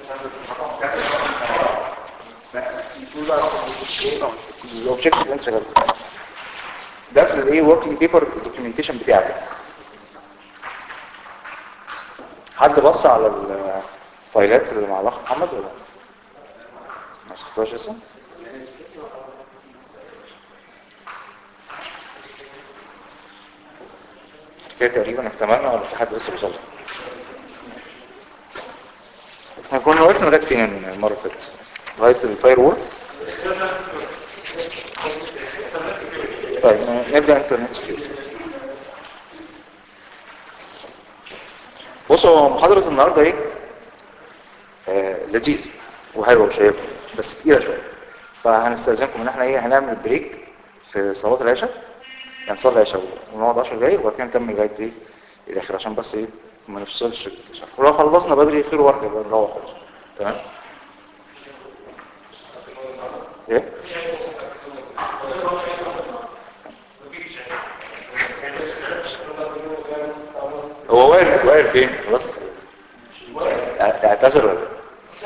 الاوبجكت اللي انت شغال ده في الايه وركينج بيبر الدوكيومنتيشن بتاعك حد بص على الفايلات اللي مع الاخ محمد ولا ما شفتوش اسمه كده تقريبا اكتملنا ولا في حد لسه بيصلي احنا كنا وقفنا لغايه فين المره اللي فاتت لغايه الفاير وول طيب نبدا انترنت سكيورتي بصوا محاضره النهارده ايه آه لذيذ وحلوه وشيقه بس تقيله شويه فهنستاذنكم ان احنا ايه هنعمل بريك في صلاه العشاء يعني نصلي العشاء ونقعد 10 دقايق وبعد كده نكمل لغايه ايه الاخر عشان بس ايه ما نفصلش ولو خلصنا بدري خير وبركه يبقى نروح خلاص تمام ايه هو واقف واقف فين خلاص اعتذر ولا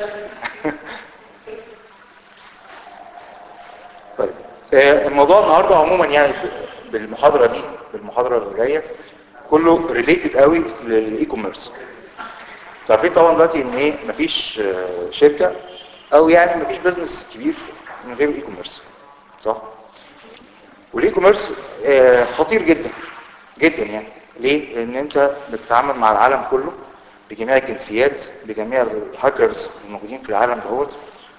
طيب الموضوع النهارده عموما يعني بالمحاضره دي بالمحاضره اللي جايه كله ريليتد قوي للاي كوميرس عارفين طبعا دلوقتي ان ايه مفيش شركه او يعني مفيش بزنس كبير من غير الاي كوميرس صح والاي كوميرس خطير جدا جدا يعني ليه لان انت بتتعامل مع العالم كله بجميع الجنسيات بجميع الهاكرز الموجودين في العالم دوت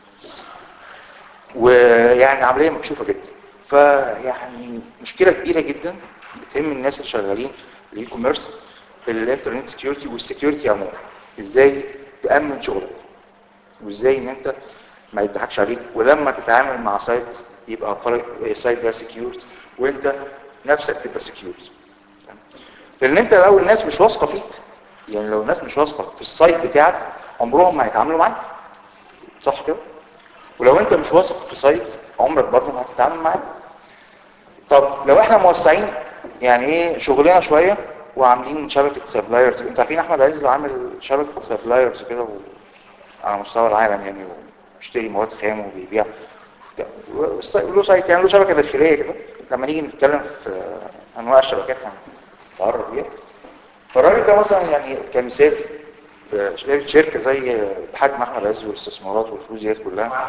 ويعني عمليه مكشوفه جدا فيعني مشكله كبيره جدا بتهم الناس اللي شغالين الاي كوميرس في الانترنت سكيورتي والسكيورتي عموما ازاي تامن شغلك وازاي ان انت ما يضحكش عليك ولما تتعامل مع سايت يبقى السايت ده سكيورد وانت نفسك تبقى سكيورد لان انت لو الناس مش واثقه فيك يعني لو الناس مش واثقه في السايت بتاعك عمرهم ما هيتعاملوا معاك صح كده ولو انت مش واثق في سايت عمرك برضه ما هتتعامل معاه طب لو احنا موسعين يعني ايه شغلنا شويه وعاملين شبكه سبلايرز انت عارفين احمد عز عامل شبكه سبلايرز كده و... على مستوى العالم يعني وبيشتري مواد خام وبيبيع له سايت يعني له شبكه داخليه كده لما نيجي نتكلم في انواع الشبكات هنتعرف بيها فالراجل ده مثلا يعني كمثال شركه زي بحجم احمد عز والاستثمارات والفلوس ديت كلها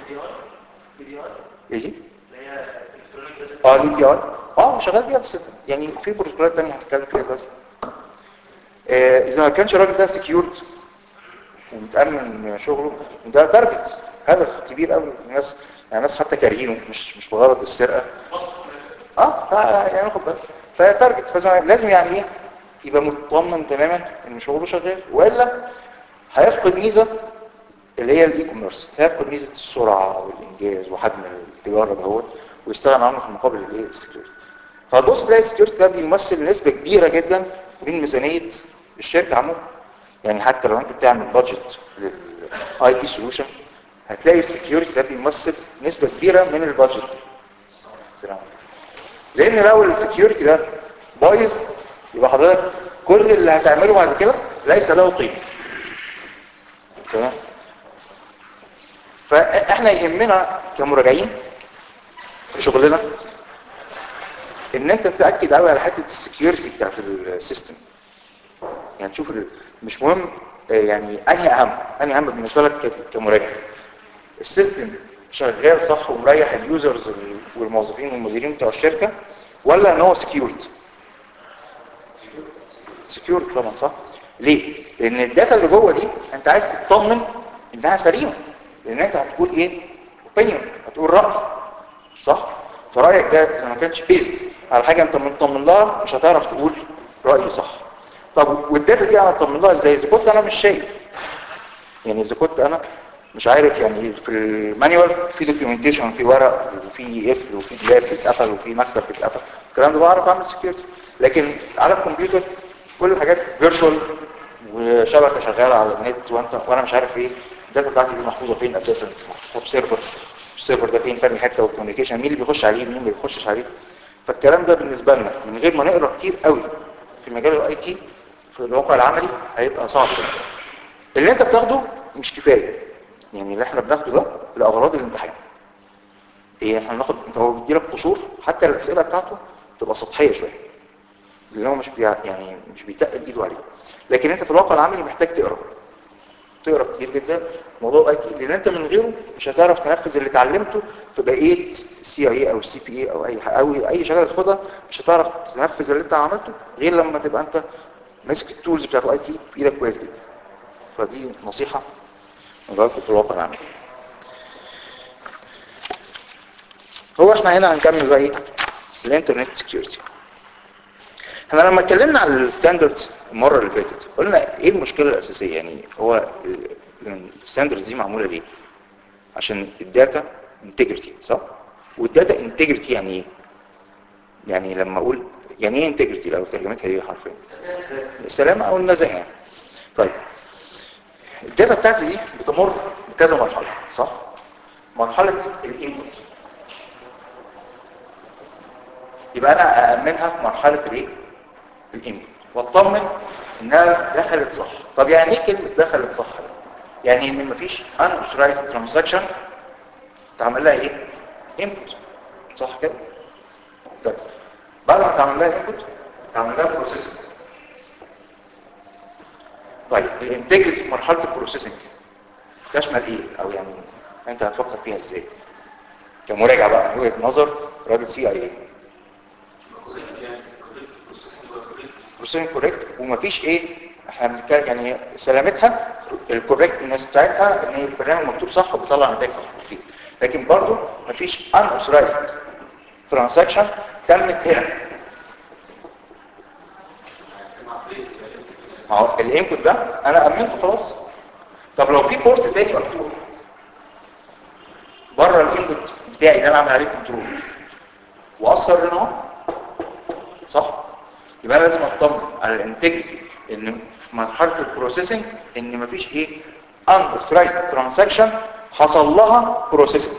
ايه اه الاي تي ار اه شغال بيها بس يعني في بروتوكولات ثانيه هنتكلم فيها دلوقتي آه اذا ما كانش الراجل ده سكيورد ومتامن شغله ده تارجت هدف كبير قوي الناس يعني الناس حتى كارهينه مش مش بغرض السرقه اه يعني خد بالك فهي تارجت فلازم يعني ايه يبقى مطمن تماما ان شغله شغال والا هيفقد ميزه اللي هي الاي كوميرس هيفقد ميزه السرعه والانجاز وحجم التجاره دهوت ويستغنى عنه في مقابل الايه السكيورتي فهتبص تلاقي السكيورتي ده بيمثل نسبه كبيره جدا من ميزانيه الشركه عموما يعني حتى لو انت بتعمل بادجت للاي تي سولوشن هتلاقي السكيورتي ده بيمثل نسبه كبيره من البادجت لان لو السكيورتي ده بايظ يبقى حضرتك كل اللي هتعمله بعد كده ليس له قيمه تمام فاحنا يهمنا كمراجعين في شغلنا ان انت تتاكد قوي على حته السكيورتي بتاعت السيستم يعني تشوف مش مهم يعني انهي اهم انهي اهم بالنسبه لك كمراجع السيستم شغال صح ومريح اليوزرز والموظفين والمديرين بتوع الشركه ولا ان هو سكيورد سكيورد طبعا صح ليه لان الداتا اللي جوه دي انت عايز تطمن انها سليمه لان انت هتقول ايه اوبينيون هتقول راي صح فرايك ده اذا ما كانش بيزد على حاجه انت مطمن لها مش هتعرف تقول راي صح طب والداتا دي انا اطمن لها ازاي اذا كنت انا مش شايف يعني اذا كنت انا مش عارف يعني في المانيوال في دوكيومنتيشن في ورق وفي قفل وفي دولاب بيتقفل وفي مكتب بيتقفل الكلام ده بعرف اعمل سكيورتي لكن على الكمبيوتر كل الحاجات فيرتشوال وشبكه شغاله على النت وانت وانا مش عارف ايه الداتا بتاعتي دي محفوظه فين اساسا محفوظه في سيرفر السيرفر ده فين فين حته والكوميونيكيشن مين اللي بيخش عليه مين اللي ما بيخشش عليه فالكلام ده بالنسبه لنا من غير ما نقرا كتير قوي في مجال الاي تي في الواقع العملي هيبقى صعب جدا اللي انت بتاخده مش كفايه يعني اللي احنا بناخده ده لاغراض الامتحان ايه احنا بناخد انت هو بيديلك قشور حتى الاسئله بتاعته تبقى سطحيه شويه اللي هو مش بي... يعني مش بيتقل ايده عليه لكن انت في الواقع العملي محتاج تقرا تقرا كتير جدا موضوع اي تي لان انت من غيره مش هتعرف تنفذ اللي اتعلمته في بقيه السي اي او السي بي اي او اي او اي شغله تاخدها مش هتعرف تنفذ اللي انت عملته غير لما تبقى انت ماسك التولز بتاعت الاي تي في ايدك كويس جدا فدي نصيحه من غيركم في الواقع العملي هو احنا هنا هنكمل بقى ايه الانترنت سكيورتي احنا لما اتكلمنا على الستاندردز المره اللي فاتت قلنا ايه المشكله الاساسيه يعني هو الستاندردز دي معموله ليه عشان الداتا انتجريتي صح والداتا انتجريتي يعني ايه يعني لما اقول يعني ايه انتجريتي لو ترجمتها ايه حرفيا السلامه او النزاهه يعني طيب الداتا بتاعتي دي بتمر بكذا مرحله صح مرحله الانبوت يبقى انا اامنها في مرحله الايه الانبوت واطمن انها دخلت صح طب يعني ايه كلمه دخلت صح يعني ان مفيش unauthorized transaction تعمل لها ايه input صح كده طيب بعد ما تعمل لها input تعمل لها processing طيب الانتجريتي في مرحله البروسيسنج تشمل ايه او يعني انت هتفكر فيها ازاي كمراجعه بقى من وجهه نظر راجل سي اي اي بروسيسنج كوريكت ومفيش ايه احنا بنتكلم يعني سلامتها الكوريكتنس بتاعتها ان البرنامج مكتوب صح وبيطلع نتائج صح فيه لكن برضه مفيش unauthorized ترانزاكشن تمت هنا ما هو الانبوت ده انا امنته خلاص طب لو في بورت تاني مفتوح بره الانبوت بتاعي اللي انا عامل عليه كنترول واثر هنا اهو صح يبقى أنا لازم اطمن على الانتجريتي ان في مرحله البروسيسنج ان مفيش ايه unauthorized ترانزاكشن حصل لها بروسيسنج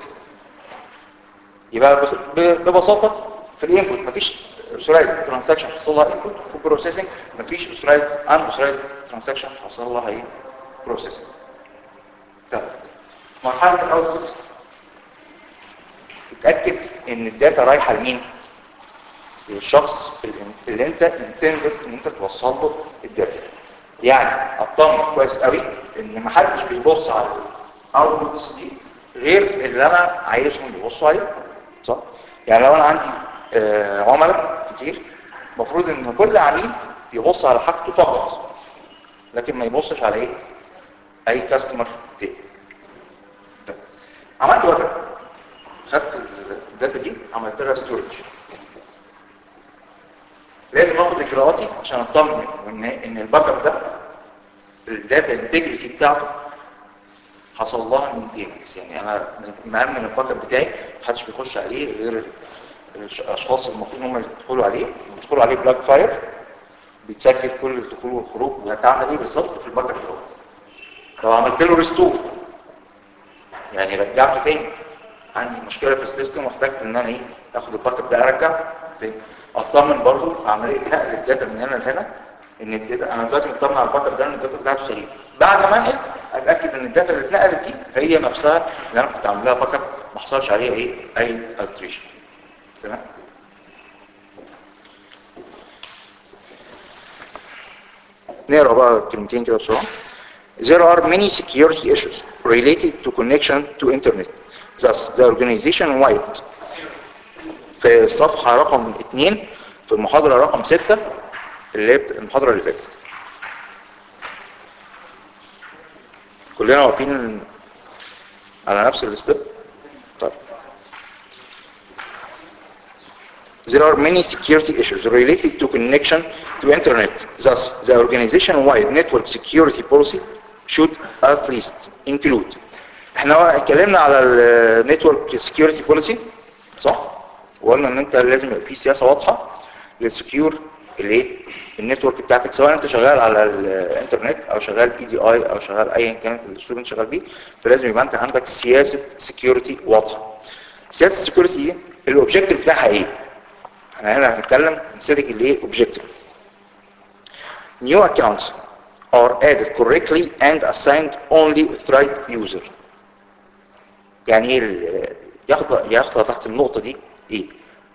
يبقى ببساطه في الانبوت مفيش authorized ترانزاكشن حصل لها انبوت وبروسيسنج مفيش authorized unauthorized ترانزاكشن حصل لها ايه بروسيسنج طيب مرحله الاوتبوت اتاكد ان الداتا رايحه لمين للشخص اللي انت انتندد ان انت توصل له الداتا يعني اطمن كويس قوي ان ما حدش بيبص على الاوتبوتس دي غير اللي انا عايزهم يبصوا عليه صح يعني لو انا عندي آه عملاء كتير المفروض ان كل عميل يبص على حاجته فقط لكن ما يبصش على ايه اي كاستمر تاني عملت باك خدت الداتا دي عملت لها ستورج لازم اخد اجراءاتي عشان اطمن ان ان الباك اب ده الداتا انتجريتي بتاعته حصل لها مينتيننس يعني انا مأمن الباك اب بتاعي محدش بيخش عليه غير الاشخاص المفروض ان هم يدخلوا عليه بيدخلوا عليه بلاك فاير بيتسجل كل الدخول والخروج وهتعمل ايه بالظبط في الباك اب بتاعه لو عملت له ريستور يعني رجعته تاني عندي مشكله في السيستم واحتجت ان انا ايه اخد الباك اب ده ارجع تاني اطمن برضو في عمليه نقل الداتا من هنا لهنا ان الداتا انا دلوقتي مطمن على الباك اب ده ان الداتا بتاعته سليمه بعد ما انقل اتاكد ان الداتا اللي اتنقلت دي هي نفسها اللي انا كنت عامل لها باك اب ما حصلش عليها ايه اي التريشن تمام نقرا بقى كلمتين كده بسرعه There are many security issues related to connection to internet. Thus, the organization wide في الصفحة رقم 2 في المحاضرة رقم 6 اللي هي المحاضرة اللي فاتت كلنا واقفين على نفس الاستيب طيب There are many security issues related to connection to internet. Thus, the organization-wide network security policy should at least include احنا اتكلمنا على النتورك سكيورتي بوليسي صح وقلنا ان انت لازم يبقى في سياسه واضحه للسكيور الايه النتورك بتاعتك سواء انت شغال على الانترنت او شغال اي دي اي او شغال ايا كانت الاسلوب انت شغال بيه فلازم يبقى انت عندك سياسه سكيورتي واضحه سياسه السكيورتي دي الاوبجيكتيف بتاعها ايه احنا هنا هنتكلم نمسك الايه اوبجيكتيف new accounts are added correctly and assigned only the right user يعني ايه ال- يخضع يخضع تحت النقطة دي ايه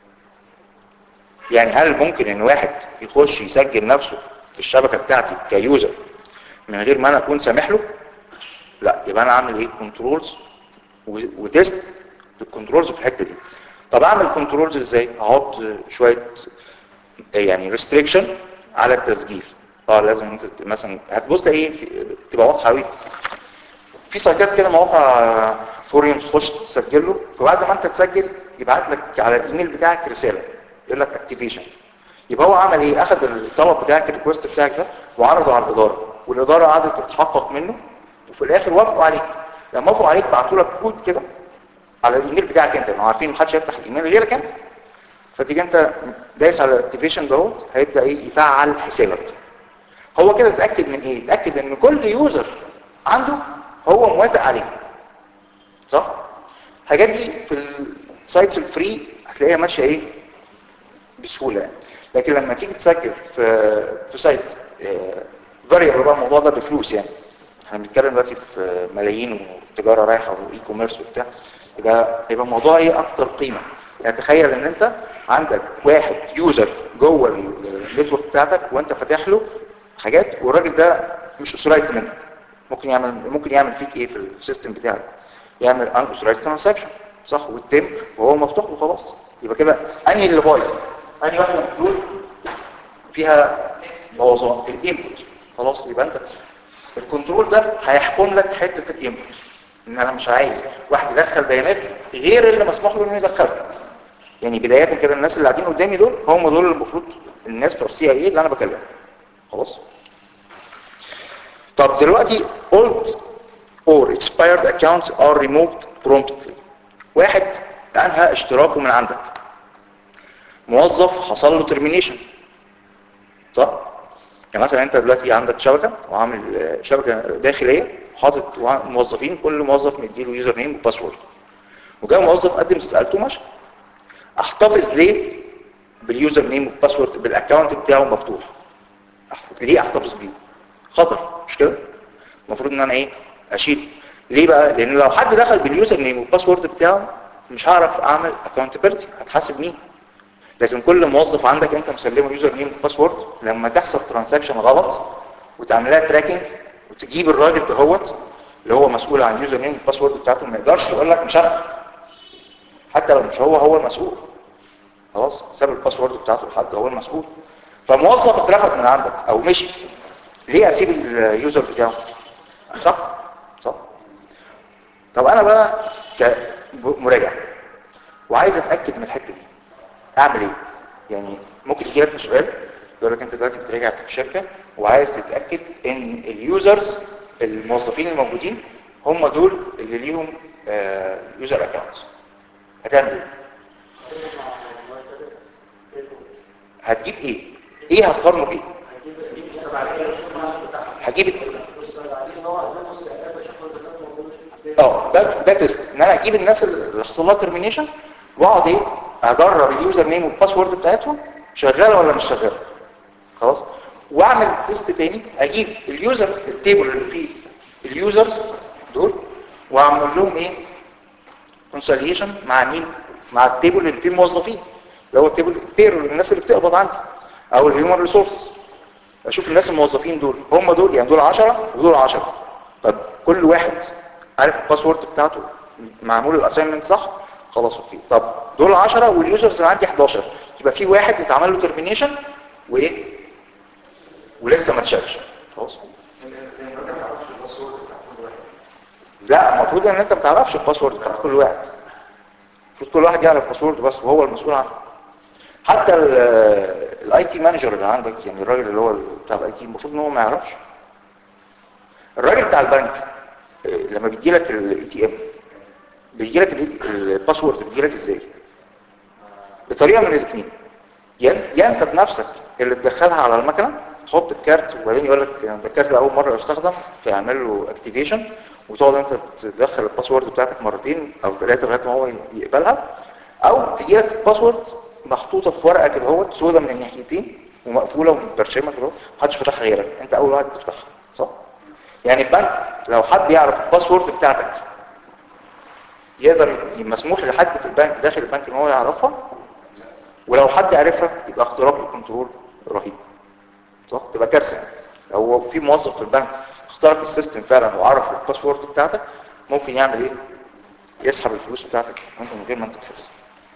يعني هل ممكن ان واحد يخش يسجل نفسه في الشبكة بتاعتي كيوزر من غير ما انا اكون سامح له لا يبقى انا اعمل ايه كنترولز وتيست للكنترولز في الحته دي طب اعمل كنترولز ازاي احط شويه يعني ريستريكشن على التسجيل اه لازم انت مثلا هتبص ايه تبقى واضحه قوي في سايتات كده مواقع فوريومز تخش تسجل له فبعد ما انت تسجل يبعت لك على الايميل بتاعك رساله يقول لك اكتيفيشن يبقى هو عمل ايه اخذ الطلب بتاعك الريكوست بتاعك ده وعرضه على الاداره والاداره قعدت تتحقق منه وفي الاخر وافقوا عليك لما وافقوا عليك بعتوا لك كود كده على الايميل بتاعك انت ما عارفين محدش هيفتح الايميل غيرك انت فتيجي انت دايس على الاكتيفيشن دوت هيبدا ايه يفعل حسابك هو كده اتاكد من ايه اتاكد ان كل يوزر عنده هو موافق عليه صح الحاجات دي في السايتس الفري هتلاقيها ماشيه ايه بسهوله يعني. لكن لما تيجي تسجل في في سايت فاريبل بقى الموضوع ده بفلوس يعني احنا بنتكلم دلوقتي في ملايين وتجاره رايحه واي كوميرس وبتاع يبقى يبقى الموضوع ايه اكتر قيمه يعني تخيل ان انت عندك واحد يوزر جوه النتورك بتاعتك وانت فاتح له حاجات والراجل ده مش اوثرايزد منك ممكن يعمل ممكن يعمل فيك ايه في السيستم بتاعك يعمل ان اوثرايزد ترانزاكشن صح والتم وهو مفتوح له خلاص يبقى كده انهي اللي بايظ انهي واحده من دول فيها بوظان الانبوت خلاص يبقى انت الكنترول ده هيحكم لك حته الانبوت ان انا مش عايز واحد يدخل بيانات غير اللي مسموح له انه يدخلها يعني بدايه كده الناس اللي قاعدين قدامي دول هم دول المفروض الناس بتوع السي اي اللي انا بكلمهم خلاص طب دلوقتي old or expired accounts are removed promptly واحد انهى اشتراكه من عندك موظف حصل له termination صح يعني مثلا انت دلوقتي عندك شبكه وعامل آه، شبكه داخليه حاطط وع- موظفين كل موظف مديله يوزر نيم وباسورد وجاء موظف قدم استقالته ومشى احتفظ ليه باليوزر نيم والباسورد بالاكونت بتاعه مفتوح أح- ليه احتفظ بيه خطر مش كده المفروض ان انا ايه اشيل ليه بقى لان لو حد دخل باليوزر نيم والباسورد بتاعه مش هعرف اعمل اكونتابيلتي هتحاسب مين لكن كل موظف عندك انت مسلمه يوزر نيم وباسورد لما تحصل ترانزاكشن غلط وتعملها تراكنج وتجيب الراجل دهوت اللي هو مسؤول عن اليوزر نيم والباسورد بتاعته ما يقدرش يقول لك مش انا حتى لو مش هو هو المسؤول خلاص ساب الباسورد بتاعته لحد هو المسؤول فموظف اترفد من عندك او مشي ليه اسيب اليوزر بتاعه صح صح طب انا بقى كمراجع وعايز اتاكد من الحته دي اعمل ايه يعني ممكن يجي لك سؤال يقول لك انت دلوقتي بتراجع في شركه وعايز تتاكد ان اليوزرز الموظفين الموجودين هم دول اللي ليهم يوزر اكونتس هتعمل ايه هتجيب ايه ايه هتقارنه بايه هجيب اه ده ده تيست ان انا اجيب الناس اللي حصل لها ترمينيشن واقعد ايه اجرب اليوزر نيم والباسورد بتاعتهم شغاله ولا مش شغاله خلاص واعمل تيست تاني اجيب اليوزر التيبل اللي فيه اليوزرز دول واعمل لهم ايه كونسوليشن مع مين مع التيبل اللي فيه الموظفين اللي هو التيبل بيرول الناس اللي بتقبض عندي او الهيومن ريسورسز اشوف الناس الموظفين دول هم دول يعني دول 10 ودول 10 طب كل واحد عارف الباسورد بتاعته معمول الاساينمنت صح خلاص اوكي طب دول 10 واليوزرز اللي عندي 11 يبقى في واحد اتعمل له ترمينيشن وايه ولسه ما اتشالش خلاص لا المفروض ان انت ما تعرفش الباسورد بتاع كل واحد المفروض كل واحد يعرف الباسورد بس وهو المسؤول عنه حتى الاي تي مانجر اللي عندك يعني الراجل اللي هو بتاع الاي تي المفروض ان هو ما يعرفش الراجل بتاع البنك آه، لما بيجي لك الاي تي ام بيجي لك الباسورد بيجي لك ازاي بطريقه من الاثنين يا يا انت بنفسك اللي تدخلها على المكنه تحط الكارت وبعدين يقول لك ده الكارت ده اول مره يستخدم فيعمل له اكتيفيشن وتقعد انت تدخل الباسورد بتاعتك مرتين او ثلاثه لغايه ما هو يقبلها او تجي لك الباسورد محطوطه في ورقه كده اهوت سودا من الناحيتين ومقفوله ومتبرشمه كده اهو محدش فتحها غيرك انت اول واحد تفتحها صح يعني البنك لو حد يعرف الباسورد بتاعتك يقدر مسموح لحد في البنك داخل البنك ان هو يعرفها ولو حد عرفها يبقى اختراق الكنترول رهيب صح تبقى كارثه يعني لو في موظف في البنك اخترق السيستم فعلا وعرف الباسورد بتاعتك ممكن يعمل ايه يسحب الفلوس بتاعتك وانت من غير ما انت تحس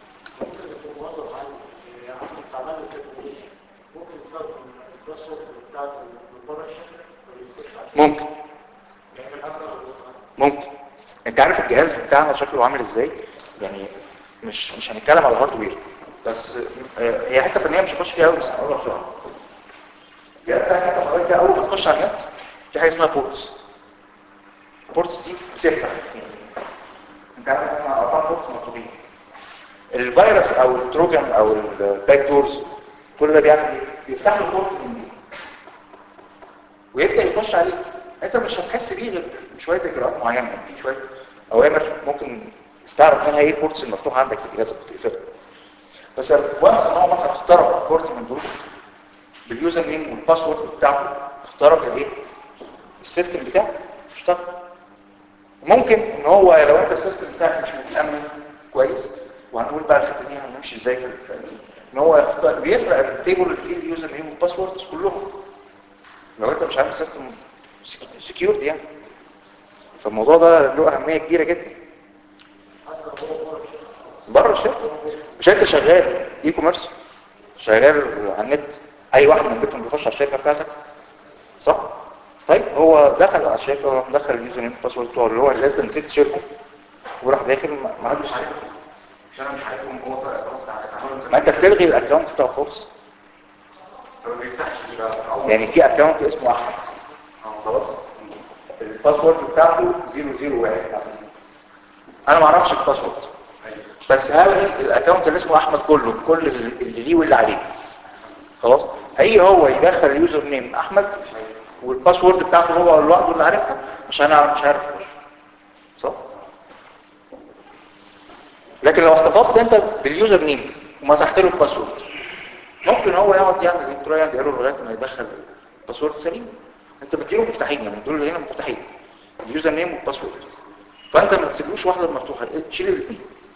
ممكن ممكن انت عارف الجهاز بتاعنا شكله عامل ازاي يعني مش مش هنتكلم على الهاردوير بس آه، هي حته فنيه مش هخش فيها قوي بس هقولها بسرعه الجهاز ده حته حضرتك ده اول ما تخش على النت في حاجه اسمها بورتس بورتس دي بتفتح انت عارف ان احنا اربع بورتس مطلوبين الفيروس او التروجن او الباك دورز كل ده بيعمل ايه؟ بيفتح له بورت من دي ويبدا يخش عليك انت مش هتحس بيه غير شويه اجراءات معينه في شويه اوامر ممكن تعرف منها ايه البورتس المفتوحه عندك في جهازك وتقفلها بس وانس ان هو مثلا اخترق بورت من دول باليوزر نيم والباسورد بتاعته اخترق الايه السيستم بتاعه اشتغل ممكن ان هو لو انت السيستم بتاعك مش متامن كويس وهنقول بقى الحته دي هنمشي ازاي في ان هو يختار بيسرق التيبل اللي فيه اليوزر نيم والباسوردز كلهم لو انت مش عامل سيستم سكيورتي يعني فالموضوع ده له اهميه كبيره جدا بره الشركه مش انت شغال اي كوميرس شغال على النت اي واحد من بيتهم بيخش على الشركه بتاعتك صح طيب هو دخل على الشركه وراح دخل اليوزر نيم والباسورد بتوعه اللي هو اللي انت نسيت شركه وراح داخل ما حدش عارف مش انا مش عارفهم هو خلاص تعالى ما انت بتلغي الاكونت بتاعه خالص ما بيفتحش يبقى أول- يعني في اكونت اسمه احمد آه. خلاص الباسورد بتاعته 001 مثلا انا ما اعرفش الباسورد أيوة. بس هلغي الاكونت اللي اسمه احمد كله كل اللي ليه واللي عليه خلاص هي هو يدخل اليوزر نيم احمد والباسورد بتاعته هو لوحده اللي عارفها مش انا مش عارف أخش. صح لكن لو احتفظت انت باليوزر نيم ومسحت له الباسورد ممكن هو يقعد يعمل تراي اند ايرور لغايه ما يدخل باسورد سليم انت بتديله مفتاحين يعني دول اللي هنا مفتاحين اليوزر نيم والباسورد فانت ما تسيبلوش واحده مفتوحه تشيل الاثنين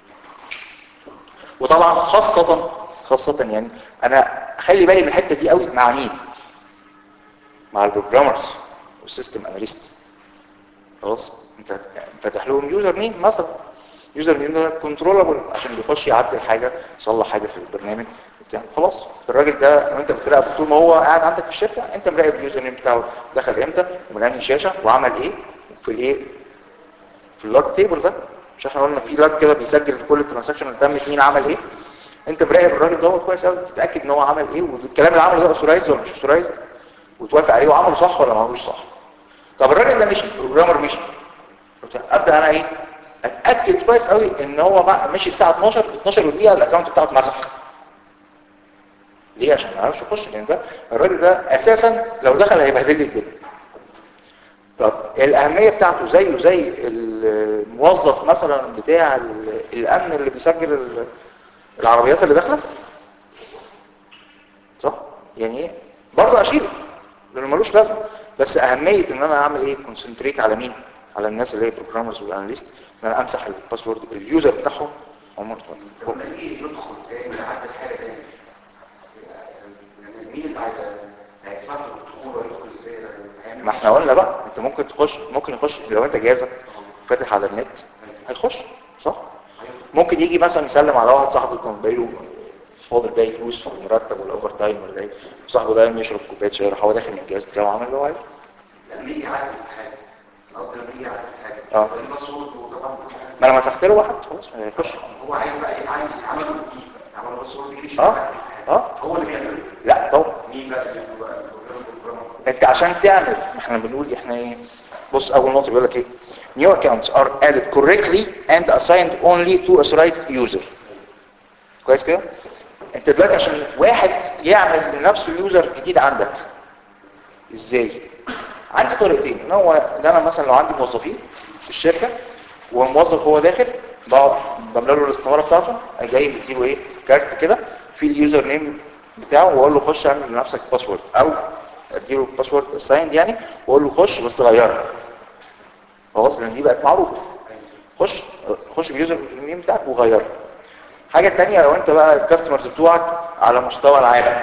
وطبعا خاصه خاصه يعني انا اخلي بالي من الحته دي قوي مع مين مع البروجرامرز والسيستم اناليست خلاص انت فاتح لهم يوزر نيم مثلا يوزر نيم ده كنترولابل عشان بيخش يعدل حاجه يصلح حاجه في البرنامج بتاع خلاص الراجل ده انت بتراقب طول ما هو قاعد عندك في الشركه انت مراقب اليوزر نيم بتاعه دخل امتى ومن انهي شاشه وعمل ايه في الايه في اللوج تيبل ده مش احنا قلنا في لوج كده بيسجل كل الترانزاكشن اللي تمت مين عمل ايه انت مراقب الراجل ده هو كويس قوي تتاكد ان هو عمل ايه والكلام اللي عمله ده اوثورايزد ولا مش اوثورايزد وتوافق عليه وعمله صح ولا ما عملوش صح طب الراجل ده مشي البروجرامر مشي ابدا انا ايه اتاكد كويس قوي ان هو بقى مشي الساعه 12 12 ودقيقه الاكونت بتاعه اتمسح ليه عشان ما يعرفش يخش لان ده الراجل ده اساسا لو دخل هيبهدل لي الدنيا طب الاهميه بتاعته زيه زي الموظف مثلا بتاع ال- الامن اللي بيسجل ال- العربيات اللي داخله صح يعني ايه برضه اشيله لانه ملوش لازمه بس اهميه ان انا اعمل ايه كونسنتريت على مين على الناس اللي هي بروجرامرز والاناليست ان انا امسح الباسورد اليوزر بتاعهم عمر لما يجي يدخل تاني يعدل حاجه تاني يعني مين اللي هي- هيسمع له الدخول ويدخل ازاي ده هيعمل ما احنا قلنا بقى انت ممكن تخش ممكن يخش لو انت جهازك فاتح على النت هيخش صح ممكن يجي مثلا يسلم على واحد صاحبه كان بايله فاضل باقي فلوس في المرتب ولا اوفر تايم ولا ايه صاحبه ده يشرب كوبايه شاي راح هو داخل من الجهاز بتاعه عامل اللي هو عايزه لما يجي يعدل حاجه قصدي لما يجي يعدل حاجه اه. فدي باسورد وطبعا ما انا مسحت له واحد خلاص هيخش هو عايز بقى يتعامل يعمل جديد يعمل باسورد جديد اه اه هو اللي بيعمله لا طبعا مين بقى اللي هو بقى البروجرام البروجرام انت عشان تعمل احنا بنقول احنا ايه بص اول نقطه بيقول لك ايه new accounts are added correctly and assigned only to authorized user كويس كده انت دلوقتي عشان واحد يعمل لنفسه يوزر جديد عندك ازاي عندي طريقتين ان هو ده انا مثلا لو عندي موظفين في الشركه وموظف هو داخل بقعد بملى له الاستماره بتاعته جاي مديله ايه كارت كده فيه اليوزر نيم بتاعه واقول له خش اعمل لنفسك باسورد او اديله باسورد سايند يعني واقول له خش بس غيرها خلاص لان دي بقت معروفه خش خش باليوزر نيم بتاعك وغيرها حاجه تانية لو انت بقى الكاستمرز بتوعك على مستوى العالم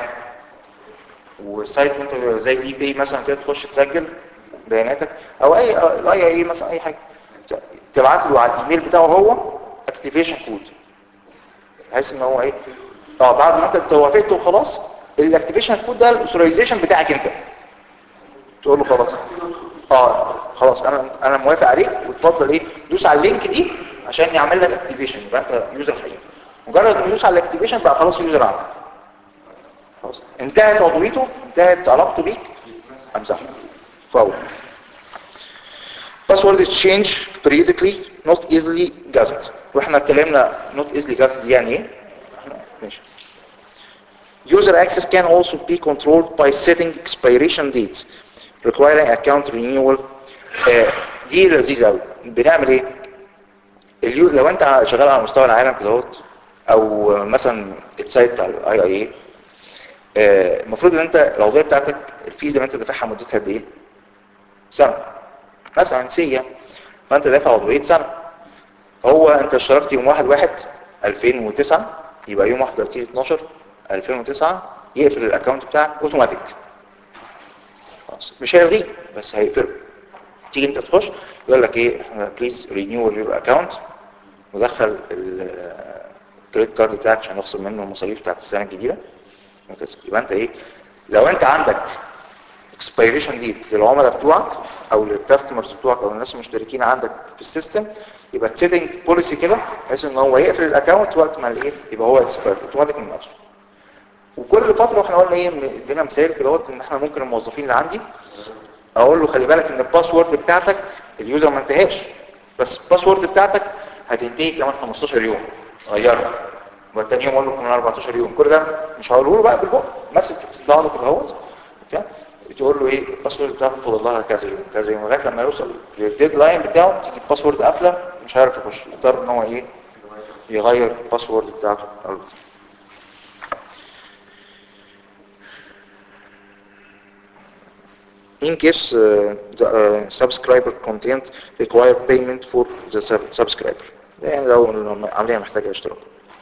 وسايت انت زي بي بي مثلا كده تخش تسجل بياناتك او اي اي اي مثلا اي حاجه تبعت له على الايميل بتاعه هو اكتيفيشن كود بحيث ان هو ايه اه بعد ما انت توافقت وخلاص الاكتيفيشن كود ده الاوثرايزيشن بتاعك انت تقول له خلاص اه خلاص انا انا موافق عليك وتفضل ايه دوس على اللينك دي عشان يعمل لك اكتيفيشن يبقى انت يوزر حقيقي مجرد ما يدوس على الاكتيفيشن بقى خلاص يوزر عندك خلاص انتهت عضويته انتهت علاقته بيك امسحه فور password exchange periodically not easily guessed واحنا اتكلمنا not easily guessed دي يعني ايه ماشي user access can also be controlled by setting expiration dates requiring account renewal آه دي لذيذه قوي بنعمل ايه اليو... لو انت شغال على مستوى العالم كده اهوت او مثلا السايت بتاع الاي اي اي المفروض ان انت العضويه بتاعتك الفيزا اللي انت دافعها مدتها قد ايه سنه مثلا سيه فانت دافع عضويه سنه هو انت اشتركت يوم 1 1 2009 يبقى يوم 31 12 2009 يقفل الاكونت بتاعك اوتوماتيك خلاص مش هيلغيه بس هيقفله تيجي انت تخش يقول لك ايه احنا بليز رينيو يور اكونت ودخل الكريدت كارد بتاعك عشان نخصم منه المصاريف بتاعت السنه الجديده يبقى انت ايه لو انت عندك اكسبيريشن ديت للعملاء بتوعك او للكاستمرز بتوعك او الناس المشتركين عندك في السيستم يبقى تسيتنج بوليسي كده بحيث ان هو يقفل الاكونت وقت ما الايه يبقى هو اكسبير اوتوماتيك من نفسه وكل فتره احنا قلنا ايه ادينا مثال كده ان احنا ممكن الموظفين اللي عندي اقول له خلي بالك ان الباسورد بتاعتك اليوزر ما انتهاش بس الباسورد بتاعتك هتنتهي كمان 15 يوم غيرها يبقى تاني يوم اقول له كمان 14 يوم كل ده مش هقوله له بقى بالبق مسج بتطلع له كده اهوت بتاع تقول له ايه الباسورد بتاعتك فاضل لها كذا يوم كذا يوم لغايه لما يوصل للديدلاين بتاعه تيجي الباسورد قافله مش عارف يخش يضطر ان هو ايه يغير الباسورد بتاعته in case uh, the uh, subscriber content require payment for the sub subscriber ده يعني لو العملية محتاجة اشتراك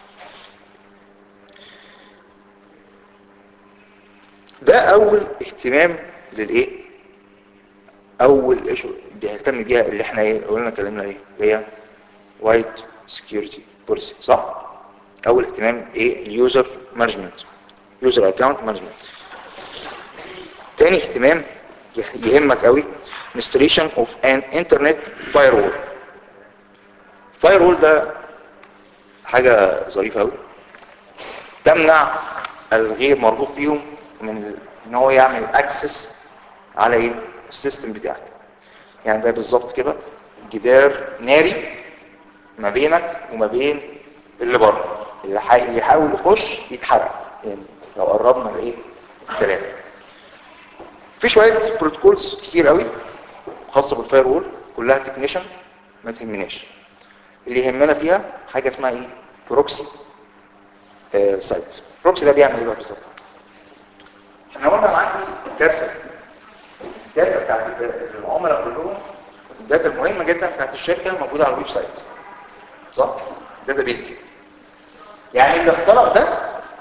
ده اول اهتمام للايه اول ايش بيهتم بيها اللي احنا ايه قلنا كلمنا ايه اللي هي وايت سكيورتي بوليسي صح اول اهتمام ايه اليوزر مانجمنت يوزر اكاونت مانجمنت تاني اهتمام يهمك قوي installation of an internet firewall firewall ده حاجة ظريفة قوي تمنع الغير مرغوب فيهم من ان هو يعمل اكسس على ايه السيستم بتاعك يعني ده بالظبط كده جدار ناري ما بينك وما بين اللي بره اللي يحاول يخش يتحرق يعني لو قربنا لايه الكلام في شوية بروتوكولز كتير قوي خاصة بالفاير وول كلها تكنيشن ما تهمناش اللي يهمنا فيها حاجة اسمها ايه بروكسي آه سايت بروكسي ده بيعمل ايه بقى بالظبط احنا قلنا معاكي الكارثة الداتا بتاعت العملاء كلهم الداتا المهمة جدا بتاعت الشركة موجودة على الويب سايت صح؟ الداتا بيز دي يعني اللي اخترق ده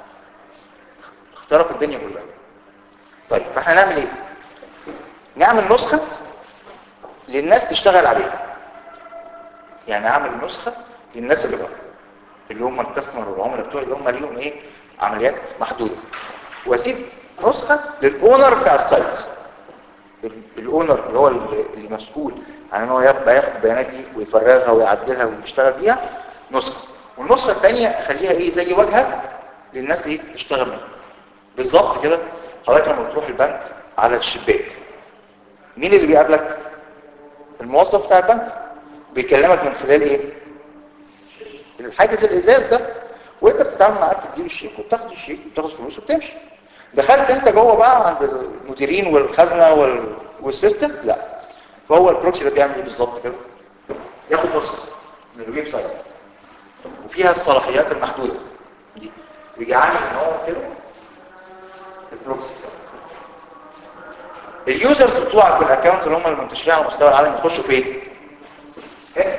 اخترق الدنيا كلها طيب فاحنا نعمل ايه نعمل نسخة للناس تشتغل عليها يعني اعمل نسخة للناس اللي بره اللي هم الكاستمر والعملاء بتوعي اللي هم ليهم ايه عمليات محدودة واسيب نسخة للاونر بتاع السايت الاونر اللي هو المسؤول عن ان هو يبقى ياخد البيانات دي ويفرغها ويعدلها ويشتغل بيها نسخة والنسخة الثانية اخليها ايه زي واجهة للناس ايه تشتغل منها بالظبط كده حضرتك لما بتروح البنك على الشباك مين اللي بيقابلك الموظف بتاع البنك بيكلمك من خلال ايه الحاجز الازاز ده وانت بتتعامل معاه بتديله الشيك وبتاخد الشيك وبتاخد فلوس وبتمشي دخلت انت جوه بقى عند المديرين والخزنه وال... والسيستم لا فهو البروكسي ده بيعمل ايه بالظبط كده ياخد نسخه من الويب سايت وفيها الصلاحيات المحدوده دي ويجي عامل ان هو كده البروكسي اليوزرز بتوعك والاكونت اللي هم المنتشرين على مستوى العالم يخشوا فين هنا.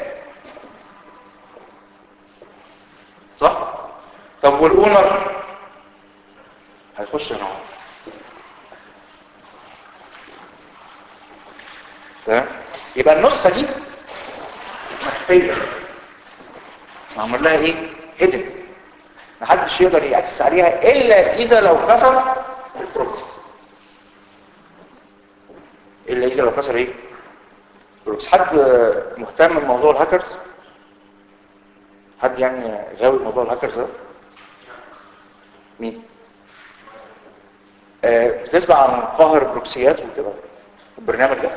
صح طب والاونر هيخش هنا اهو. تمام يبقى النسخه دي مخفيه معمول لها ايه هيدن محدش يقدر ياكسس عليها الا اذا لو كسر البروكسي الا اذا لو كسر ايه البروكسي حد مهتم بموضوع الهاكرز حد يعني غاوي موضوع الهاكرز ده مين آه بتسمع عن قاهر بروكسيات وكده البرنامج ده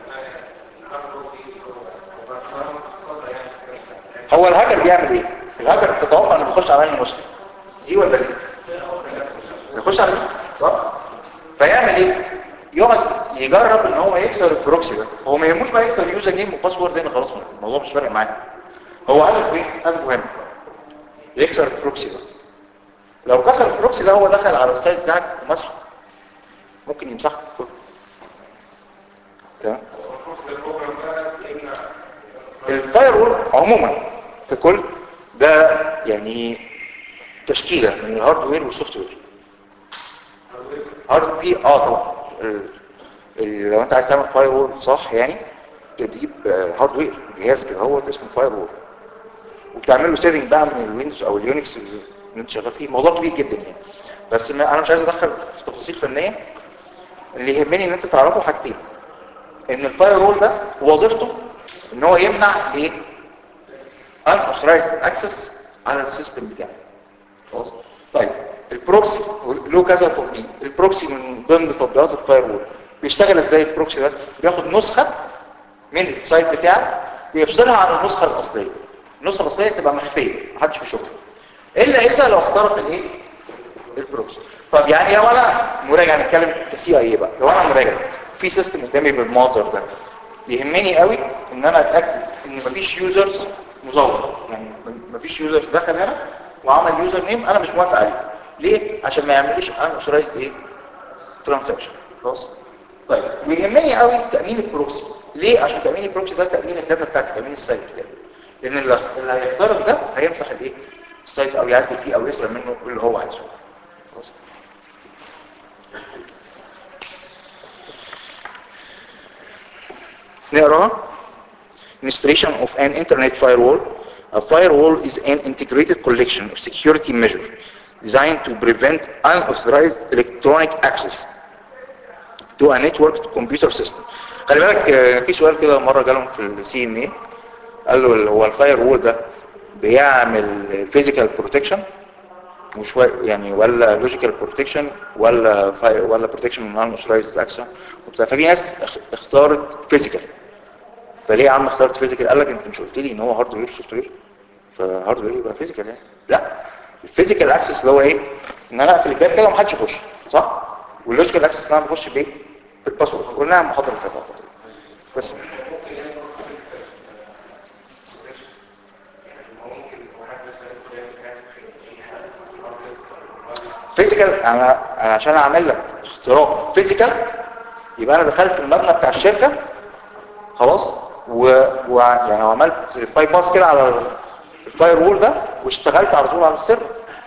هو الهاكر بيعمل ايه الهاكر تتوقع انه بيخش على انهي نسخه دي ولا دي يخش على دي صح فيعمل ايه يقعد يجرب ان هو يكسر البروكسي ده هو ما يهموش بقى يكسر اليوزر نيم والباسورد ده خلاص الموضوع مش فارق معاه هو هدفه ايه هدفه مهم يكسر البروكسي ده لو كسر البروكسي ده هو دخل على السايت بتاعك ومسحه ممكن يمسحه كله تمام الفاير وول عموما ككل ده يعني تشكيلة من الهاردوير والسوفت وير هارد بي اه طبعا ال- ال- لو انت عايز تعمل فاير وول صح يعني بتجيب آه، هاردوير جهاز كده هو اسمه فاير وول وبتعمل له سيتنج بقى من الويندوز او اليونكس اللي انت شغال فيه موضوع كبير جدا يعني بس ما انا مش عايز ادخل في تفاصيل فنيه اللي يهمني ان انت تعرفوا حاجتين ان الفاير وول ده وظيفته ان هو يمنع ايه unauthorized access على السيستم بتاعك خلاص طيب البروكسي له كذا تطبيق البروكسي من ضمن تطبيقات الفاير وول بيشتغل ازاي البروكسي ده بياخد نسخه من السايت بتاعك بيفصلها عن النسخه الاصليه النسخه الاصليه تبقى مخفيه محدش بيشوفها الا اذا لو اخترق الايه البروكسي طب يعني لو انا مراجع نتكلم كسي اي بقى لو انا مراجع في سيستم قدامي بالمنظر ده يهمني قوي ان انا اتاكد ان مفيش يوزرز مزور يعني مفيش يوزرز دخل هنا وعمل يوزر نيم انا مش موافق عليه ليه عشان ما يعمليش ان اوثرايزد ايه ترانزاكشن خلاص طيب ويهمني قوي تامين البروكسي ليه عشان تامين البروكسي ده تامين الداتا بتاعتي تامين السايت بتاعي لان اللي اللي هيخترق ده هيمسح الايه السايت او يعدل فيه او يسرق منه اللي هو عايزه خلاص نقرا Administration of an internet firewall. A firewall is an integrated collection of security measures designed to prevent unauthorized electronic access to a networked computer system. خلي بالك آه، في سؤال كده مرة جالهم في السي ام اي قال له هو الفاير وول ده بيعمل فيزيكال بروتكشن مش يعني ولا لوجيكال بروتكشن ولا فاي ولا بروتكشن من unauthorized access وبتاع ففي ناس اخ- اختارت فيزيكال فليه يا عم اخترت فيزيكال قال لك انت مش قلت لي ان هو هاردوير سوفت وير فهاردوير يبقى فيزيكال يعني لا الفيزيكال اكسس اللي هو ايه ان انا اقفل الباب كده ومحدش يخش صح واللوجيكال اكسس ان انا بخش بايه بالباسورد قلناها المحاضره اللي فاتت أعتقد. بس فيزيكال انا أنا عشان اعمل لك اختراق فيزيكال يبقى انا دخلت المبنى بتاع الشركه خلاص و... و... يعني عملت باي باس كده على الفاير وول ده واشتغلت على طول على السيرفر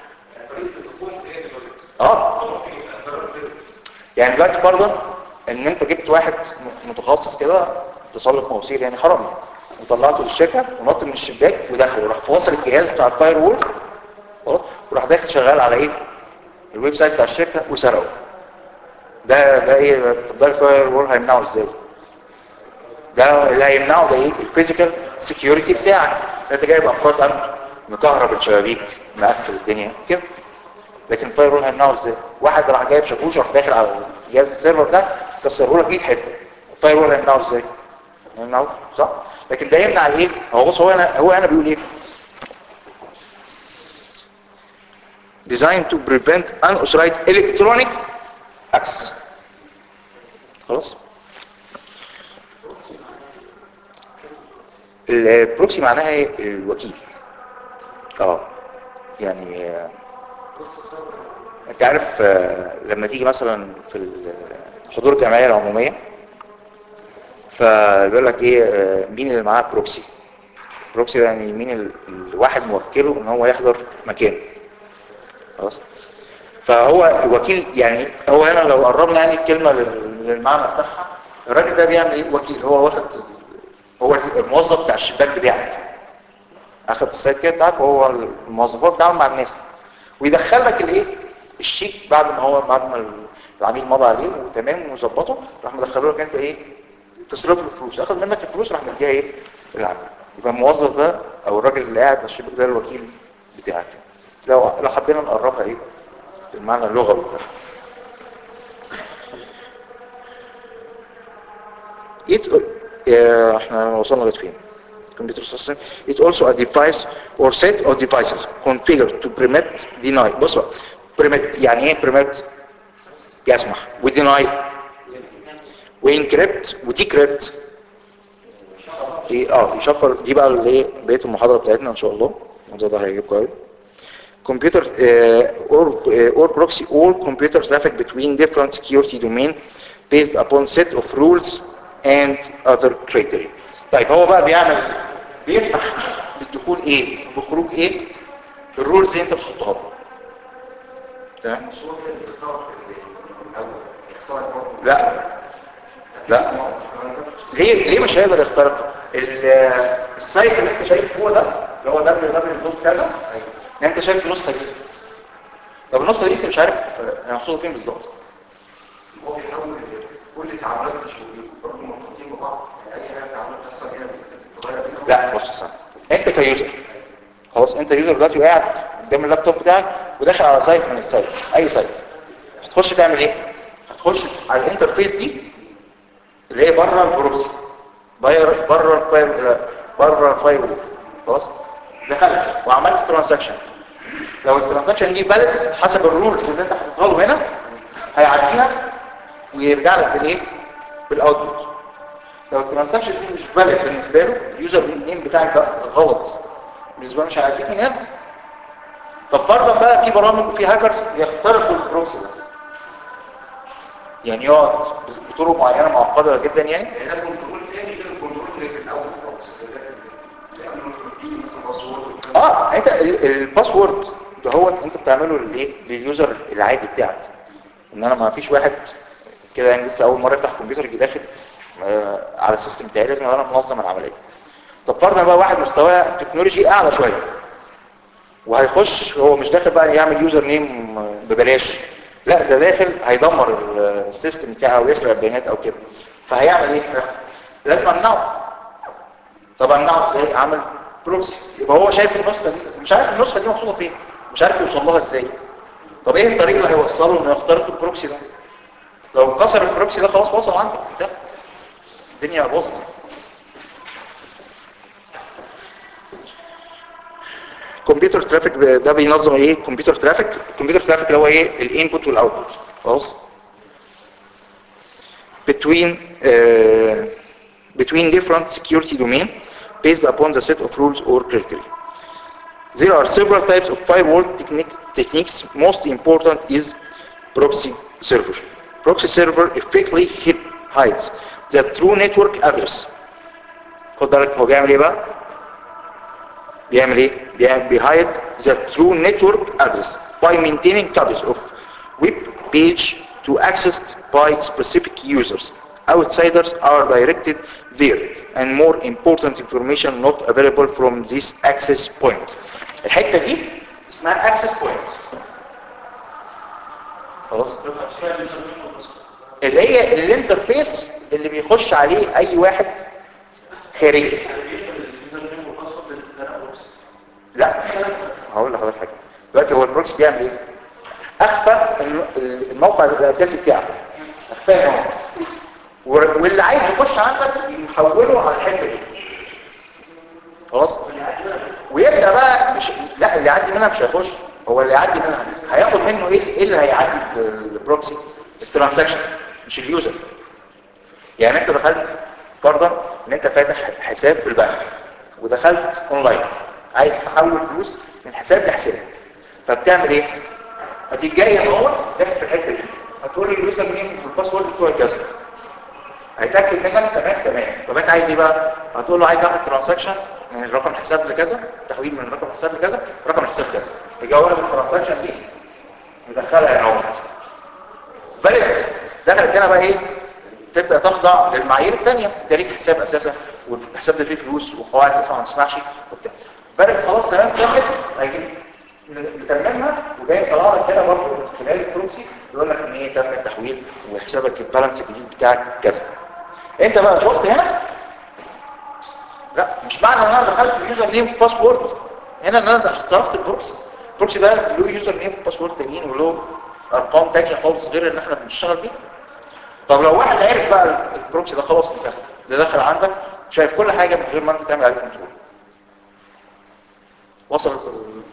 اه يعني دلوقتي فرضا ان انت جبت واحد م- متخصص كده تسلق مواسير يعني حرامي وطلعته للشركه ونط من الشباك ودخل وراح فاصل الجهاز بتاع الفاير وول خلاص وراح داخل شغال على ايه الويب سايت بتاع الشركه وسرقه ده ده ايه طب ده الفاير وول هيمنعه ازاي ده اللي هيمنعه ده ايه الفيزيكال سكيورتي بتاعك انت جايب افراد امن مكهرب الشبابيك مقفل الدنيا كده لكن الفاير وول هيمنعه ازاي واحد راح جايب شاكوش راح داخل على جهاز السيرفر ده كسره لك 100 حته الفاير وول هيمنعه ازاي هيمنعه صح لكن ده يمنع الايه هو بص هو انا هو انا بيقول ايه designed to prevent unauthorized electronic access خلاص البروكسي معناها ايه الوكيل اه يعني آه، انت عارف آه، لما تيجي مثلا في ال- حضور الجمعيه العموميه فبيقول لك ايه آه، مين اللي معاه بروكسي بروكسي ده يعني مين ال- الواحد موكله ان هو يحضر مكانه خلاص فهو وكيل يعني هو هنا لو قربنا يعني الكلمه لل- للمعنى بتاعها الراجل ده بيعمل ايه وكيل هو واخد هو الموظف بتاع الشباك بتاعك اخد السايت كده بتاعك وهو الموظف هو بيتعامل مع الناس ويدخل لك الايه الشيك بعد ما هو بعد ما العميل مضى عليه وتمام وظبطه راح مدخله لك انت ايه تصرف له الفلوس اخد منك الفلوس راح مديها ايه للعميل يبقى الموظف ده او الراجل اللي قاعد على الشباك ده الوكيل بتاعك لو لو حبينا نقربها ايه بالمعنى اللغوي ده It, uh, احنا وصلنا لغايه فين computer system it also a device or set of devices configured to permit deny بص بقى permit يعني ايه permit يسمح وديناي وانكريبت وديكريبت ايه اه يشفر دي بقى اللي ايه بقيه المحاضره بتاعتنا ان شاء الله الموضوع ده هيعجبكم قوي computer uh, or uh, or proxy or computer traffic between different security domain based upon set of rules and other criteria طيب هو بقى بيعمل بيسمح بالدخول ايه بخروج ايه الرولز اللي انت بتحطها له تمام مش هو كده بيختار في الاول يختار برضه لا لا ليه ليه مش هيقدر يخترق ال- السايت اللي انت شايفه هو ده اللي هو www كذا انت شايف النسخه دي طب النسخه دي انت مش عارف هي محطوطه فين بالظبط هو بيحاول كل التعاملات مش برضه مرتبطين ببعض يعني اي حاجه تعاملات بتحصل هنا بتتغير بينهم لا بص يا سامي انت كيوزر خلاص انت يوزر دلوقتي وقاعد قدام اللابتوب بتاعك وداخل على سايت من السايت اي سايت هتخش تعمل ايه هتخش على الانترفيس دي اللي هي بره البروكسي بره بره الفاير بره الفاير خلاص دخلت وعملت ترانزاكشن لو الترانزاكشن دي فاليد حسب الرولز اللي انت حاططها له هنا هيعديها ويرجع لك بالايه بالاوتبوت لو الترانزاكشن دي مش فاليد بالنسبه له اليوزر نيم بتاعك ده غلط بالنسبه له مش هيعديك من هنا طب فرضا بقى في برامج وفي هاكرز يخترقوا البروكسي ده يعني يقعد بطرق معينه معقده جدا يعني يعني ده كنترول تاني غير الكنترول اللي في الاول خالص لانه في مثلا باسورد اه انت ال- الباسورد ده هو انت بتعمله للايه لليوزر العادي بتاعك ان انا ما فيش واحد كده يعني لسه اول مره يفتح كمبيوتر يجي داخل آه على السيستم بتاعي لازم انا منظم العمليه طب فرضا بقى واحد مستواه تكنولوجي اعلى شويه وهيخش هو مش داخل بقى يعمل يوزر نيم ببلاش لا ده داخل هيدمر ال- السيستم بتاعه او يسرق البيانات او كده فهيعمل ايه لازم امنعه طب امنعه ازاي اعمل بروكسي يبقى هو شايف النسخه دي مش عارف النسخه دي محطوطه فين مش عارف يوصل لها ازاي طب ايه الطريق اللي هيوصله انه يخترق البروكسي ده لو كسر البروكسي ده خلاص وصل عندك ده الدنيا باظت كمبيوتر ترافيك ده بينظم ايه كمبيوتر ترافيك الكمبيوتر ترافيك اللي هو ايه الانبوت والاوتبوت خلاص between uh, between different security domain based upon the set of rules or criteria. There are several types of firewall technique, techniques. Most important is proxy server. Proxy server effectively hid- hides the true network address. خد بالك هو بيعمل ايه بقى؟ بيعمل ايه؟ بيعمل بيهايد the true network address by maintaining copies of web page to accessed by specific users. Outsiders are directed there and more important information not available from this access point. الحتة دي اسمها access point. خلاص؟ اللي هي الانترفيس اللي بيخش عليه اي واحد خارجي لا هقول لحضرتك حاجه دلوقتي هو البروكس بيعمل ايه اخفى الم- الموقع الاساسي بتاعه اخفاه هو و- واللي عايز يخش عندك يحوله على الحته دي خلاص ويبدا بقى مش لا اللي يعدي منها مش هيخش هو اللي يعدي منها هياخد منه ايه ايه اللي هيعدي البروكسي الترانزاكشن مش اليوزر يعني انت دخلت فرضا ان انت فاتح حساب في البنك ودخلت اونلاين عايز تحول فلوس من حساب لحساب فبتعمل ايه هتيجي جاي اهوت داخل في الحته دي هتقول له اليوزر نيم في الباسورد بتوعي كذا هيتاكد منك تمام تمام طب انت عايز ايه بقى هتقول له عايز اعمل ترانزاكشن من رقم حساب لكذا تحويل من رقم حساب لكذا رقم حساب كذا يجاوب الترانزاكشن دي يدخلها هنا بلد دخلت هنا بقى ايه تبدا تخضع للمعايير الثانيه انت ليك حساب اساسا والحساب ده فيه فلوس وقواعد تسمع ما تسمعش وبتاع بلد خلاص تمام تاخد هيجي نتممها وده يطلع لك كده برضه من خلال البروكسي يقول لك ان ايه تم التحويل وحسابك البالانس الجديد بتاعك كذا انت بقى شفت هنا لا مش معنى ان انا دخلت اليوزر نيم باسورد هنا ان انا اخترت البروكسي البروكسي ده له يوزر نيم باسورد تانيين وله ارقام تانية خالص غير اللي احنا بنشتغل بيه طب لو واحد عرف بقى البروكسي ده خلاص انتهى ده دخل عندك شايف كل حاجه من غير ما انت تعمل عليه كنترول وصلت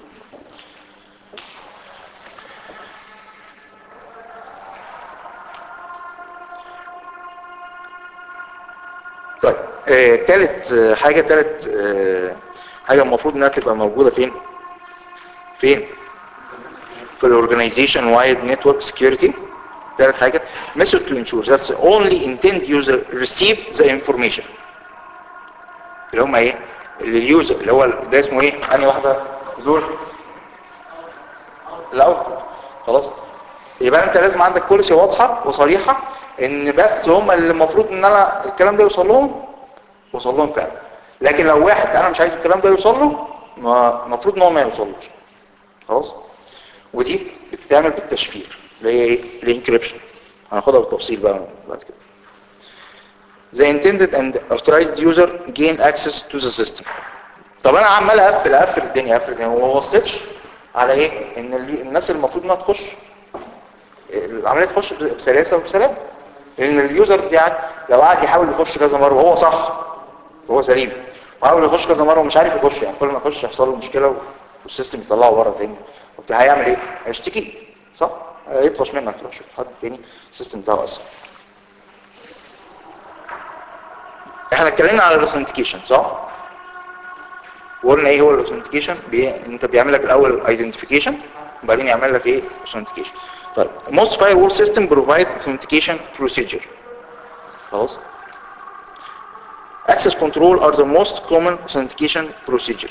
طيب آه، تالت آه، حاجة تالت آه، حاجة المفروض انها تبقى موجودة فين فين في الاورجنايزيشن وايد نتورك سكيورتي تالت حاجة method to ensure that the only intend user receive the information اللي هم ايه اللي اليوزر اللي هو ده اسمه ايه انهي واحدة دول الاول خلاص يبقى انت لازم عندك بوليسي واضحة وصريحة ان بس هم اللي المفروض ان انا الكلام ده يوصل لهم وصل لهم فعلا لكن لو واحد انا مش عايز الكلام ده يوصل له ما- المفروض ان هو ما يوصلوش خلاص ودي بتتعمل بالتشفير اللي هي ايه الانكريبشن هناخدها بالتفصيل بقى بعد كده The intended and authorized user gain access to the system طب انا عمال اقفل اقفل الدنيا اقفل الدنيا وما بصيتش على ايه ان ال- الناس المفروض انها تخش العمليه تخش بسلاسه وبسلام لان اليوزر بتاعك لو قعد يحاول يخش كذا مره وهو صح وهو سليم وحاول يخش كذا مره ومش عارف يخش يعني كل ما يخش يحصل له مشكله والسيستم يطلعه بره تاني وبتاع هيعمل ايه هيشتكي صح هيطفش منك تروح شوف حد تاني السيستم بتاعه اسهل احنا اتكلمنا على الاوثنتيكيشن صح وقلنا ايه هو الاوثنتيكيشن بي... انت بيعمل لك الاول ايدنتيفيكيشن وبعدين يعمل لك ايه authentication طيب most firewall system provide authentication procedure خلاص access control are the most common authentication procedure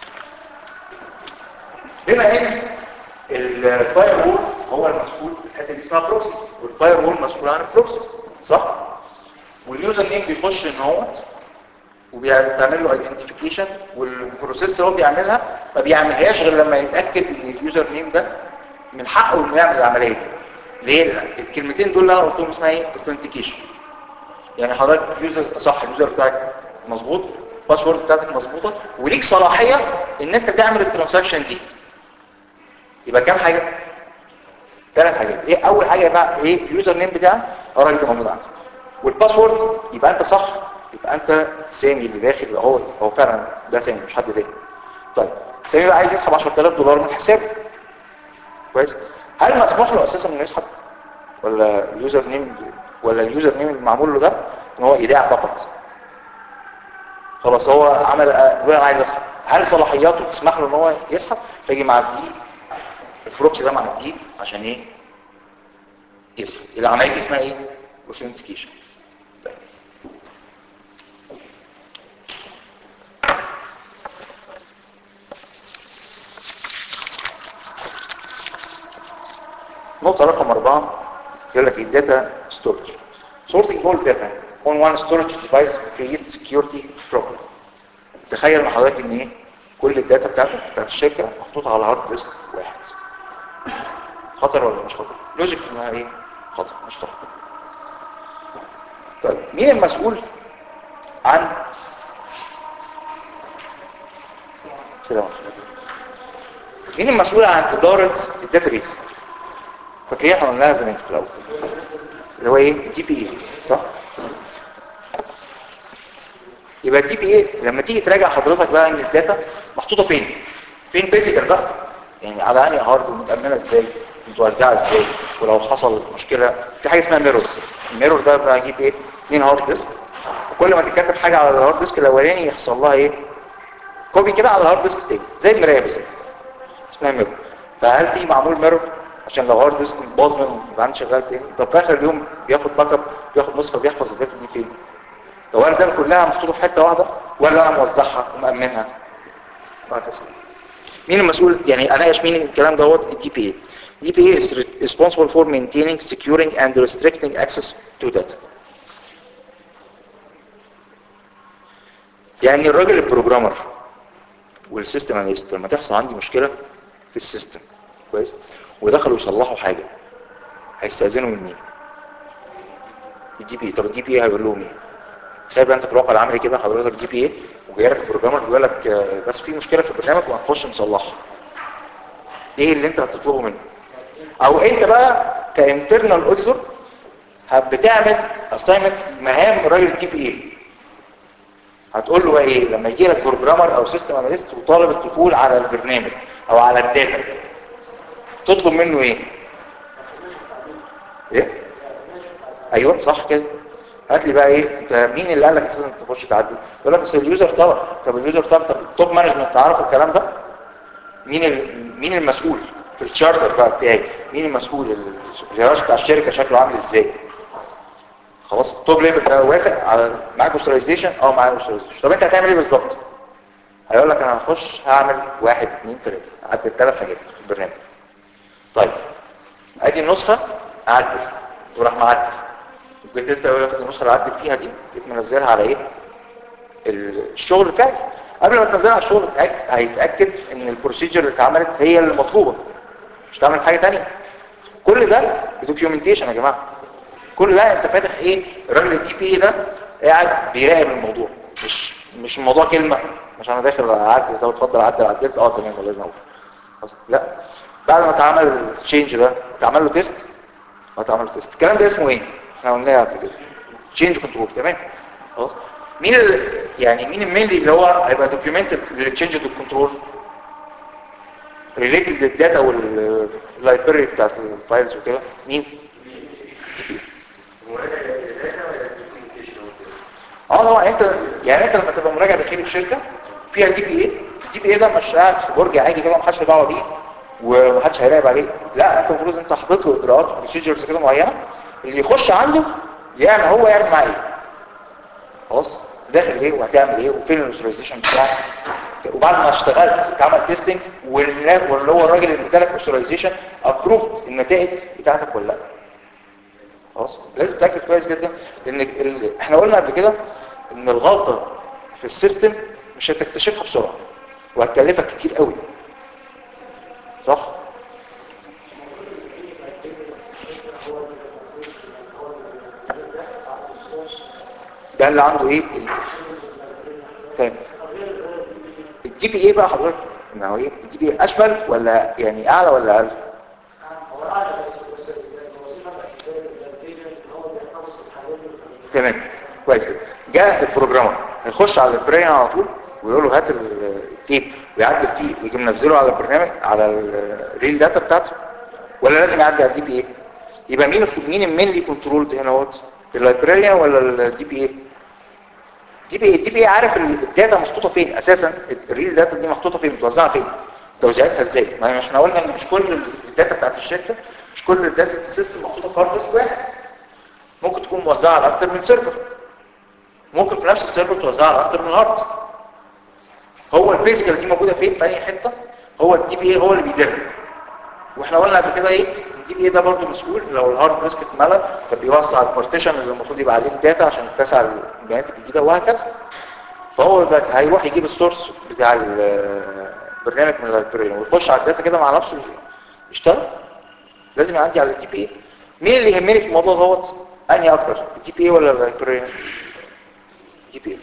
بما ان الفاير وول هو المسؤول الحته دي اسمها بروكسي والفاير وول مسؤول عن البروكسي صح واليوزر نيم بيخش ان هو وبيعمل له ايدنتيفيكيشن والبروسيس اللي هو بيعملها ما بيعملهاش غير لما يتاكد ان اليوزر نيم ده من حقه انه يعمل العمليه دي ليه الكلمتين دول اللي انا قلتهم اسمها ايه اوثنتيكيشن يعني حضرتك اليوزر صح اليوزر بتاعك مظبوط الباسورد بتاعتك مظبوطه وليك صلاحيه ان انت تعمل الترانزاكشن دي يبقى كام حاجه ثلاث حاجات ايه اول حاجه بقى ايه اليوزر نيم بتاعك الراجل ده موجود عندك والباسورد يبقى انت صح يبقى انت سامي اللي داخل هو هو فعلا ده سامي مش حد تاني طيب سامي بقى عايز يسحب 10000 دولار من حسابه كويس هل مسموح له اساسا انه يسحب ولا اليوزر نيم ولا اليوزر نيم المعمول له ده ان هو ايداع فقط خلاص هو عمل بيقول انا عايز اسحب هل صلاحياته تسمح له ان هو يسحب فيجي مع الدي البروكسي ده مع الدي عشان ايه يسحب العمليه دي اسمها ايه اوثنتيكيشن نقطة رقم أربعة يقول لك الداتا ستورج sorting all data on one storage device create security problem تخيل مع حضرتك ان ايه كل الداتا بتاعتك بتاعت الشركة محطوطة على هارد ديسك واحد خطر ولا مش خطر لوجيك انها ايه خطر مش خطر طيب مين المسؤول عن سلام مين المسؤول عن إدارة الداتابيز فاكرين احنا قلناها زمان في الاول اللي هو ايه الدي بي اي صح يبقى الدي بي اي لما تيجي تراجع حضرتك بقى ان الداتا محطوطه فين فين فيزيكال بقى يعني على انهي هارد ومتامنه ازاي متوزعه ازاي ولو حصل مشكله في حاجه اسمها ميرور الميرور ده بقى اجيب ايه اثنين هارد ديسك وكل ما تتكتب حاجه على الهارد ديسك الاولاني يحصل لها ايه كوبي كده على الهارد ديسك تاني زي المرايه بالظبط اسمها ميرور فهل في معمول ميرور عشان لو هارد ديسك باظ منهم يبقى عندي شغال تاني طب في اخر اليوم بياخد باك اب بياخد نسخه بيحفظ الداتا دي فين لو انا ده كلها محطوطه في حته واحده ولا انا موزعها ومأمنها وهكذا مين المسؤول يعني اناقش مين الكلام دوت الدي بي اي دي بي اي is responsible for maintaining securing and restricting access to data يعني الراجل البروجرامر والسيستم اناليست لما تحصل عندي مشكله في السيستم كويس ودخلوا يصلحوا حاجه هيستاذنوا من مين الدي بي اي طب الدي بي اي هيقول لهم ايه تخيل بقى انت في الواقع العملي كده حضرتك دي بي اي وجاي لك بروجرامر بيقول لك آه، بس في مشكله في البرنامج وهنخش نصلحها ايه اللي انت هتطلبه منه او انت بقى كانترنال اوديتور بتعمل اساينمنت مهام الراجل الدي بي اي هتقول له بقى ايه لما يجي لك بروجرامر او سيستم اناليست وطالب الدخول على البرنامج او على الداتا تطلب منه ايه ايه ايوه صح كده هات لي بقى ايه انت مين اللي قال لك اساسا انت تخش تعدي يقول لك اصل اليوزر طلب طب اليوزر طلب طب التوب مانجمنت تعرف الكلام ده مين ال... مين المسؤول في الشارتر بقى بتاعي مين المسؤول الجهاز بتاع الشركه شكله عامل ازاي خلاص التوب ليفل ده وافق على معاك اوثرايزيشن اه معاك اوثرايزيشن طب انت هتعمل ايه بالظبط هيقول لك انا هخش هعمل واحد اثنين ثلاثه اعدل ثلاث حاجات في البرنامج طيب ادي النسخه اعدل وراح معدل جيت انت واخد النسخه اللي عدل فيها دي جيت منزلها على ايه الشغل بتاعي قبل ما تنزلها على الشغل اتأك- هيتاكد ان البروسيجر اللي اتعملت هي اللي مطلوبه مش تعمل حاجه ثانيه كل ده بدوكيومنتيشن يا جماعه كل ده انت فاتح ايه الراجل الدي بي ده قاعد بيراقب الموضوع مش مش الموضوع كلمه مش انا داخل اعدل طب اتفضل عدل عدلت اه تمام الله ينور خلاص. لا بعد ما اتعمل التشينج ده اتعمل له تيست ما اتعمل له تيست الكلام ده اسمه ايه احنا قلناها قبل كده تشينج كنترول تمام خلاص مين ال... يعني مين المينلي اللي هو هيبقى دوكيومنتد للتشينج كنترول ريليتد للداتا واللايبرري بتاعت الفايلز وكده مين اه طبعا انت يعني انت لما تبقى مراجع داخلي في شركه فيها دي بي اي الدي بي اي ده مش قاعد في برج عادي كده محدش له دعوه بيه ومحدش هيراقب عليه لا انت المفروض انت حاطط له اجراءات بروسيجرز كده معينه اللي يخش عنده يعمل هو يعمل معاه ايه خلاص داخل ايه وهتعمل ايه وفين الاوثرايزيشن بتاعك وبعد ما اشتغلت اتعمل تيستنج واللي هو الراجل اللي ادالك اوثرايزيشن ابروفد النتائج بتاعتك ولا لا خلاص لازم تتاكد كويس جدا ان ال... احنا قلنا قبل كده ان الغلطه في السيستم مش هتكتشفها بسرعه وهتكلفك كتير قوي صح ده اللي عنده ايه ال- تمام الدي بي ايه بقى حضرتك ما هو ايه الدي بي ايه اشمل ولا يعني اعلى ولا اقل تمام كويس جدا جاء البروجرامر هيخش على البرين على طول ويقول له هات ال- التيب ويعدل فيه ويجي منزله على البرنامج على الريل داتا بتاعته ولا لازم يعدي على الدي بي اي يبقى مين مين المينلي كنترول هنا اهوت اللايبراريان ولا الدي بي اي دي بي دي بي عارف ال- الداتا محطوطه فين اساسا الريل داتا دي محطوطه فين متوزعه فين توزيعاتها ازاي ما احنا قلنا ان مش كل الداتا بتاعت الشركه مش كل الداتا السيستم محطوطه في هارد ديسك واحد ممكن تكون موزعه على اكتر من سيرفر ممكن في نفس السيرفر توزعها على اكتر من هارد هو الفيزيكال دي موجوده فين في اي حته هو الدي بي اي هو اللي بيديرها واحنا قلنا قبل كده ايه الدي بي اي ده برضه مسؤول لو الهارد ديسك اتملى فبيوسع البارتيشن اللي المفروض يبقى عليه الداتا عشان تتسع البيانات الجديده وهكذا فهو دلوقتي هيروح يجيب السورس بتاع البرنامج من اللايبراري ويخش على الداتا كده مع نفسه يشتغل لازم يعدي على الدي بي اي مين اللي يهمني في الموضوع دوت انهي اكتر الدي بي اي ولا اللايبراري دي بي اي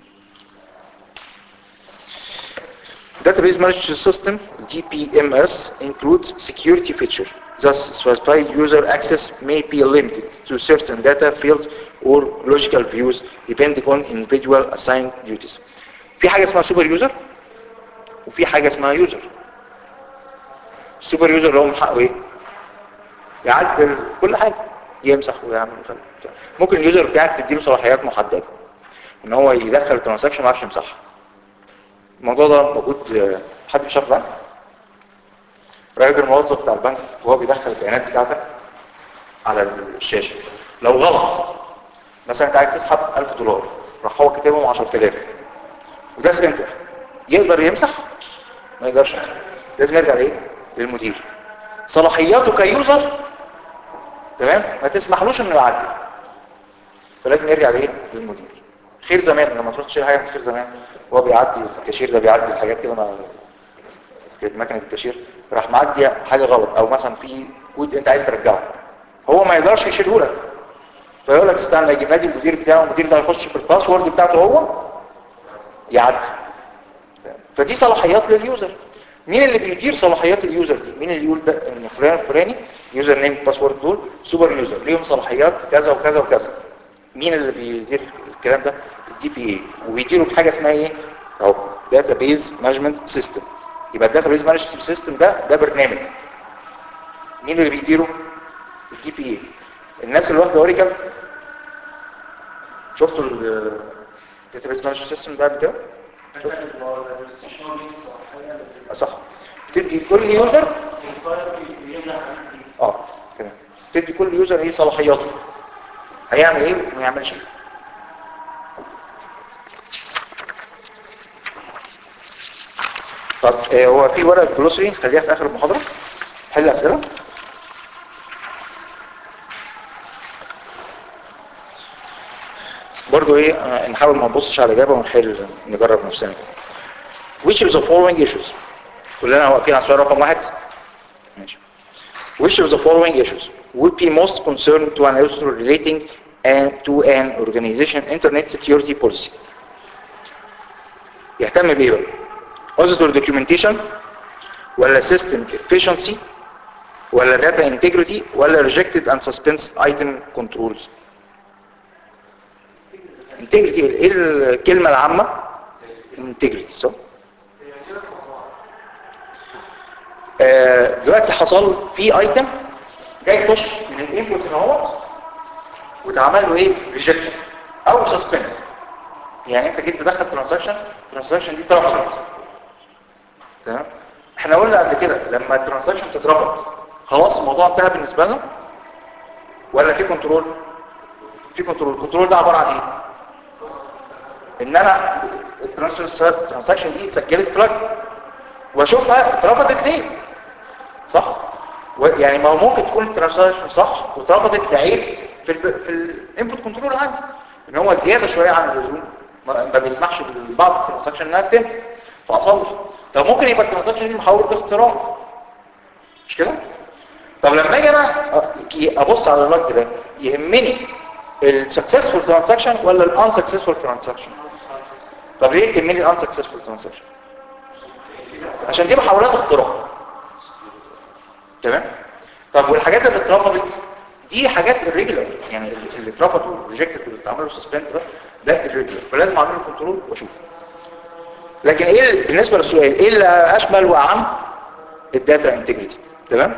Database Management System DPMS includes security feature. Thus, specified user access may be limited to certain data fields or logical views depending on individual assigned duties. في حاجة اسمها سوبر يوزر وفي حاجة اسمها يوزر. السوبر يوزر اللي هو من حقه ايه؟ يعدل كل حاجة يمسح ويعمل مش عارف بتاع. ممكن اليوزر بتاعك تديله صلاحيات محددة ان هو يدخل ترانزاكشن ما يعرفش يمسحها الموضوع ده موجود آه، حد بيشرح ده راجل الموظف بتاع البنك وهو بيدخل البيانات بتاعتك على الشاشه لو غلط مثلا انت عايز تسحب 1000 دولار راح هو كاتبهم 10000 وده سنتر يقدر يمسح ما يقدرش لازم يرجع لايه للمدير صلاحياته كيوزر تمام ما تسمحلوش انه يعدي فلازم يرجع لايه للمدير خير زمان لما تروح تشيل حاجه من خير زمان هو بيعدي الكاشير ده بيعدي الحاجات كده مع كانت مكنه الكاشير راح معدي حاجه غلط او مثلا في كود انت عايز ترجعه هو ما يقدرش يشيله لك فيقول لك استنى يجي نادي المدير بتاعه المدير ده يخش في الباسورد بتاعته هو يعدي فدي صلاحيات لليوزر مين اللي بيدير صلاحيات اليوزر دي مين اللي يقول ده ان فلان الفلاني يوزر نيم باسورد دول سوبر يوزر ليهم صلاحيات كذا وكذا وكذا مين اللي بيدير الكلام ده الدي بي اي وبيديروا بحاجه اسمها ايه اهو داتابيز مانجمنت سيستم يبقى الداتابيز مانجمنت سيستم ده ده برنامج مين اللي بيديره الدي بي اي الناس اللي واخده اوريكل شفتوا الداتابيز مانجمنت سيستم ده قبل كده صح بتدي كل يوزر اه تمام بتدي كل يوزر ايه صلاحياته هيعمل ايه وما يعملش ايه طب آه هو في ورقه جلوسري خليها في اخر المحاضره حل اسئله برضو ايه آه، نحاول ما نبصش على الاجابه ونحل نجرب نفسنا which of the following issues كلنا واقفين على السؤال رقم واحد ماشي which of the following issues would be most concerned to an auditor relating and to an organization internet security policy يهتم بايه بقى auditor documentation ولا system efficiency ولا data integrity ولا rejected and suspensed item controls integrity ايه الكلمة العامة integrity صح آه، دلوقتي حصل في ايتم جاي يخش من الانبوت هنا اهوت واتعمل له ايه ريجكشن او سسبند يعني انت جيت تدخل ترانزاكشن الترانزاكشن دي اترفضت تمام احنا قلنا قبل كده لما الترانزاكشن تترفض خلاص الموضوع انتهى بالنسبه لنا ولا في كنترول في كنترول الكنترول ده عباره عن ايه ان انا الترانزاكشن دي اتسجلت فلاج واشوفها اترفضت ليه صح و- يعني ما هو ممكن تكون الترانزاكشن صح واترفضت لعيب في ال في الانبوت كنترول عندي ان هو زياده شويه عن اللزوم ما ما بيسمحش لبعض الترانزاكشن انها تتم فاصلح طب ممكن يبقى الترانزاكشن دي محاوله اختراق مش كده طب لما اجي انا أ- ابص على اللوج ده يهمني السكسسفول ترانزاكشن ولا الان سكسسفول ترانزاكشن طب ليه تهمني الان سكسسفول ترانزاكشن عشان دي محاولات اختراق تمام طب والحاجات اللي اترفضت دي حاجات الريجولار يعني اللي اترفض والريجكتد واللي اتعمل سسبند ده ده الريجولار فلازم اعمل له كنترول واشوف لكن ايه ال- بالنسبه للسؤال ايه اللي اشمل واعم الداتا انتجريتي تمام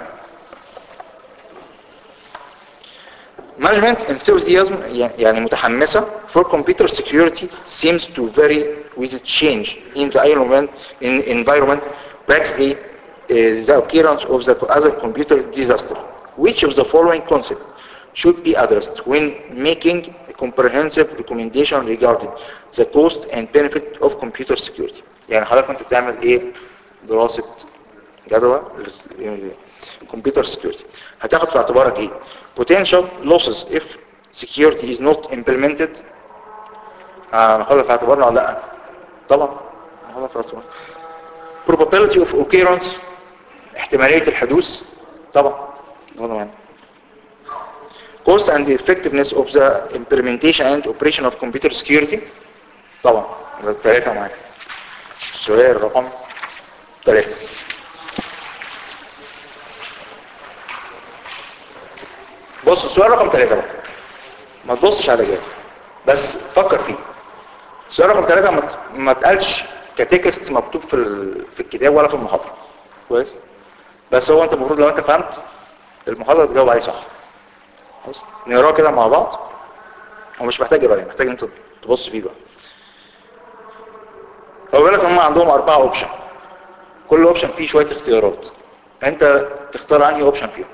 Management enthusiasm يعني متحمسة for computer security seems to vary with the change in the environment, in environment practically uh, the occurrence of the other computer disaster. Which of the following concepts should be addressed when making a comprehensive recommendation regarding the cost and benefit of computer security? يعني حضرتك كنت بتعمل ايه دراسة جدوى computer security هتاخد في اعتبارك ايه potential losses if security is not implemented هناخدها في اعتبارنا ولا لا طبعا هناخدها في اعتبارنا probability of occurrence احتمالية الحدوث طبعا هذا معنى cost and effectiveness of the implementation and operation of computer security طبعا يبقى الثلاثة معانا السؤال رقم ثلاثة بص السؤال رقم ثلاثة بقى ما تبصش على جاي بس فكر فيه السؤال رقم ثلاثة ما ت- ما اتقالش كتكست مكتوب في ال- في الكتاب ولا في المحاضرة كويس بس هو انت المفروض لو انت فهمت المحاضرة تجاوب عليه صح خلاص نقراه كده مع بعض هو مش محتاج قرايه محتاج انت تبص فيه بقى هو بيقول لك هم عندهم أربعة اوبشن كل اوبشن فيه شوية اختيارات انت تختار انهي اوبشن فيهم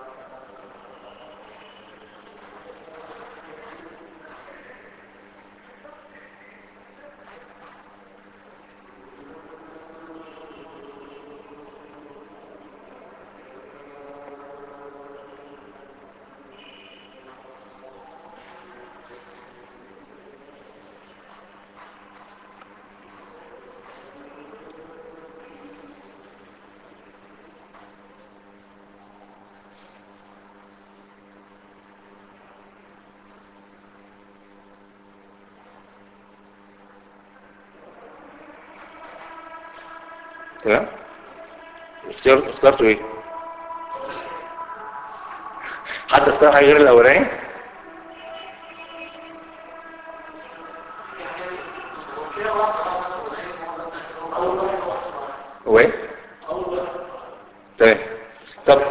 تمام اختيار اخترتوا ايه حد اختار حاجه غير الاولاني هو ايه تمام طب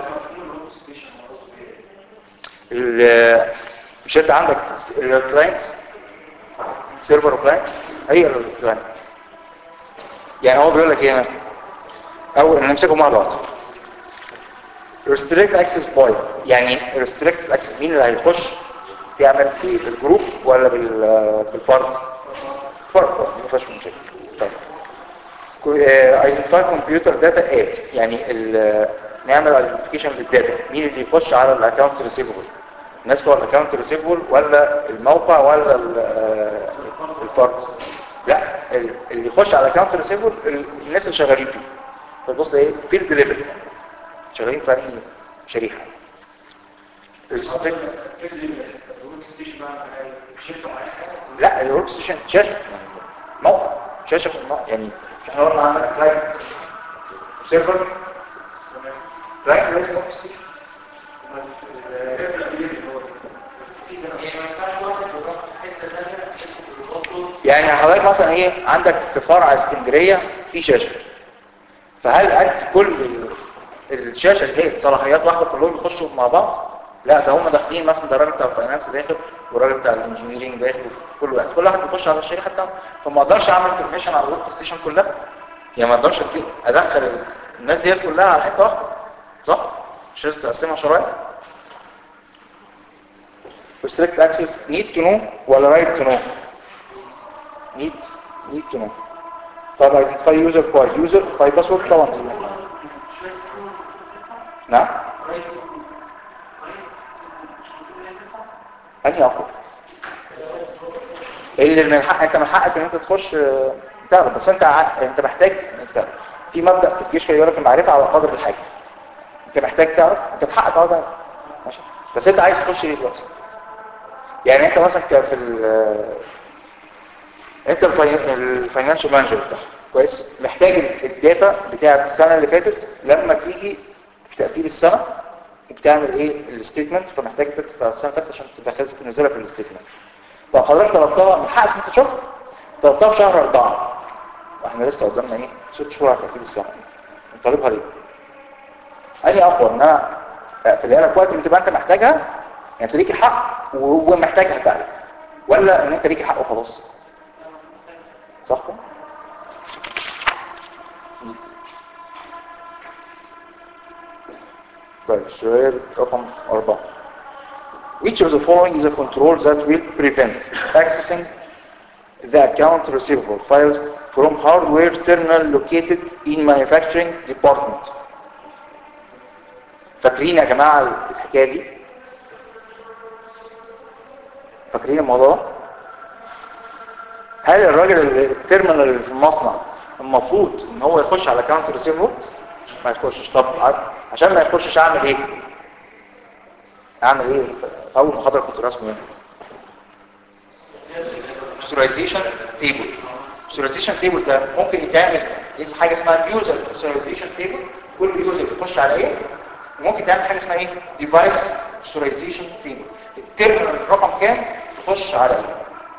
ال- مش انت عندك الكلاينت سيرفر وكلاينت هي الكلاينت يعني هو بيقول لك ايه هنا او نمسكهم مع بعض restrict access by يعني restrict access مين اللي هيخش تعمل في بالجروب ولا بال بالفرد فرد ما فيهاش مشكله طيب identify computer data add يعني ال- نعمل identification للداتا مين اللي يخش على الاكونت ريسيفبل الناس بتوع الاكونت ريسيفبل ولا الموقع ولا ال- آه، الفرد لا ال- اللي يخش على الاكونت ريسيفبل الناس اللي شغالين فيه فتبص ايه فيلد ليفل شغالين في انهي شريحه restrict لا الورك ستيشن شاشه موقع شاشه في الموقع يعني احنا قلنا عندك كلاينت سيرفر كلاينت ليس ورك ستيشن يعني حضرتك مثلا ايه عندك في فرع اسكندريه في شاشه فهل انت كل ال- الشاشه اللي هي صلاحيات واحده كلهم يخشوا مع بعض لا ده هم داخلين مثلا ده الراجل بتاع الفاينانس داخل والراجل بتاع الانجينيرنج داخل كل واحد كل واحد بيخش على الشريحه بتاعته فما اقدرش اعمل كونفيشن على الورك ستيشن كلها يعني ما اقدرش أدي- ادخل ال- الناس ديت كلها على حته واحده صح مش لازم تقسمها شرايح restrict access need to know ولا right to know need need to know طب identify user by user by password طبعا نعم انهي اقوى اللي من الحق انت من حقك ان انت تخش آه، تعرف بس انت ع- انت محتاج انت في مبدا في الجيش كده يقول لك المعرفه على قدر الحاجه انت محتاج تعرف انت بحقك اه تعرف ماشي بس انت عايز تخش ليه دلوقتي يعني انت مثلا ك- في ال انت الفاينانشال مانجر بتاعك كويس محتاج ال- الداتا بتاعت السنه اللي فاتت لما تيجي في تقفيل السنه بتعمل ايه الستيتمنت فمحتاج الداتا بتاعت السنه اللي فاتت عشان تدخل تنزلها في الستيتمنت طب حضرتك طلبتها من حقك انت تشوفها طلبتها في شهر أربعة واحنا لسه قدامنا ايه ست شهور على تقفيل السنه طالبها ليه؟ اني اقوى ان انا اقفلها لك وقت ما تبقى انت محتاجها يعني انت ليك حق وهو محتاجها فعلا ولا ان انت ليك حق وخلاص صح كده؟ طيب السؤال رقم أربعة Which of the following is a control that will prevent accessing the account receivable files from hardware terminal located in manufacturing department فاكرين يا جماعة الحكاية دي فاكرين الموضوع ده؟ هل الراجل اللي- التيرمينال اللي في المصنع المفروض ان هو يخش على اكونت ريسيفبل ما يخشش طب ع- عشان ما يخشش اعمل ايه اعمل ايه اول محاضره كنت رسمه ايه visualization table visualization table ده ممكن يتعمل دي حاجه اسمها user visualization table كل يوزر يخش على ايه وممكن تعمل حاجه اسمها ايه device visualization table التيرمينال رقم كام تخش على ايه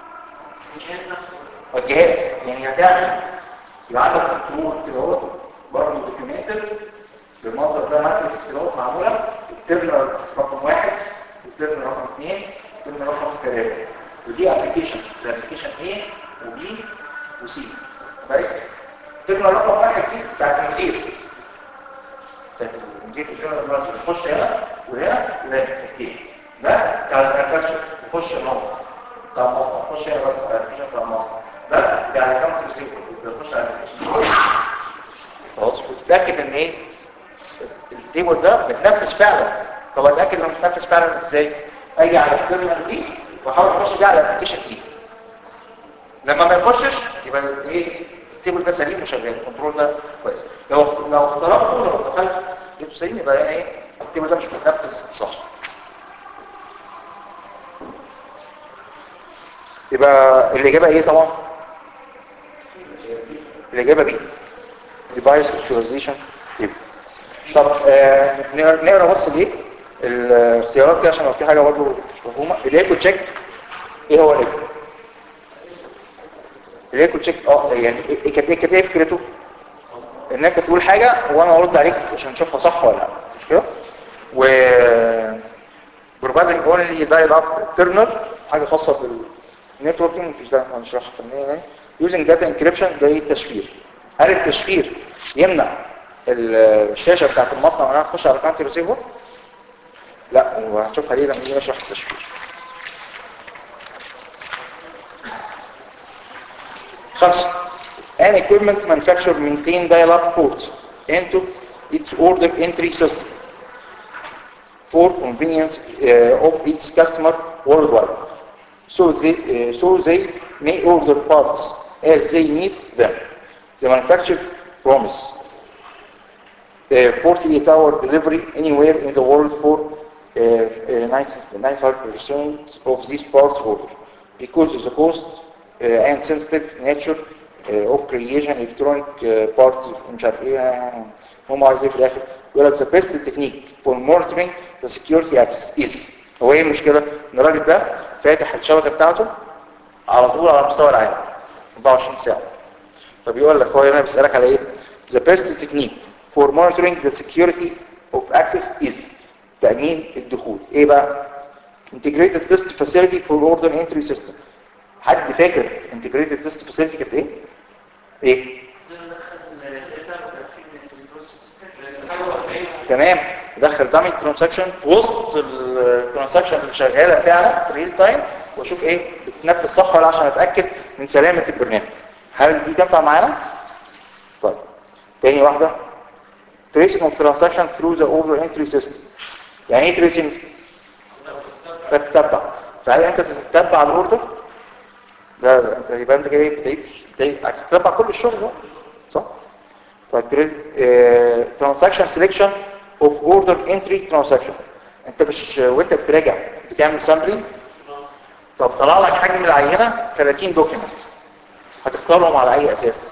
الجهاز يعني هتعمل يبقى عندك كنترول كده اهو برضه دوكيومنتد بالمنظر ده ماتريكس كده اهو معموله التيرمينال رقم واحد والتيرمينال رقم اثنين والتيرمينال رقم ثلاثه ودي ابلكيشن الابلكيشن A وبي وسي كويس التيرمينال رقم واحد دي بتاعت المدير بتاعت نجيب الجنرال مانجر يخش هنا وهنا وهنا الكيس ده بتاع المانفاكتشر يخش هنا بتاع مصنع يخش هنا بس على الابلكيشن بتاع المصنع ده بتاع الاكونت ريسيفر يخش على الابلكيشن خلاص وتتاكد ان ايه التيبل ده متنفذ فعلا طب اتاكد انه متنفذ فعلا ازاي اجي على التيرمينال دي واحاول اخش بيه على الابلكيشن دي لما ما يخشش يبقى ايه التيبل ده سليم وشغال الكنترول ده كويس لو لو اخترقته لو دخلت لقيته سليم يبقى ايه التيبل ده مش متنفذ صح يبقى الاجابه ايه طبعا الاجابه بي device authorization table طب آه نقرا بس الايه الاختيارات دي عشان لو في حاجه برضه مش مفهومه الايكو تشيك ايه هو الايكو الايكو تشيك اه يعني ايه كانت ايه كانت ايه فكرته ان انت تقول حاجه وانا ارد عليك عشان نشوفها صح ولا لا مش كده و providing only dial up terminal حاجه خاصه بالنتوركينج مفيش ده هنشرحها فنيا using data encryption ده ايه التشفير هل التشفير يمنع الشاشه بتاعت المصنع وانا اخش على كانتي ريسيفر لا وهنشوفها ليه لما نيجي نشرح التشفير خمسة an equipment manufacturer maintain dial-up ports into its order entry system for convenience uh, of its customer worldwide so they, uh, so they may order parts as they need them the manufacturer promise 48-hour delivery anywhere in the world for uh, 95% of these parts order because of the cost uh, and sensitive nature uh, of creation electronic uh, parts مش عارف ايه هم عايزين في الاخر يقول لك the best technique for monitoring the security access is هو ايه المشكلة؟ ان الراجل ده فاتح الشبكة بتاعته على طول على مستوى العالم 24 ساعة فبيقول لك هو هنا بيسألك على ايه the best technique for monitoring the security of access is تأمين الدخول ايه بقى integrated test facility for order entry system حد فاكر integrated test facility كانت ايه ايه تمام دخل دامي ترانزاكشن في وسط الترانزاكشن اللي شغاله فعلا في ريل تايم واشوف ايه بتنفذ صح ولا عشان اتاكد من سلامه البرنامج هل دي تنفع معانا طيب تاني واحده tracing of transactions through the order entry system يعني ايه tracing تتبع فهل انت تتبع الاوردر لا لا انت يبقى انت جاي بتعيد هتتبع كل الشغل ده صح طيب ترانزاكشن سيلكشن اوف اوردر انتري ترانزاكشن انت مش وانت بتراجع بتعمل سامبلينج طب طلع لك حجم العينه 30 دوكيمنت هتختارهم على اي اساس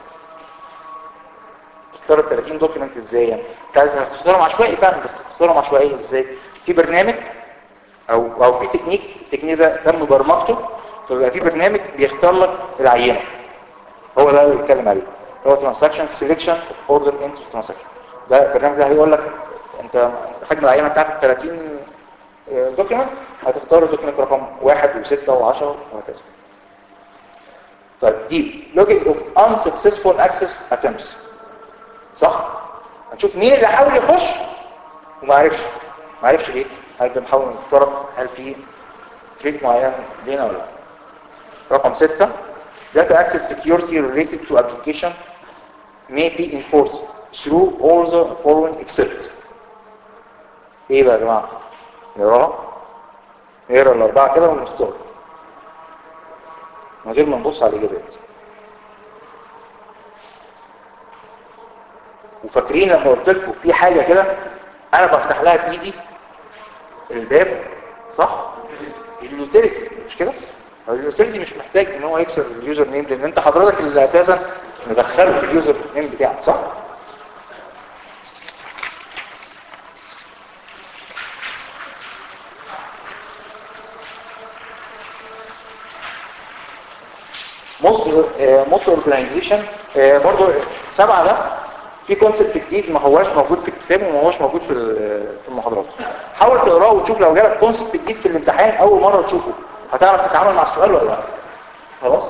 تختار ال 30 دوكيمنت ازاي يعني انت هتختارهم عشوائي فعلا بس تختارهم عشوائي ازاي في برنامج او او في تكنيك التكنيك ده تم برمجته فبيبقى في برنامج بيختار لك العينه هو ده اللي بيتكلم عليه هو ترانزاكشن سيلكشن اوف اوردر انتري ترانزاكشن ده البرنامج ده هيقول لك انت حجم العينه بتاعت ال 30 دوكيمنت هتختار الدوكيمنت رقم 1 و6 و10 وهكذا طيب دي لوجيك اوف unsuccessful access attempts صح هنشوف مين اللي حاول يخش وما عرفش ما عرفش ليه هل بنحاول نخترق هل في تريك معين لينا ولا لا رقم 6 data access security related to application may be enforced through all the following except ايه بقى يا جماعه نقراها نقرا الاربعه كده ونختار من غير ما نبص على الاجابات وفاكرين لما قلت لكم في حاجه كده انا بفتح لها بايدي الباب صح اليوتيليتي مش كده اليوتيليتي مش محتاج ان هو يكسر اليوزر نيم لان انت حضرتك اللي اساسا مدخله في اليوزر نيم بتاعك صح موست اورجانيزيشن برضو سبعة ده في كونسبت جديد ما هواش موجود في الكتاب وما هواش موجود في في المحاضرات حاول تقراه وتشوف لو جالك كونسبت جديد في الامتحان اول مره تشوفه هتعرف تتعامل مع السؤال ولا لا خلاص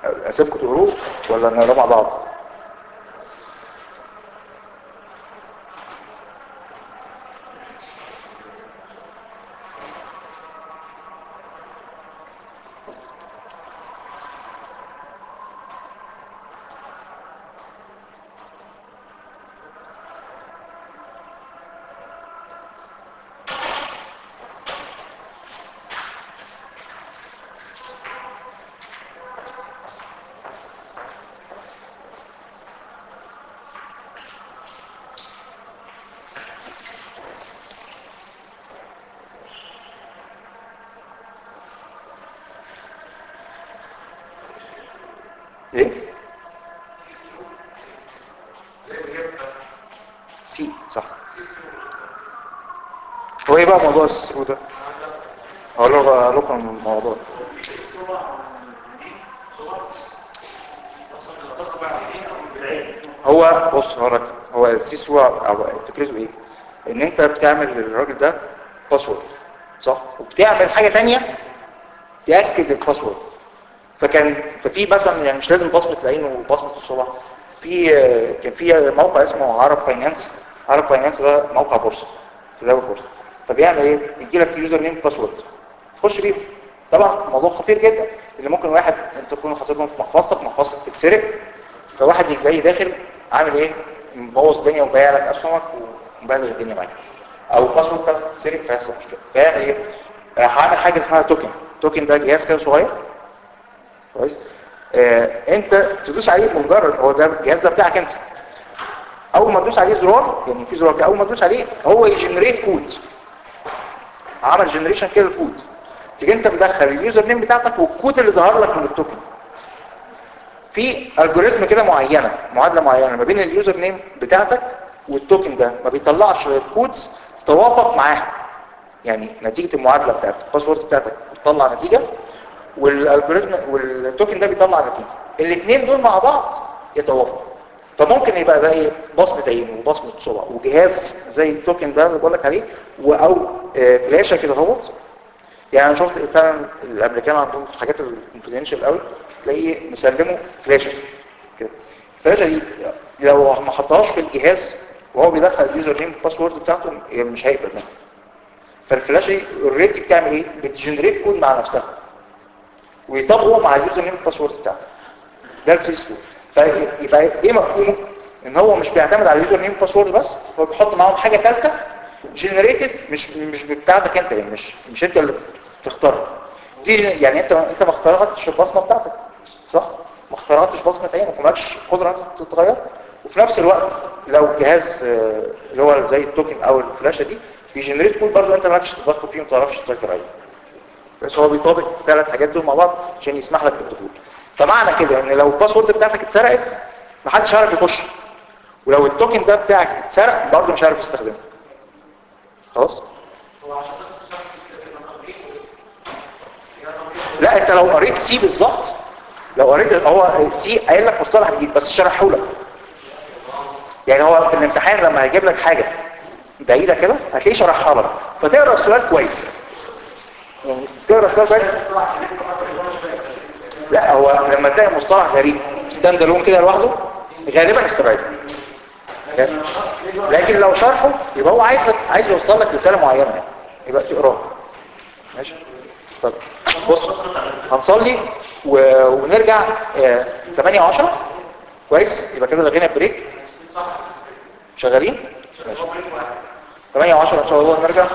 اسيبكم تقروه ولا نقراه مع بعض ايه سي صح هو ايه بقى موضوع السيسرو ده اقول له بقى لكم الموضوع هو بص هو رك- هو السيسرو أو فكرته ايه ان انت بتعمل للراجل ده باسورد صح وبتعمل حاجة تانية تأكد الباسورد فكان ففي مثلا يعني مش لازم بصمة العين وبصمة الصبع في آه، كان في موقع اسمه عرب فاينانس عرب فاينانس ده موقع بورصة تداول بورصة فبيعمل ايه يجي لك يوزر نيم باسورد تخش بيه طبعا موضوع خطير جدا اللي ممكن واحد انت تكون حاططهم في محفظتك محفظتك تتسرق فواحد يجي جاي داخل عامل ايه مبوظ الدنيا وبايع لك اسهمك ومبهدل الدنيا معاك او الباسورد بتاعك تتسرق فيحصل مشكله فيعمل ايه راح عامل حاجه اسمها توكن توكن ده جهاز كده صغير كويس آه انت تدوس عليه بمجرد هو ده الجهاز ده بتاعك انت اول ما تدوس عليه زرار يعني في زرار كده اول ما تدوس عليه هو يجنريت كود عمل جنريشن كده الكود تيجي انت مدخل اليوزر نيم بتاعتك والكود اللي ظهر لك من التوكن في الجوريزم كده معينه معادله معينه ما بين اليوزر نيم بتاعتك والتوكن ده ما بيطلعش غير كودز توافق معاها يعني نتيجه المعادله بتاعت الباسورد بتاعتك بتطلع نتيجه والالجوريزم والتوكن ده بيطلع نتيجه الاثنين دول مع بعض يتوافقوا فممكن يبقى زي بصمه عين وبصمه صبع وجهاز زي التوكن ده اللي بقول لك عليه و- او آه، فلاشه كده اهوت يعني انا شفت فعلا الامريكان عندهم في الحاجات الكونفيدنشال قوي تلاقيه مسلمه فلاشه كده الفلاشه دي لو ما حطهاش في الجهاز وهو بيدخل اليوزر نيم الباسورد بتاعته يعني مش هيقبل منها فالفلاشه دي اوريدي بتعمل ايه بتجنريت كود مع نفسها ويطبقه مع اليوزر نيم الباسورد بتاعتك ده الفيس تو فيبقى ايه مفهومه ان هو مش بيعتمد على اليوزر نيم باسورد بس هو بيحط معاهم حاجه ثالثه جنريتد مش مش بتاعتك انت يعني مش مش انت اللي بتختارها دي يعني انت انت ما اخترعتش البصمه بتاعتك صح ما اخترعتش بصمه عينك ومالكش قدره انت تتغير وفي نفس الوقت لو الجهاز آه، اللي هو زي التوكن او الفلاشه دي بيجنريت كود برضه انت مالكش تدخل فيه وما تعرفش تسيطر عليه بس هو بيطابق الثلاث حاجات دول مع بعض عشان يسمح لك بالدخول فمعنى كده ان لو الباسورد بتاعتك اتسرقت محدش عارف يخش ولو التوكن ده بتاعك اتسرق برضه مش عارف يستخدمه خلاص لا انت لو قريت سي بالظبط لو قريت هو سي قايل لك مصطلح جديد بس شرحه لك يعني هو في الامتحان لما هيجيب لك حاجه بعيده كده هتلاقيه شرحها لك فتقرا السؤال كويس يعني تقرا السؤال كويس لا هو لما تلاقي مصطلح غريب ستاند الون كده لوحده غالبا استبعده لكن لو شرحه يبقى هو عايزك عايز يوصل لك رساله معينه يعني. يبقى تقراه ماشي طب بص هنصلي و... ونرجع آه... 8 و10 كويس يبقى كده لغينا بريك شغالين ماشي 8 و10 ان شاء الله نرجع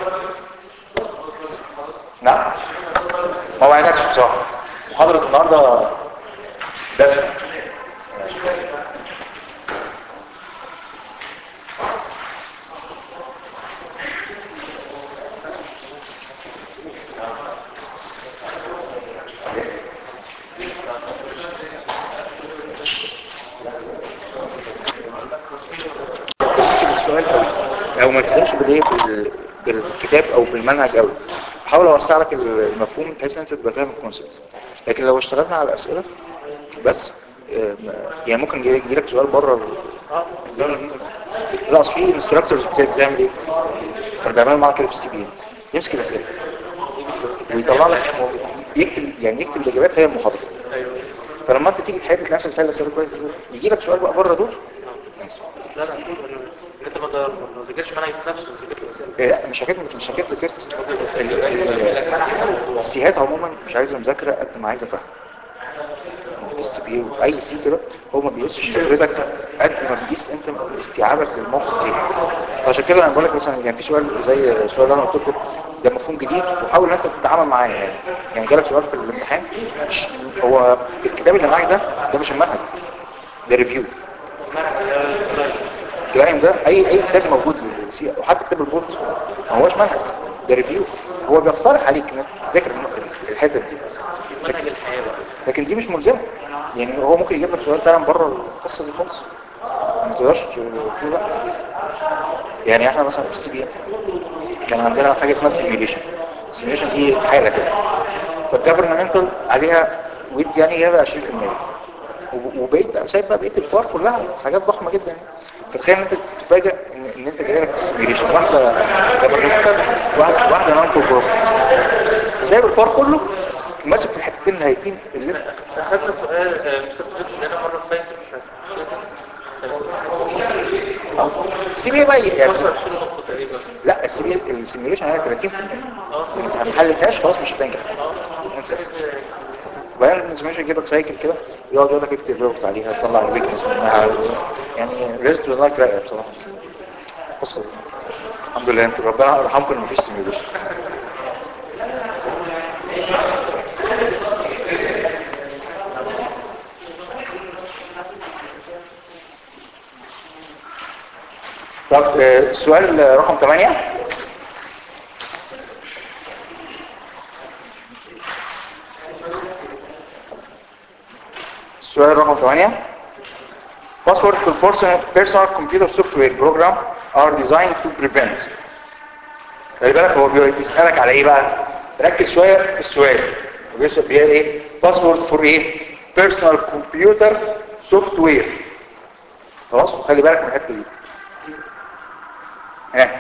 نعم ما وعدكش بصراحه محاضره النهارده دسمه تلزمش بالسؤال قوي او ما تلزمش بالايه بال- بالكتاب او بالمنهج قوي حاول اوسع لك المفهوم بحيث ان انت تبقى فاهم الكونسبت لكن لو اشتغلنا على الاسئله بس آه، ما- يعني ممكن يجي لك سؤال بره ال- لا اصل في انستراكتورز بتعمل ايه؟ كانوا بيعملوا معاك كده في السي بي يمسك الاسئله ويطلع لك يكتب يعني يكتب الاجابات هي المحاضره فلما انت تيجي تحل تلاقي نفسك بتحل اسئله كويس يجي لك سؤال بقى بره دول لا لا تقول ان إن انت ما ض- ما ذاكرتش منهج نفسه وذاكرت الاسئله إيه، مش حكايه مش حكايه ذاكرت ال- ال- السيهات عموما مش عايزه مذاكره قد ما عايزه فهم الاس بي اي سي كده هو ما بيقيسش خبرتك قد ما بيقيس انت استيعابك للموقف ايه عشان كده انا بقول لك مثلا يعني في سؤال زي السؤال اللي انا قلت لكم ده مفهوم جديد وحاول ان انت تتعامل معاه يعني يعني جالك سؤال في الامتحان مش- هو الكتاب اللي معاك ده ده مش المنهج ده ريفيو الكلام ده اي اي كتاب موجود للسي وحتى كتاب البورد ما هوش منهج ده ريفيو هو بيقترح عليك انك تذاكر الحتت دي منهج الحياه بقى لكن دي مش ملزمه يعني هو ممكن يجيب لك سؤال فعلا بره القصه دي خالص ما تقدرش تقول لا يعني احنا مثلا في السي بي كان عندنا حاجه اسمها سيميوليشن السيميوليشن دي حاله كده فالجفرنمنتال عليها ويت يعني جايبه 20% وب- وبقيت بقى سايب بقى بقيه الفار كلها حاجات ضخمه جدا يعني فتخيل ان انت تتفاجئ ان, ان انت جاي لك السيميوليشن واحده جفرنمنتال واحده واحده نون فور بروفيت سايب الفار كله ماسك في الحتتين الهايفين اللي اخذنا سؤال آه، مستر بجد لنا مره ساينس مش عارف سي بي بقى يعني 15 20 نقطه تقريبا لا السي بي السيميوليشن عليها 30% انت ما حلتهاش خلاص مش هتنجح انسى وبعدين السيميوليشن يجيب لك سايكل كده يقعد يقول لك اكتب ريبورت عليها تطلع الويكنس منها يعني لازم تبقى دماغك رايقه بصراحه قصه دي. الحمد لله انت ربنا يرحمكم ان مفيش سيميوليشن طب آه، السؤال رقم 8 السؤال رقم 8 Password to personal, personal computer software program are designed to prevent خلي بالك هو بي- بيسألك على ايه بقى ركز شوية في السؤال هو بيسأل بيقول ايه Password for ايه personal computer software خلاص خلي بالك من الحتة دي ها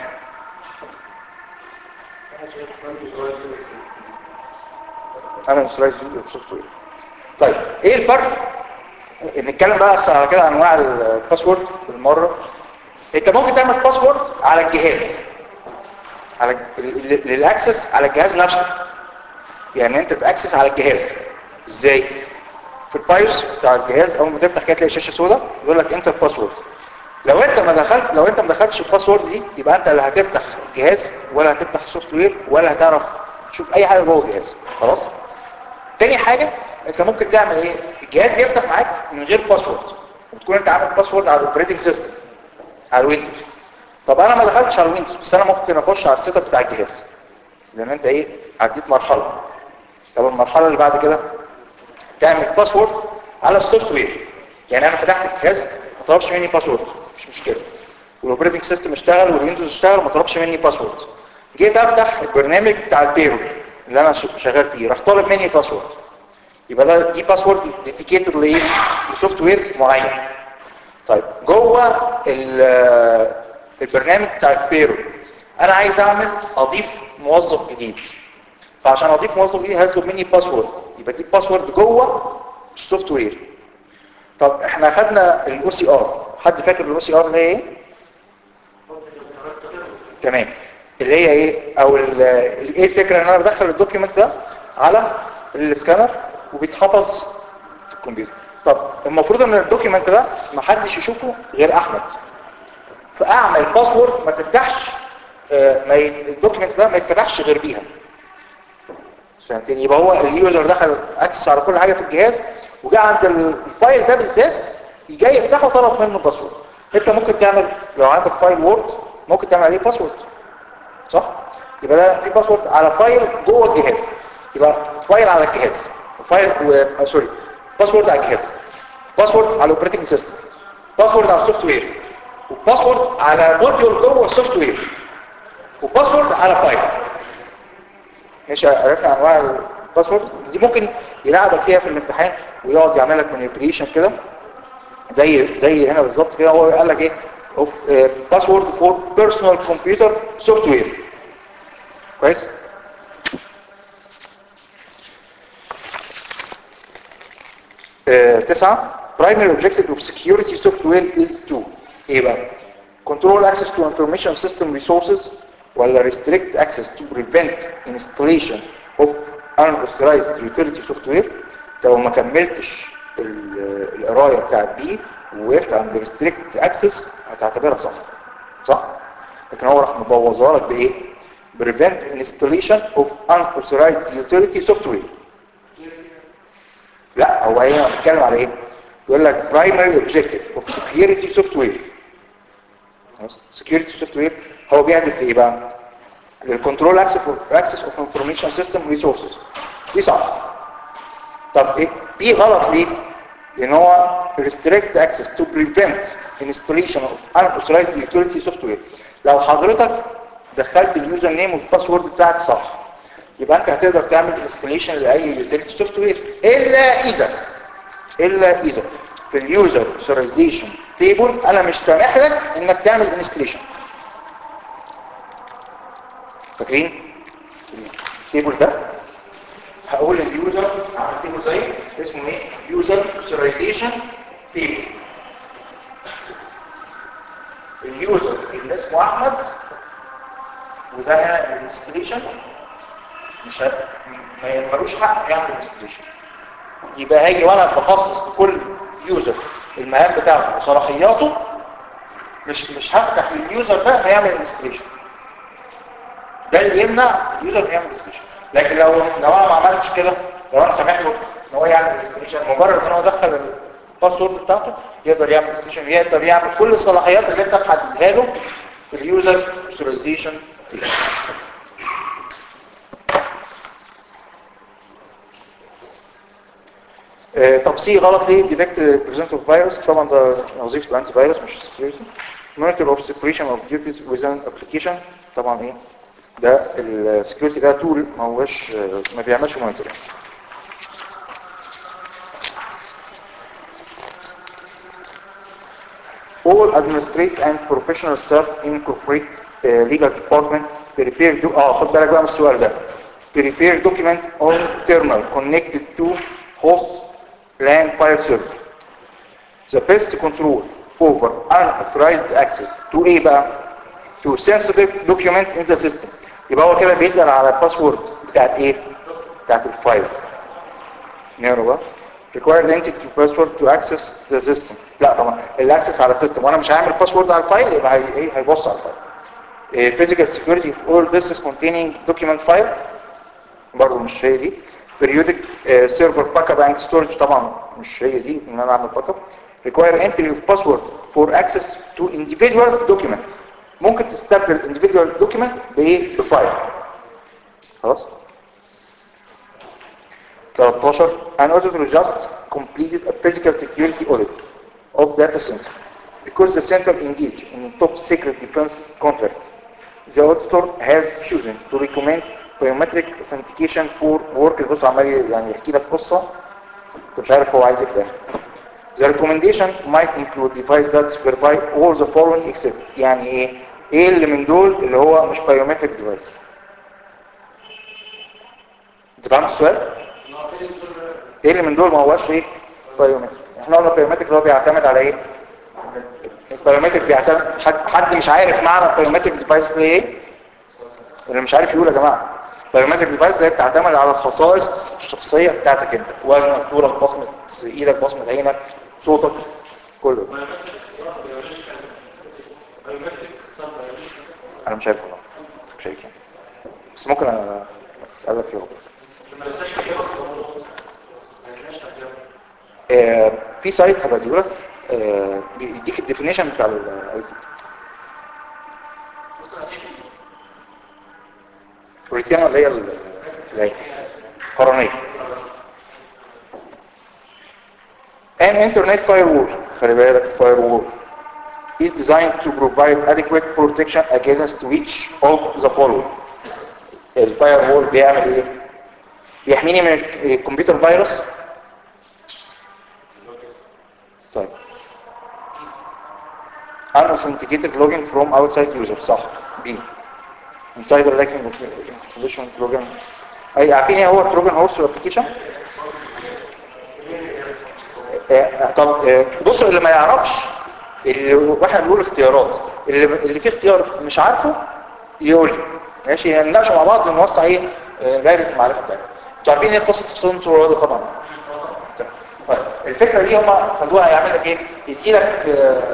انا سلايد سوفت وير طيب ايه الفرق نتكلم بقى أصلاً على كده انواع الباسورد بالمره انت ممكن تعمل باسورد على الجهاز على ال- ال- للاكسس على الجهاز نفسه يعني انت تاكسس على الجهاز ازاي في البايوس بتاع الجهاز اول ما تفتح كده تلاقي شاشه سوداء يقول لك انت الباسورد لو انت ما دخلت لو انت ما دخلتش الباسورد دي يبقى انت لا هتفتح الجهاز ولا هتفتح السوفت وير ولا هتعرف تشوف اي حاجه جوه الجهاز خلاص تاني حاجة انت ممكن تعمل ايه الجهاز يفتح معاك من غير باسورد وتكون انت عامل باسورد على الاوبريتنج سيستم على الويندوز طب انا ما دخلتش على الويندوز بس انا ممكن اخش على السيت اب بتاع الجهاز لان انت ايه عديت مرحلة طب المرحلة اللي بعد كده تعمل باسورد على السوفت وير يعني انا فتحت الجهاز ما طلبش مني باسورد مش مشكلة والاوبريتنج سيستم اشتغل والويندوز اشتغل وما طلبش مني باسورد جيت افتح البرنامج بتاع البيرول اللي انا ش- شغال فيه راح طالب مني باسورد يبقى ده دي باسورد ديديكيتد لايه لسوفت وير معين طيب جوه ال- البرنامج بتاع البيرول انا عايز اعمل اضيف موظف جديد فعشان اضيف موظف جديد هيطلب مني باسورد يبقى دي باسورد جوه السوفت وير طب احنا خدنا الاو سي ار حد فاكر الاو سي ار اللي هي ايه تمام اللي هي ايه او ال- ال- ايه الفكره ان انا بدخل الدوكيومنت ده على السكانر وبيتحفظ في الكمبيوتر طب المفروض ان الدوكيومنت ده ما حدش يشوفه غير احمد فاعمل باسورد ما تفتحش آه، ما ي- الدوكيومنت ده ما يتفتحش غير بيها فهمتني يبقى هو اليوزر دخل اكسس على كل حاجه في الجهاز وجاء عند الفايل ده بالذات جاي يفتحه طلب منه باسورد انت ممكن تعمل لو عندك فايل وورد ممكن تعمل عليه باسورد صح يبقى ده في باسورد على فايل جوه الجهاز يبقى فايل على الجهاز فايل و... آه، سوري باسورد على الجهاز باسورد على الاوبريتنج سيستم باسورد على السوفت وير وباسورد على موديول جوه السوفت وير وباسورد على فايل ماشي عرفنا انواع الباسورد دي ممكن يلعبك فيها في الامتحان ويقعد يعمل لك مانيبيوليشن كده زي زي هنا بالظبط كده هو قال لك ايه باسورد فور بيرسونال كمبيوتر سوفت وير كويس آه، تسعة primary objective of security software is to ايه بقى control access to information system resources ولا restrict access to prevent installation of unauthorized utility software انت لو ما كملتش ال- القرايه بتاعت بي ووقفت عند restrict access هتعتبرها صح صح لكن هو راح مبوظها لك بايه prevent installation of unauthorized utility software لا هو هنا بيتكلم على ايه يقول لك primary objective of security software خلاص؟ security software هو بيهدف لايه بقى للكنترول access of, access of information system resources دي صح طب ايه بي غلط ليه لان هو restrict access to prevent installation of unauthorized utility software لو حضرتك دخلت اليوزر نيم والباسورد بتاعك صح يبقى انت هتقدر تعمل انستليشن لاي يوتيليتي سوفت وير الا اذا الا اذا في اليوزر اوثرايزيشن تيبل انا مش سامح لك انك تعمل انستليشن فاكرين التيبل ده هقول اليوزر عمل تيبل زي اسمه ايه يوزر اوثرايزيشن تيبل اليوزر اللي اسمه احمد وده هنا الانستليشن مش ه... ما ملوش حق يعمل انستليشن يبقى هاجي وانا بخصص لكل يوزر المهام بتاعته وصلاحياته مش مش هفتح لليوزر ده هيعمل انستليشن ده اللي يمنع اليوزر من يعمل انستليشن لكن لو لو انا ما عملتش كده لو انا سامح له ان هو يعمل انستليشن مجرد ان هو دخل الباسورد بتاعته يقدر يعمل انستليشن يقدر يعمل كل الصلاحيات اللي انت محددها له في اليوزر اوثرايزيشن آه، طب سي غلط ليه ديتكت بريزنت اوف فيروس طبعا ده وظيفه الانتي فيروس مش سكيورتي مونيتور اوف سيبريشن اوف ديوتيز ويزن ابلكيشن طبعا ايه ده السكيورتي ده تول ما هوش آه، ما بيعملش مونيتور All administrative and professional staff in corporate uh, legal department prepare do اه خد بالك بقى من السؤال ده prepare document on terminal connected to host LAN file server. The best control over unauthorized access to ايه بقى؟ to sensitive document in the system. يبقى هو كده بيسأل على الباسورد بتاعت ايه؟ بتاعت الفايل. نقرا بقى. required entity password to access the system. لا طبعا الاكسس على السيستم وانا مش هعمل باسورد على الفايل يبقى هي ايه هيبص على الفايل. إيه physical security of all this is containing document file برضه مش هي دي periodic uh, server backup and storage طبعا مش هي دي ان انا اعمل باك اب require entry of password for access to individual document ممكن تستبدل individual document بايه بفايل خلاص 13 an auditor just completed a physical security audit of data center because the center engaged in a top secret defense contract the auditor has chosen to recommend biometric authentication for work بص عمال يعني يحكي لك قصة انت مش عارف هو عايز ايه في الاخر The recommendation might include device that verify all the following except يعني ايه ايه اللي من دول اللي هو مش biometric device انت فهمت السؤال؟ ايه اللي من دول ما هوش ايه biometric احنا قلنا biometric اللي هو بيعتمد على ايه البيومتريك بيعتمد حد, حد مش عارف معنى البيومتريك ديفايس ده ايه اللي مش عارف يقول يا جماعه البيومتريك ديفايس ده بتعتمد على الخصائص الشخصيه بتاعتك انت وزنك طولك بصمه ايدك بصمه عينك صوتك كله انا مش عارف والله مش عارف يعني. بس ممكن اسالك فيه آه في سايت هبديهولك آه بيديك الديفينيشن بتاع الاي تي بريتيانا اللي هي ال- اللي هي قرنية An internet firewall خلي بالك firewall is designed to provide adequate protection against which of the following الفاير بيعمل ايه؟ بيحميني من الكمبيوتر فيروس طيب unauthenticated login from outside user صح B insider lacking information trojan اي عارفين ايه هو trojan horse application آه، طب آه، بصوا اللي ما يعرفش اللي واحنا بنقول اختيارات اللي اللي فيه اختيار مش عارفه يقول لي ماشي هنناقش مع بعض ونوسع ايه آه، دايره المعرفه بتاعتنا انتوا عارفين ايه قصه حصول الرياضي طبعا طيب الفكره دي هم خدوها يعمل لك ايه يدي لك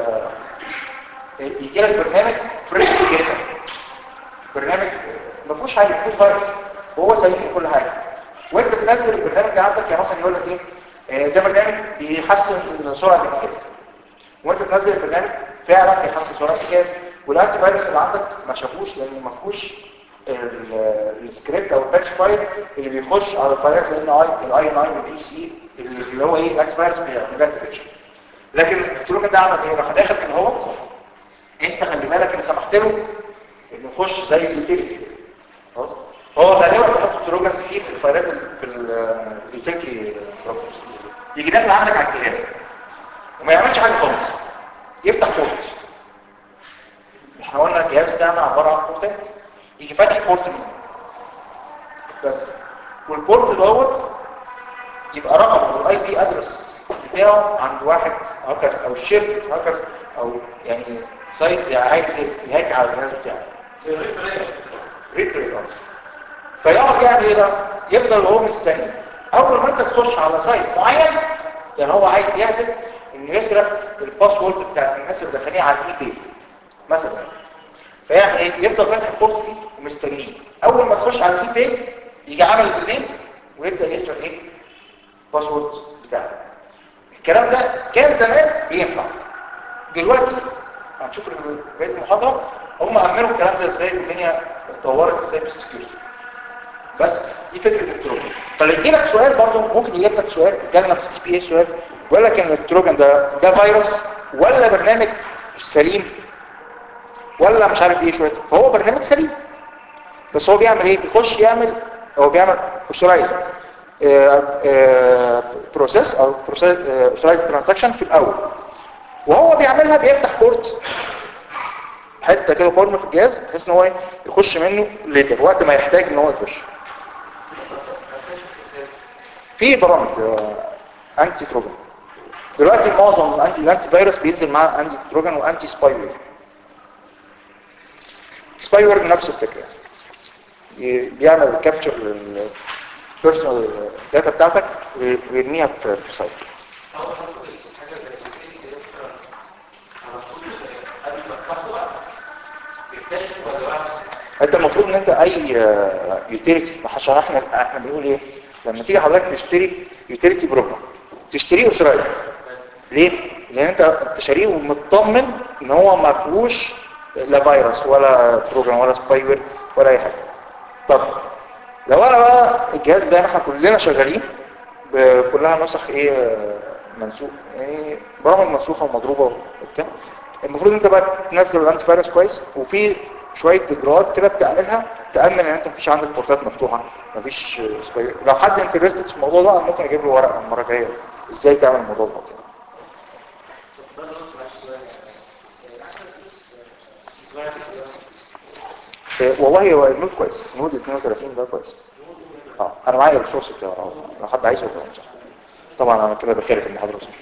يدي لك برنامج فريش جدا برنامج ما فيهوش حاجه ما فيهوش فيروس وهو سليم في كل حاجه وانت تنزل البرنامج ده عندك يعني مثلا يقول لك ايه آه، ده برنامج بيحسن من سرعه الجهاز وانت تنزل البرنامج فعلا بيحسن سرعه الجهاز والانتي فيروس اللي عندك ما شافوش لان ما فيهوش ال- السكريبت او الباتش فايل اللي بيخش على الفايلات لان اي الاي 9 والبي سي اللي هو ايه الانتي فيروس بيعمل ديتكشن لكن الكترونيك ده عمل ايه راح داخل كده اهوت انت خلي بالك ان سمحت له انه يخش زي اليوتيليتي هو غالبا بيحط تروجن سي في الفايلات ال- في اليوتيليتي يجي داخل عندك على الجهاز وما يعملش حاجه خالص يفتح بورت احنا قلنا الجهاز بتاعنا عباره عن بورتات يجي فاتح بورت منه بس والبورت دوت يبقى رقم الاي بي ادرس بتاعه عند واحد هاكرز او شركه هاكرز او يعني سايت يعني عايز يهاك على الجهاز بتاعه ريبري فيقعد يعني ايه بقى يفضل هو مستني اول ما انت تخش على سايت معين يعني هو عايز يهدف انه يسرق الباسورد بتاع الناس اللي داخلين على الاي بي مثلا فيعمل ايه يفضل فاتح البورت دي ومستنيه اول ما تخش على الاي بي يجي عامل الاثنين ويبدا يسرق ايه الباسورد بتاعه الكلام ده كان زمان بينفع دلوقتي هنشوف بقيه المحاضره هم امنوا الكلام ده ازاي والدنيا اتطورت ازاي في السكيورتي بس دي فكره التروجن فلو لك سؤال برضه ممكن يجيب لك سؤال جالنا في السي بي اي سؤال بيقول لك ان التروجن ده ده فيروس ولا برنامج سليم ولا مش عارف ايه شويه فهو برنامج سليم بس هو بيعمل ايه بيخش يعمل هو بيعمل اوثرايزد بروسيس او اوثرايزد ترانزاكشن في الاول وهو بيعملها بيفتح بورت حته كده فورم في الجهاز بحيث ان هو يخش منه ليتر وقت ما يحتاج ان هو يخش في برامج انتي تروجن دلوقتي معظم الانتي الانتي فيروس بينزل معاه انتي تروجن وانتي سباي وير سباي وير نفس الفكره ي- بيعمل كابتشر للبيرسونال داتا بتاعتك ويرميها في في سايت انت المفروض ان انت اي يوتيليتي ما شرحنا احنا بنقول ايه لما تيجي حضرتك تشتري يوتيليتي بروجرام تشتريه اوثرايزد ليه لان انت انت شاريه ومطمن ان هو ما فيهوش لا فيروس ولا بروجرام ولا سبايوير ولا اي حاجه طب لو انا بقى الجهاز زي ما احنا كلنا شغالين ب- كلها نسخ ايه آه، منسوخ يعني برامج منسوخه ومضروبه وبتاع المفروض انت بقى تنزل الانتي فيروس كويس وفي شويه اجراءات كده بتعملها تامن ان انت مفيش عندك بورتات مفتوحه مفيش آه، سبايوير لو حد انترستد في الموضوع ده ممكن اجيب له ورقه المره الجايه ازاي تعمل الموضوع ده كده إيه، والله هو النود كويس نود 32 ده كويس اه انا معايا الريسورس بتاعه اه لو حد عايزه يبقى صح طبعا انا كده بخالف المحاضره صح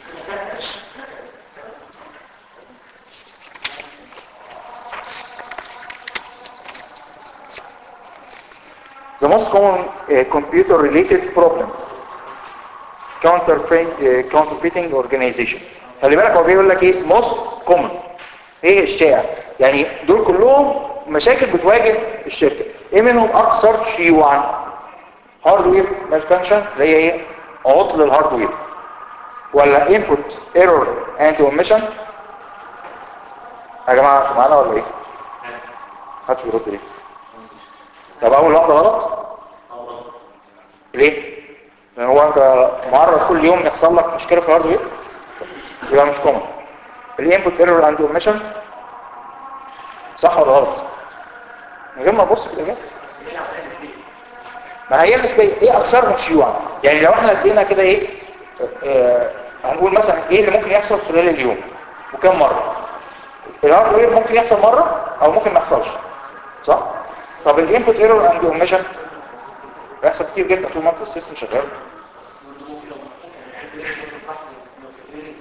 The most common uh, computer related problem counterfeit uh, counterfeiting organization خلي بالك هو بيقول لك ايه most common ايه الشائع يعني دول كلهم مشاكل بتواجه الشركة ايه منهم اكثر شيوعا هاردوير مالفانكشن اللي هي ايه عطل الهاردوير ولا input error and omission يا جماعة معانا ولا ايه محدش بيرد ليه طب اول واحدة غلط ليه لان هو انت معرض كل يوم يحصل لك مشكلة في الهاردوير يبقى مش كومن الانبوت ايرور اند اوميشن صح ولا غلط من غير ما ابص في الاجابه ما هي النسبيه ايه اكثرهم شيوعا يعني لو احنا ادينا كده ايه آه هنقول مثلا ايه اللي ممكن يحصل خلال اليوم وكم مره الهاردوير ممكن يحصل مره او ممكن ما يحصلش صح طب الانبوت ايرور اند اوميشن بيحصل كتير جدا طول ما انت السيستم شغال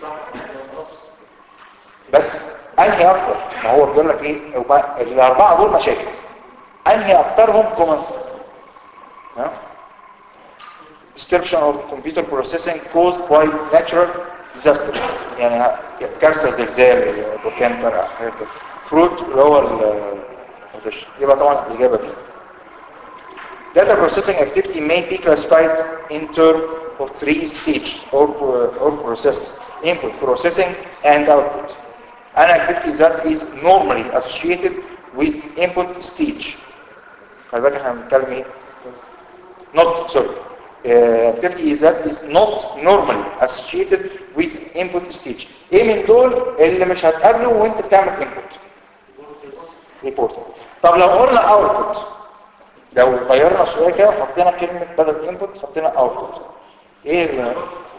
بس انهي اكتر ما هو بيقول لك ايه يبقى الاربعه دول مشاكل انهي اكترهم كومن ها destruction of computer processing caused by natural disaster يعني كارثه زلزال بركان فرقع حاجات كده فروت اللي هو ال- الغش. يبقى طبعا الاجابه دي Data processing activity may be classified in terms of three stages or, or process, input, processing, and output. An activity that is normally associated with input stage. خلي بالك احنا بنتكلم ايه؟ Not, sorry. Uh, activity that is not normally associated with input stage. ايه من دول اللي مش هتقابله وانت بتعمل input؟ report. طب لو قلنا output لو غيرنا السؤال كده وحطينا كلمة بدل input حطينا output ايه اللي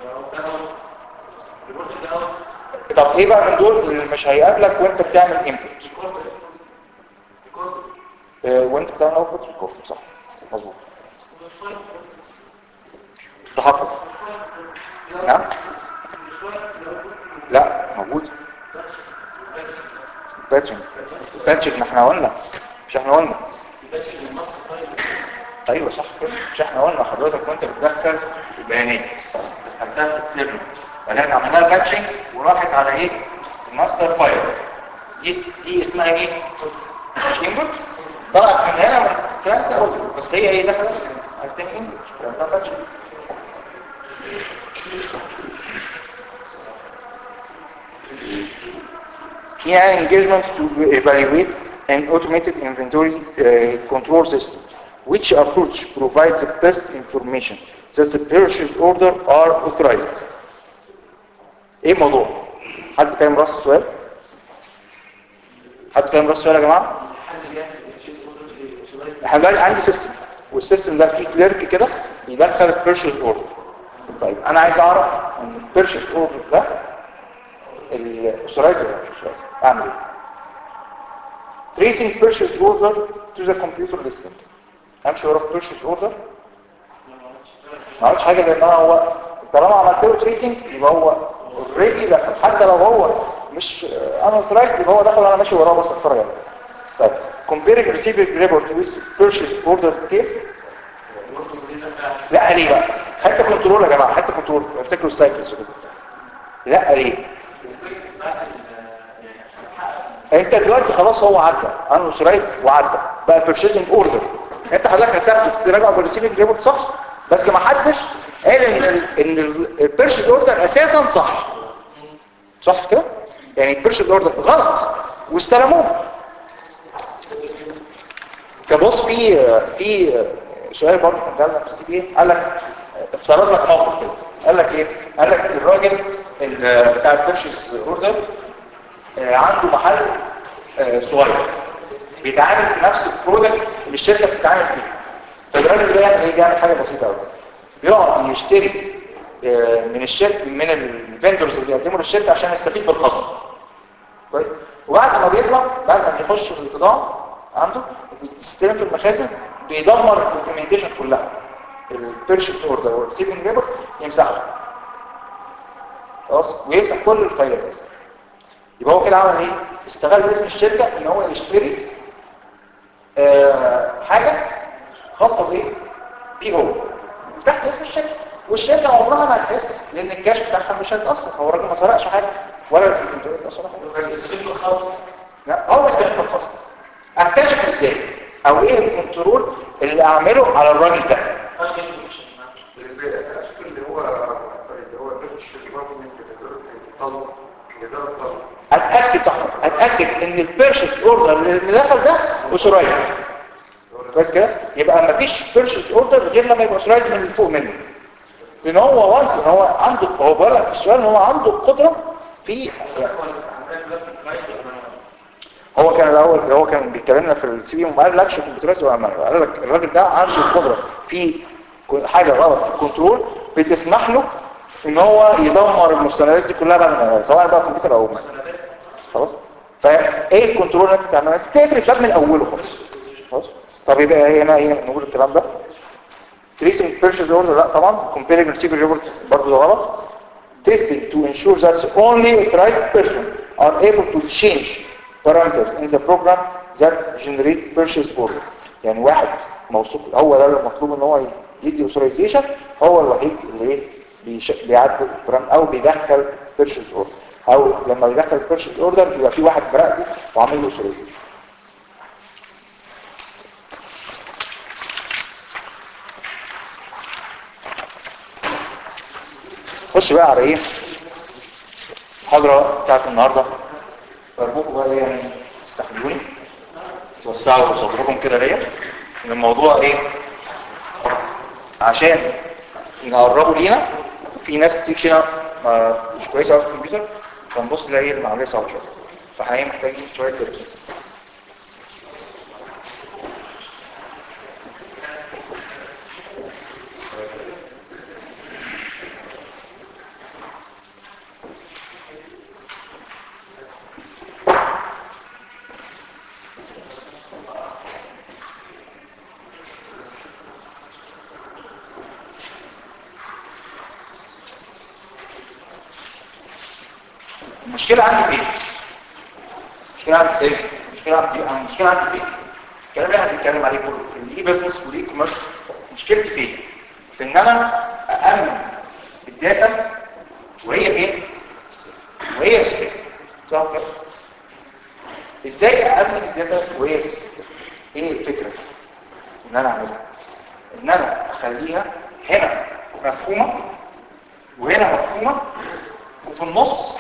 طب ايه بقى من دول اللي مش هيقابلك وانت بتعمل input آه، وانت بتعمل output record صح مظبوط تحقق نعم لا موجود باتشنج باتشنج ما احنا قلنا مش احنا قلنا ايوه صح كده مش احنا قلنا حضرتك وانت بتدخل البيانات دخلتها في الترم بعدين عملناها باتشنج وراحت على ايه الماستر فايل دي دي اسمها ايه مش انبوت طلعت من هنا من الكلام ده قلت بس هي ايه دخلت على التاني انبوت عملناها باتشنج Here engagement to evaluate an automated inventory uh, control system. Which approach provides the best information that the purchase order are authorized? ايه الموضوع؟ حد فاهم راس السؤال؟ حد فاهم راس السؤال يا جماعة؟ احنا دلوقتي عندي سيستم والسيستم ده فيه كليرك كده يدخل البيرشيز اوردر طيب انا عايز اعرف ان البيرشيز اوردر ده الاوثرايز ولا مش اوثرايز اعمل ايه tracing purchase order to the computer listing امشي ورا purchase order ما عملتش حاجه لان أنا هو طالما عملت له تريسنج يبقى هو اوريدي دخل حتى لو هو مش انا اوثرايز يبقى هو دخل وانا ماشي وراه بس اتفرج عليه طيب comparing receiving report with purchase order كيف لا ليه بقى حتى كنترول يا جماعه حتى كنترول افتكروا السايكلز وكده لا ليه انت دلوقتي خلاص هو عدى انا اوثرايز وعدى بقى بيرشيزنج اوردر انت حضرتك هتاخده تراجعه بالريسيفنج ريبورت صح بس ما حدش قال ان ال ان البيرشيز اوردر اساسا صح صح كده يعني البيرشيز اوردر غلط واستلموه كبص في في سؤال برضه كان جالنا في السي بي قال لك افترض لك موقف كده قال لك ايه قال لك الراجل ال- بتاع البيرشيز اوردر آه، عنده محل آه، صغير بيتعامل في نفس البرودكت اللي الشركه بتتعامل فيه فالراجل ده يعمل ايه بيعمل حاجه بسيطه قوي يقعد يشتري آه، من الشركه من الفندرز اللي بيقدموا للشركه عشان يستفيد بالخصم كويس وبعد ما بيطلع بعد ما بيخش في البضاعه عنده بيستلم في المخازن بيدمر الدوكيومنتيشن كلها البيرشيز اوردر والريسيفنج ريبورت يمسحها خلاص ويمسح كل الفايلات يبقى هو كده عمل ايه استغل اسم الشركه ان هو يشتري آه حاجه خاصه بايه بي او تحت اسم الشركه والشركه عمرها ما هتحس لان الكاش بتاعها مش هيتاثر هو الراجل ما سرقش حاجه ولا الكمبيوتر اتاثر حاجه لا هو استخدم الخصم اكتشف ازاي او ايه الكنترول اللي اعمله على الراجل ده الاشكال اللي هو اللي هو الشركه برضه من كده طلب كده طلب اتاكد صح اتاكد ان البيرشيز اوردر اللي دخل ده اوثرايز كويس كده يبقى مفيش بيرشيز اوردر غير لما يبقى اوثرايز من اللي فوق منه لان هو وانس ان هو عنده هو بيقول لك في السؤال ان هو عنده القدره في هو كان الاول هو كان بيتكلمنا في السي في وما قالكش كمبيوترات ولا أمانة. قال لك الراجل ده عنده القدره في ك- حاجه غلط في الكنترول بتسمح له ان هو يدمر المستندات دي كلها بعد ما يعملها سواء بقى كمبيوتر او أمانة. خلاص فايه الكنترول اللي انت تعملها انت تقفل الباب من اوله خالص خلاص طب يبقى هنا ايه نقول الكلام ده تريسنج بيرشيز اوردر لا طبعا كومبيرنج ريسيفر ريبورت برضه ده غلط tested to ensure that only authorized person are able to change parameters in the program that generate purchase order يعني واحد موثوق هو ده اللي مطلوب ان هو يدي authorization هو الوحيد اللي ايه بيش- بيعدل البرام او بيدخل purchase order او لما بيدخل purchase order بيبقى في واحد مراقبه وعامل له authorization خش بقى على ايه المحاضرة بتاعت النهاردة ارجوكم بقى ايه يعني استحملوني توسعوا صدركم كده ليا ان الموضوع ايه عشان نقربوا لينا في ناس كتير كده ما- مش كويسه قوي في الكمبيوتر فنبص نلاقي العمليه صعبه شويه فاحنا ايه محتاجين شويه تركيز المشكلة عندي فين؟ المشكلة عندي فين؟ المشكلة عندي أنا المشكلة عندي فين؟ الكلام اللي احنا بنتكلم عليه كله في الاي بزنس والاي كوميرس مشكلتي فين؟ في ان انا أأمن الداتا وهي فين؟ وهي في السجن صح كده؟ ازاي أأمن الداتا وهي في السجن؟ ايه الفكرة ان انا اعملها؟ ان انا اخليها هنا مفهومة وهنا مفهومة وفي النص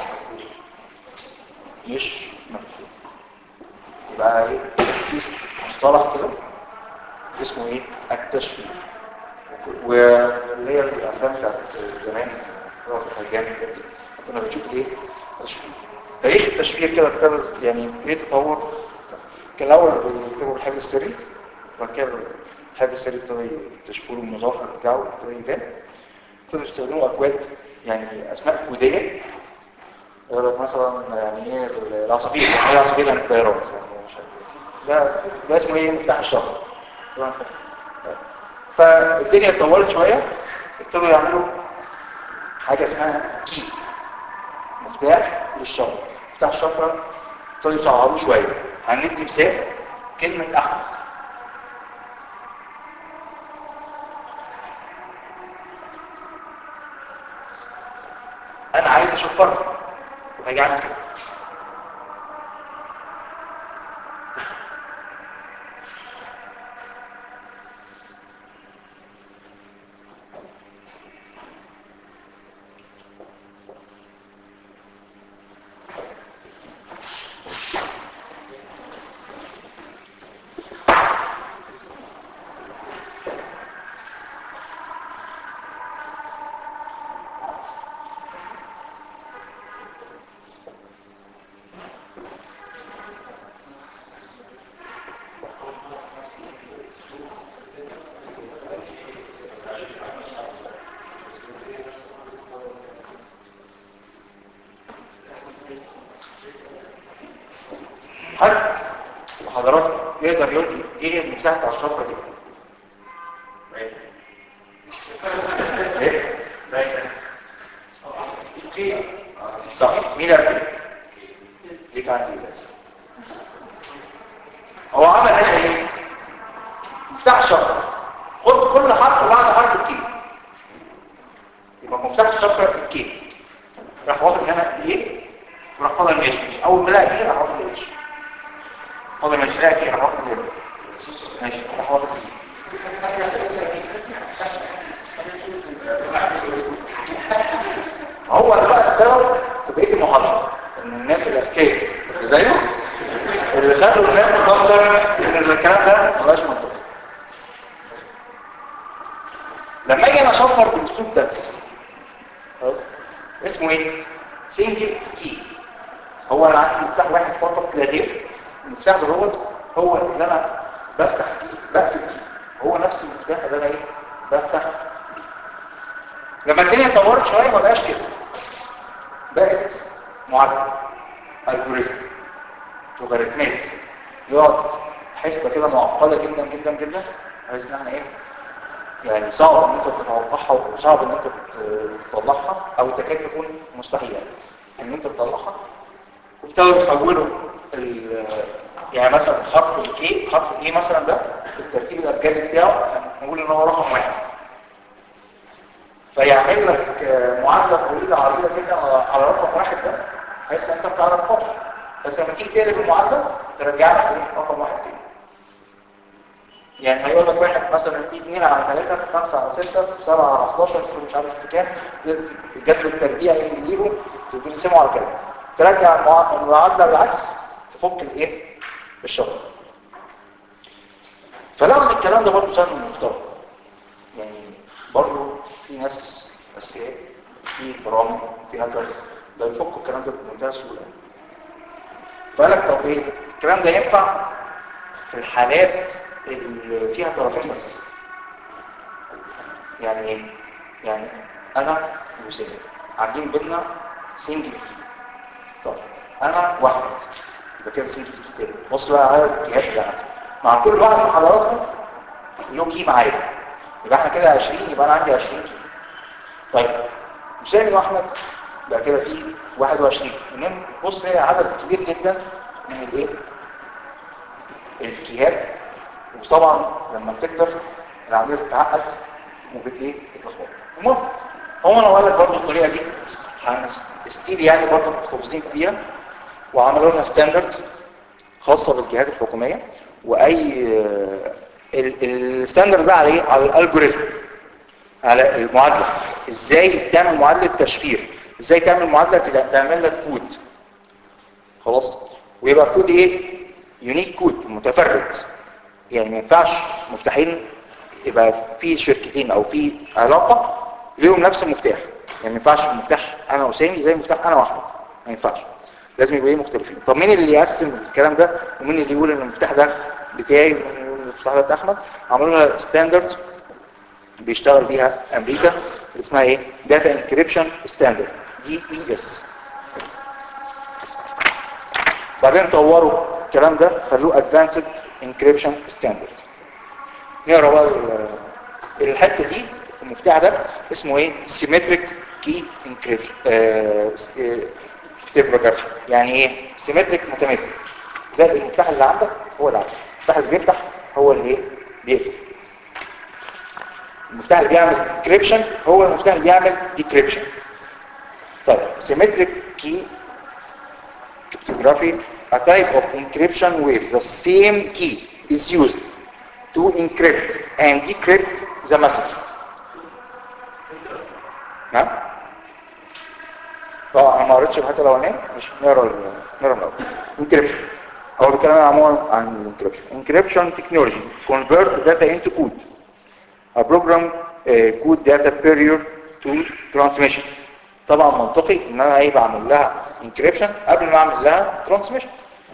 مش مفهوم يبقى ايه في مصطلح كده اسمه ايه التشفير واللي هي الافلام بتاعت زمان اللي هو في الخارجان الحاجات دي كنا بنشوف ايه تشفير تاريخ التشفير كده ابتدى يعني ليه تطور كان الاول بيكتبوا الحبل السري وبعد كده الحبل السري ابتدى يكتشفوا له المظاهر بتاعه ابتدى يبان ابتدوا يستخدموا اكواد يعني اسماء كوديه يقول لك مثلا يعني ايه العصافير يعني ايه العصافير عن الطيارات يعني مش عارف. ده ده اسمه ايه مفتاح الشفره طبعاً. فالدنيا اتطورت شويه ابتدوا يعملوا حاجه اسمها كي مفتاح للشفره مفتاح الشفره ابتدوا يصعبوه شويه هندي مثال كلمه احمد انا عايز اشفرها وهاجي اعمل كده حد حضراتكم يقدر يقول لي ايه المفتاح بتاع الشفره دي؟ ايه؟ صح مين قال كده؟ ليك عندي لازم هو عمل هنا ايه؟ مفتاح الشفره خد كل حرف وبعد حرف الكي يبقى مفتاح الشفره الكي راح واخد هنا ايه؟ وراح فاضل ماشي اول ما لقى ايه راح واخد ماشي فاضل ماشي لقى ايه راح واخد ماشي ماشي راح واخد هو ده بقى السبب في بقيه المحاضره ان الناس الاذكياء اللي زيه اللي خلوا الناس تفكر ان الكلام ده مبقاش منطقي لما اجي انا اشفر بالاسلوب ده خلاص اسمه ايه سنجل كي هو انا عندي مفتاح واحد فقط لا غير المفتاح ده هو هو اللي انا بفتح فيه بقفل فيه هو نفس المفتاح اللي انا ايه بفتح بيه. لما الدنيا اتطورت شويه ما بقاش كده بقت معادله الجوريزم لوغاريتمات يقعد حسبه كده معقده جدا جدا جدا بحيث ان احنا ايه يعني صعب ان انت تتوقعها وصعب ان انت ت- تطلعها او تكاد تكون مستحيله ان انت تطلعها وبالتالي تحوله ال- يعني مثلا حرف الاي حرف الاي مثلا ده في الترتيب الابجدي بتاعه نقول ان هو رقم واحد فيعمل لك آه، معادله طويله عريضه جدا على على رقم واحد ده بحيث انت ما تعرفهاش بس لما تيجي تقلب المعادله ترجع لك ايه رقم واحد تاني يعني هيقول لك واحد مثلا في 2 على 3 في 5 على 6 في 7 على 11 في مش عارف في كام الجذر التربيعي اللي يجيبه تقسمه على كده ترجع المع- المعادله بالعكس تفك الايه الشغل فلو ان الكلام ده برضه سهل ومختار يعني برضه في ناس اذكياء في برامج في هاكرز ده يفكوا الكلام ده بمنتهى السهوله فقال لك طب ايه الكلام ده ينفع في الحالات اللي فيها طرفين بس يعني ايه يعني انا وسام عاملين بينا سنجل كي طب انا واحد يبقى كده سنجل كي تاني بص بقى على الكيات اللي عندي مع كل واحد من حضراتكم له كي معايا يبقى احنا كده 20 يبقى انا عندي 20 كي طيب وسامي واحمد يبقى كده في 21 المهم بص هي عدد كبير جدا من الايه الكيات وطبعا لما بتكتر العمليه بتتعقد وبت ايه بتلخبط المهم هو انا قال لك برضه الطريقه دي هنستيل يعني برضه محتفظين فيها وعملوا لنا ستاندرد خاصه بالجهات الحكوميه واي الستاندرد ده على ايه على الالجوريزم على المعادله ازاي تعمل معادله تشفير ازاي تعمل معادله تد- تعمل لك كود خلاص ويبقى كود ايه يونيك كود متفرد يعني ما ينفعش مفتاحين يبقى في شركتين او في علاقه ليهم نفس المفتاح يعني ما ينفعش المفتاح انا وسامي زي المفتاح انا واحمد ما ينفعش لازم يبقوا ايه مختلفين طب مين اللي يقسم الكلام ده ومين اللي يقول ان المفتاح ده بتاعي ومين اللي يقول ان المفتاح ده بتاع احمد عملوا لنا ستاندرد بيشتغل بيها امريكا اللي اسمها ايه داتا انكريبشن ستاندرد دي اي اس بعدين طوروا الكلام ده خلوه ادفانسد انكريبشن ستاندرد نقرا بقى ال- الحته دي المفتاح ده اسمه ايه سيمتريك كي انكريبشن كريبتوغرافي يعني ايه سيمتريك متماثل زي المفتاح اللي عندك هو اللي عندك المفتاح اللي بيفتح هو اللي ايه بيقفل المفتاح اللي بيعمل انكريبشن هو المفتاح اللي بيعمل ديكريبشن طيب سيمتريك كي cryptography, a type of encryption where the same key is used to encrypt and decrypt the message. نعم؟ اه انا ما قريتش الحته الاولانيه مش نقرا ال- نقرا الاول encryption هو بيتكلم عموما عن encryption encryption technology convert data into code a program uh, code data period to transmission طبعا منطقي ان انا ايه بعمل لها encryption قبل ما اعمل لها transmission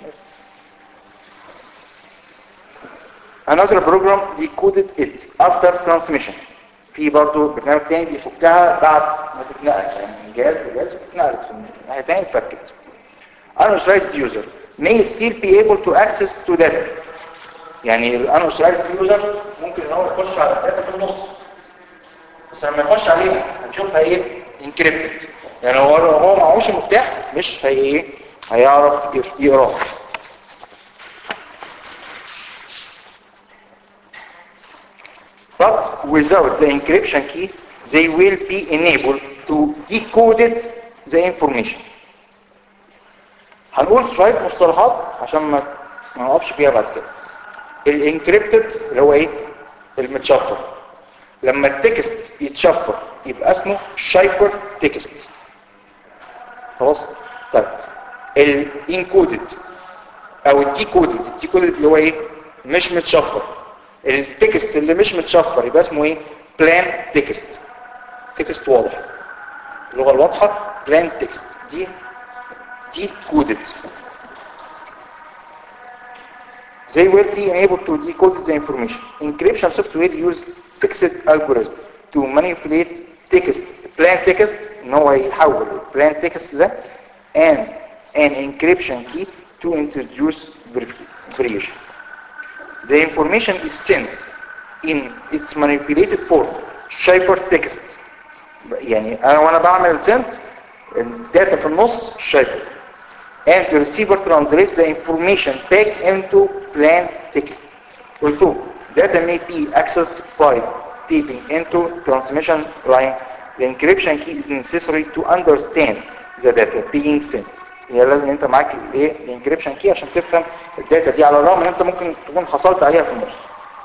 another program decoded it after transmission في برضه برنامج تاني بيفكها بعد ما تتنقل يعني من جهاز لجهاز اتنقلت في الناحيه الثانيه اتفكت unauthorized user may still be able to access to data يعني unauthorized user ممكن ان هو يخش على الداتا في النص بس لما يخش عليها هنشوفها ايه انكريبتد يعني هو هو معهوش المفتاح مش هي ايه هيعرف يقراه But without the encryption key, they will be enabled to decode the information. هنقول شوية مصطلحات عشان ما ما نقفش فيها بعد كده. الانكريبتد اللي هو ايه؟ المتشفر. لما التكست يتشفر يبقى اسمه شايفر تكست. خلاص؟ طيب الانكودد او الديكودد الديكودد اللي هو ايه؟ مش متشفر. التكست اللي مش متشفر يبقى اسمه ايه بلان تكست تكست واضح اللغه الواضحه بلان تكست دي دي كودد they will be able to decode the information encryption software use fixed algorithm to manipulate text plain text ان هو يحول plain text ده and an encryption key to introduce verification The information is sent in its manipulated form شايفر تكست يعني انا وانا بعمل send الداتا في النص شايفر and the receiver translates the information back into plain text also data may be accessed by typing into transmission line the encryption key is necessary to understand the data being sent هي لازم انت معاك الايه الانكريبشن كي عشان تفهم الداتا دي على الرغم ان انت ممكن تكون حصلت عليها في النص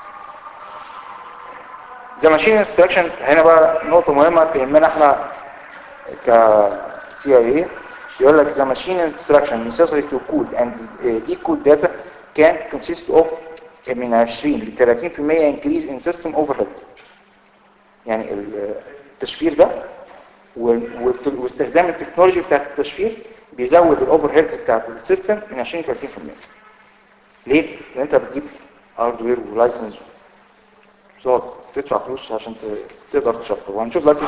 The machine instruction هنا بقى نقطة مهمة تهمنا احنا ك CIA يقول لك the machine instruction necessary to code and uh, decode data can consist of من 20 ل 30% increase in system overhead يعني ال- التشفير ده و- والت- واستخدام التكنولوجي بتاعت التشفير بيزود الاوفر هيدز بتاعت السيستم من 20 ل 30% ليه؟ لان انت بتجيب هاردوير ولايسنس تقعد تدفع فلوس عشان ت- تقدر تشفر وهنشوف دلوقتي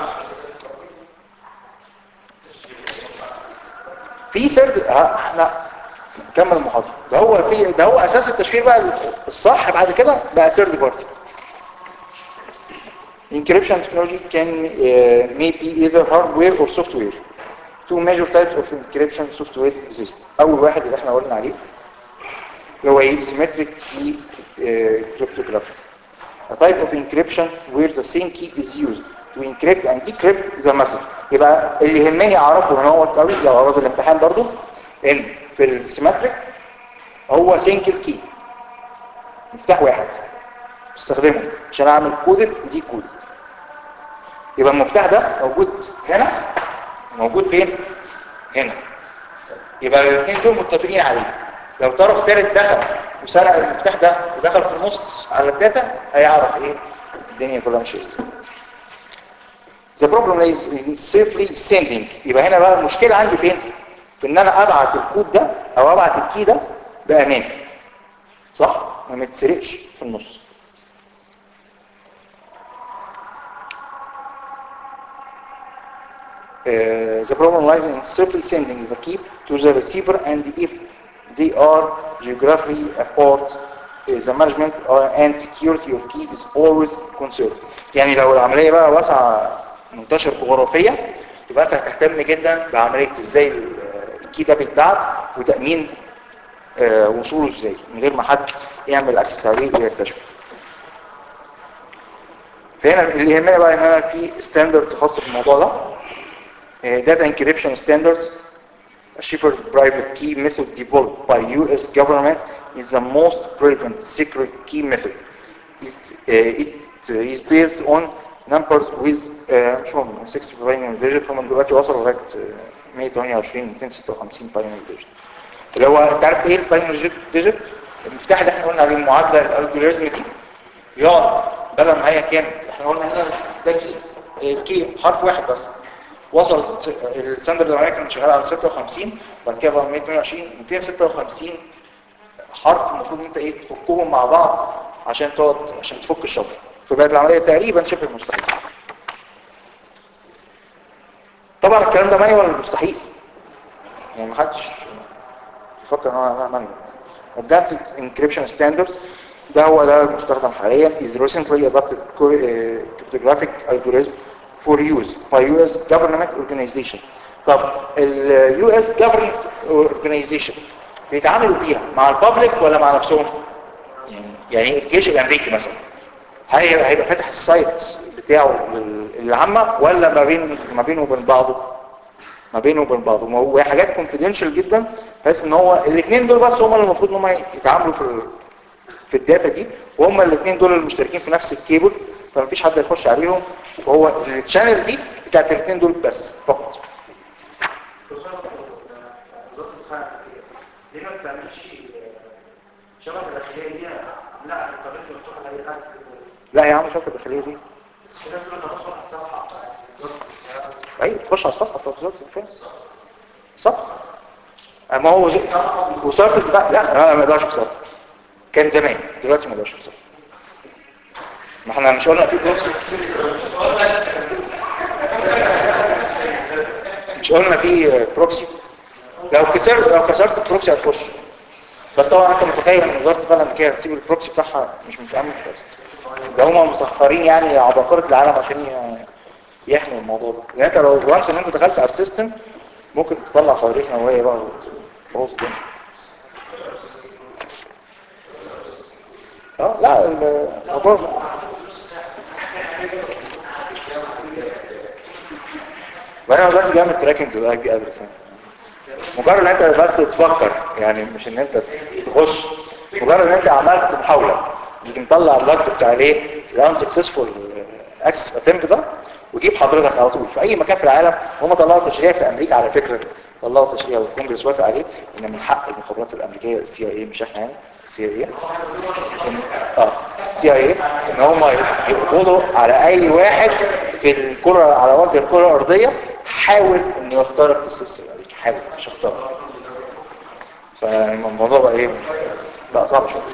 في سرد ها، احنا نكمل المحاضره ده هو في ده هو اساس التشفير بقى الصح بعد كده بقى سيرد بارتي Encryption technology can uh, may be either hardware or software. Two major types of encryption software exist. أول واحد اللي احنا قلنا عليه اللي هو ايه symmetric key uh, cryptography. A type of encryption where the same key is used to encrypt and decrypt the message. يبقى اللي يهمني اعرفه هنا هو قوي لو اعرض الامتحان برضو ان في السيمتريك هو سنجل كي مفتاح واحد استخدمه عشان اعمل كودد ودي كود يبقى المفتاح ده موجود هنا موجود فين هنا يبقى الاثنين دول متفقين عليه لو طرف ثالث دخل وسرق المفتاح ده ودخل في النص على الداتا هيعرف ايه الدنيا كلها ماشيه ازاي The problem is in safely sending يبقى هنا بقى المشكلة عندي فين في ان انا ابعت الكود ده او ابعت الكي ده بامان صح ما متسرقش في النص Uh, the problem lies in safely sending the key to the receiver and if they are geographically apart uh, the management uh, and security of key is always concerned يعني لو العملية بقى واسعة منتشر جغرافية يبقى انت هتهتم جدا بعملية ازاي ال- الكي ده بيتبعت وتأمين آه، وصوله ازاي من غير ما حد يعمل اكسس عليه ويكتشفه فهنا اللي يهمنا بقى ان انا في ستاندرد خاص بالموضوع ده Uh, data encryption standards, a shifted private key method developed by U.S. government is the most prevalent secret key method. It, uh, it uh, is based on numbers with uh, مش هم 6 binary digit هم دلوقتي وصلوا لغاية uh, 128 256 binary digit. اللي هو انت عارف ايه الباينري ديجيت؟ المفتاح اللي احنا قلنا عليه المعادلة الالجوريزم دي يقعد بدل ما هي كانت احنا قلنا هنا ده الكي حرف واحد بس وصلت الستاندرد الاولاني كان شغال على 56 بعد كده بقى 128 256 حرف المفروض انت ايه تفكهم مع بعض عشان تقعد عشان تفك الشفره فبقت العمليه تقريبا شبه مستحيل طبعا الكلام ده مانيوال مستحيل يعني محدش يفكر ان هو مانيوال Advanced Encryption Standards ده هو ده المستخدم حاليا is recently adopted co- uh, cryptographic algorithm for use by US government organization طب ال US government organization بيتعاملوا بيها مع البابليك ولا مع نفسهم يعني يعني الجيش الامريكي مثلا هل هيبقى هيبقى فاتح السايت بتاعه لل- للعامة ولا ما بين ما بينه وبين بعضه ما بينه وبين بعضه ما هو حاجات كونفيدنشال جدا بحيث ان هو الاثنين دول بس هم اللي المفروض ان هم يتعاملوا في ال- في الداتا دي وهم الاثنين دول المشتركين في نفس الكيبل فمفيش حد يخش عليهم وهو الشانل دي بتاعت الاثنين دول بس فقط ليه ما بتعملش شبكه داخليه دي لا الطريق مفتوح لاي حد لا يا عم شوف الداخليه دي كده كل ما ندخل على الصفحه ايوه تخش على الصفحه بتاعت وزاره الدفاع صفحه اما هو زي- وزاره الدفاع لا لا ما يقدرش بصراحه كان زمان دلوقتي ما يقدرش بصراحه ما احنا مش قلنا في بروكسي مش قلنا في بروكسي لو كسرت لو كسرت البروكسي هتخش بس طبعا انت متخيل ان وزاره الدفاع لما كده هتسيب البروكسي بتاعها مش متامن كويس ده هم مسخرين يعني عباقرة العالم عشان ي- يحموا الموضوع ده يعني انت لو وانس ان انت دخلت على السيستم ممكن تطلع صواريخ نووية بقى وتبوظ الدنيا اه لا الموضوع ما انا دلوقتي بعمل تراكنج للاي بي ادرس مجرد ان انت بس تفكر يعني مش ان انت تخش مجرد ان انت عملت محاولة يجي مطلع اللوج بتاع الايه الان سكسسفول اكسس اتمت ده ويجيب حضرتك على طول في اي مكان في العالم هم طلعوا تشريع في امريكا على فكرة طلعوا تشريع والكونجرس وافق عليه ان من حق المخابرات الامريكيه السي اي مش احنا يعني السي اي اه السي اي ان هم يقبضوا على اي واحد في الكره على وجه الكره الارضيه حاول انه يخترق في السيستم الامريكي حاول مش اخترق فالموضوع بقى ايه بقى صعب شويه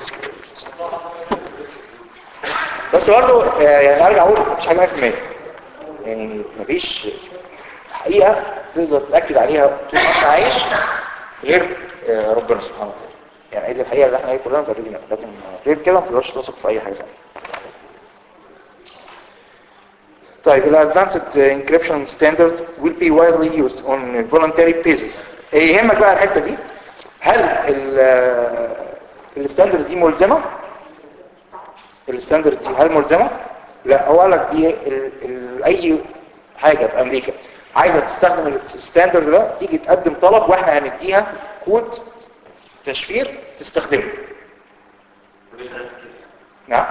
بس برضه آه، يعني ارجع اقول مفيش حاجه 100% يعني مفيش حقيقه تقدر تاكد عليها طول ما انت عايش غير آه، ربنا سبحانه وتعالى يعني هي دي الحقيقه اللي احنا ايه كلنا متاكدين منها لكن غير كده ما تقدرش تثق في اي حاجه ثانيه طيب ال Advanced Encryption Standard will be widely used on voluntary basis إيه يهمك بقى الحتة دي هل الستاندرد دي ملزمة الستاندرد دي هل ملزمة لا هو قال لك دي ال ال اي حاجة في امريكا عايزة تستخدم الستاندرد ده تيجي تقدم طلب واحنا هنديها كود تشفير تستخدمه نعم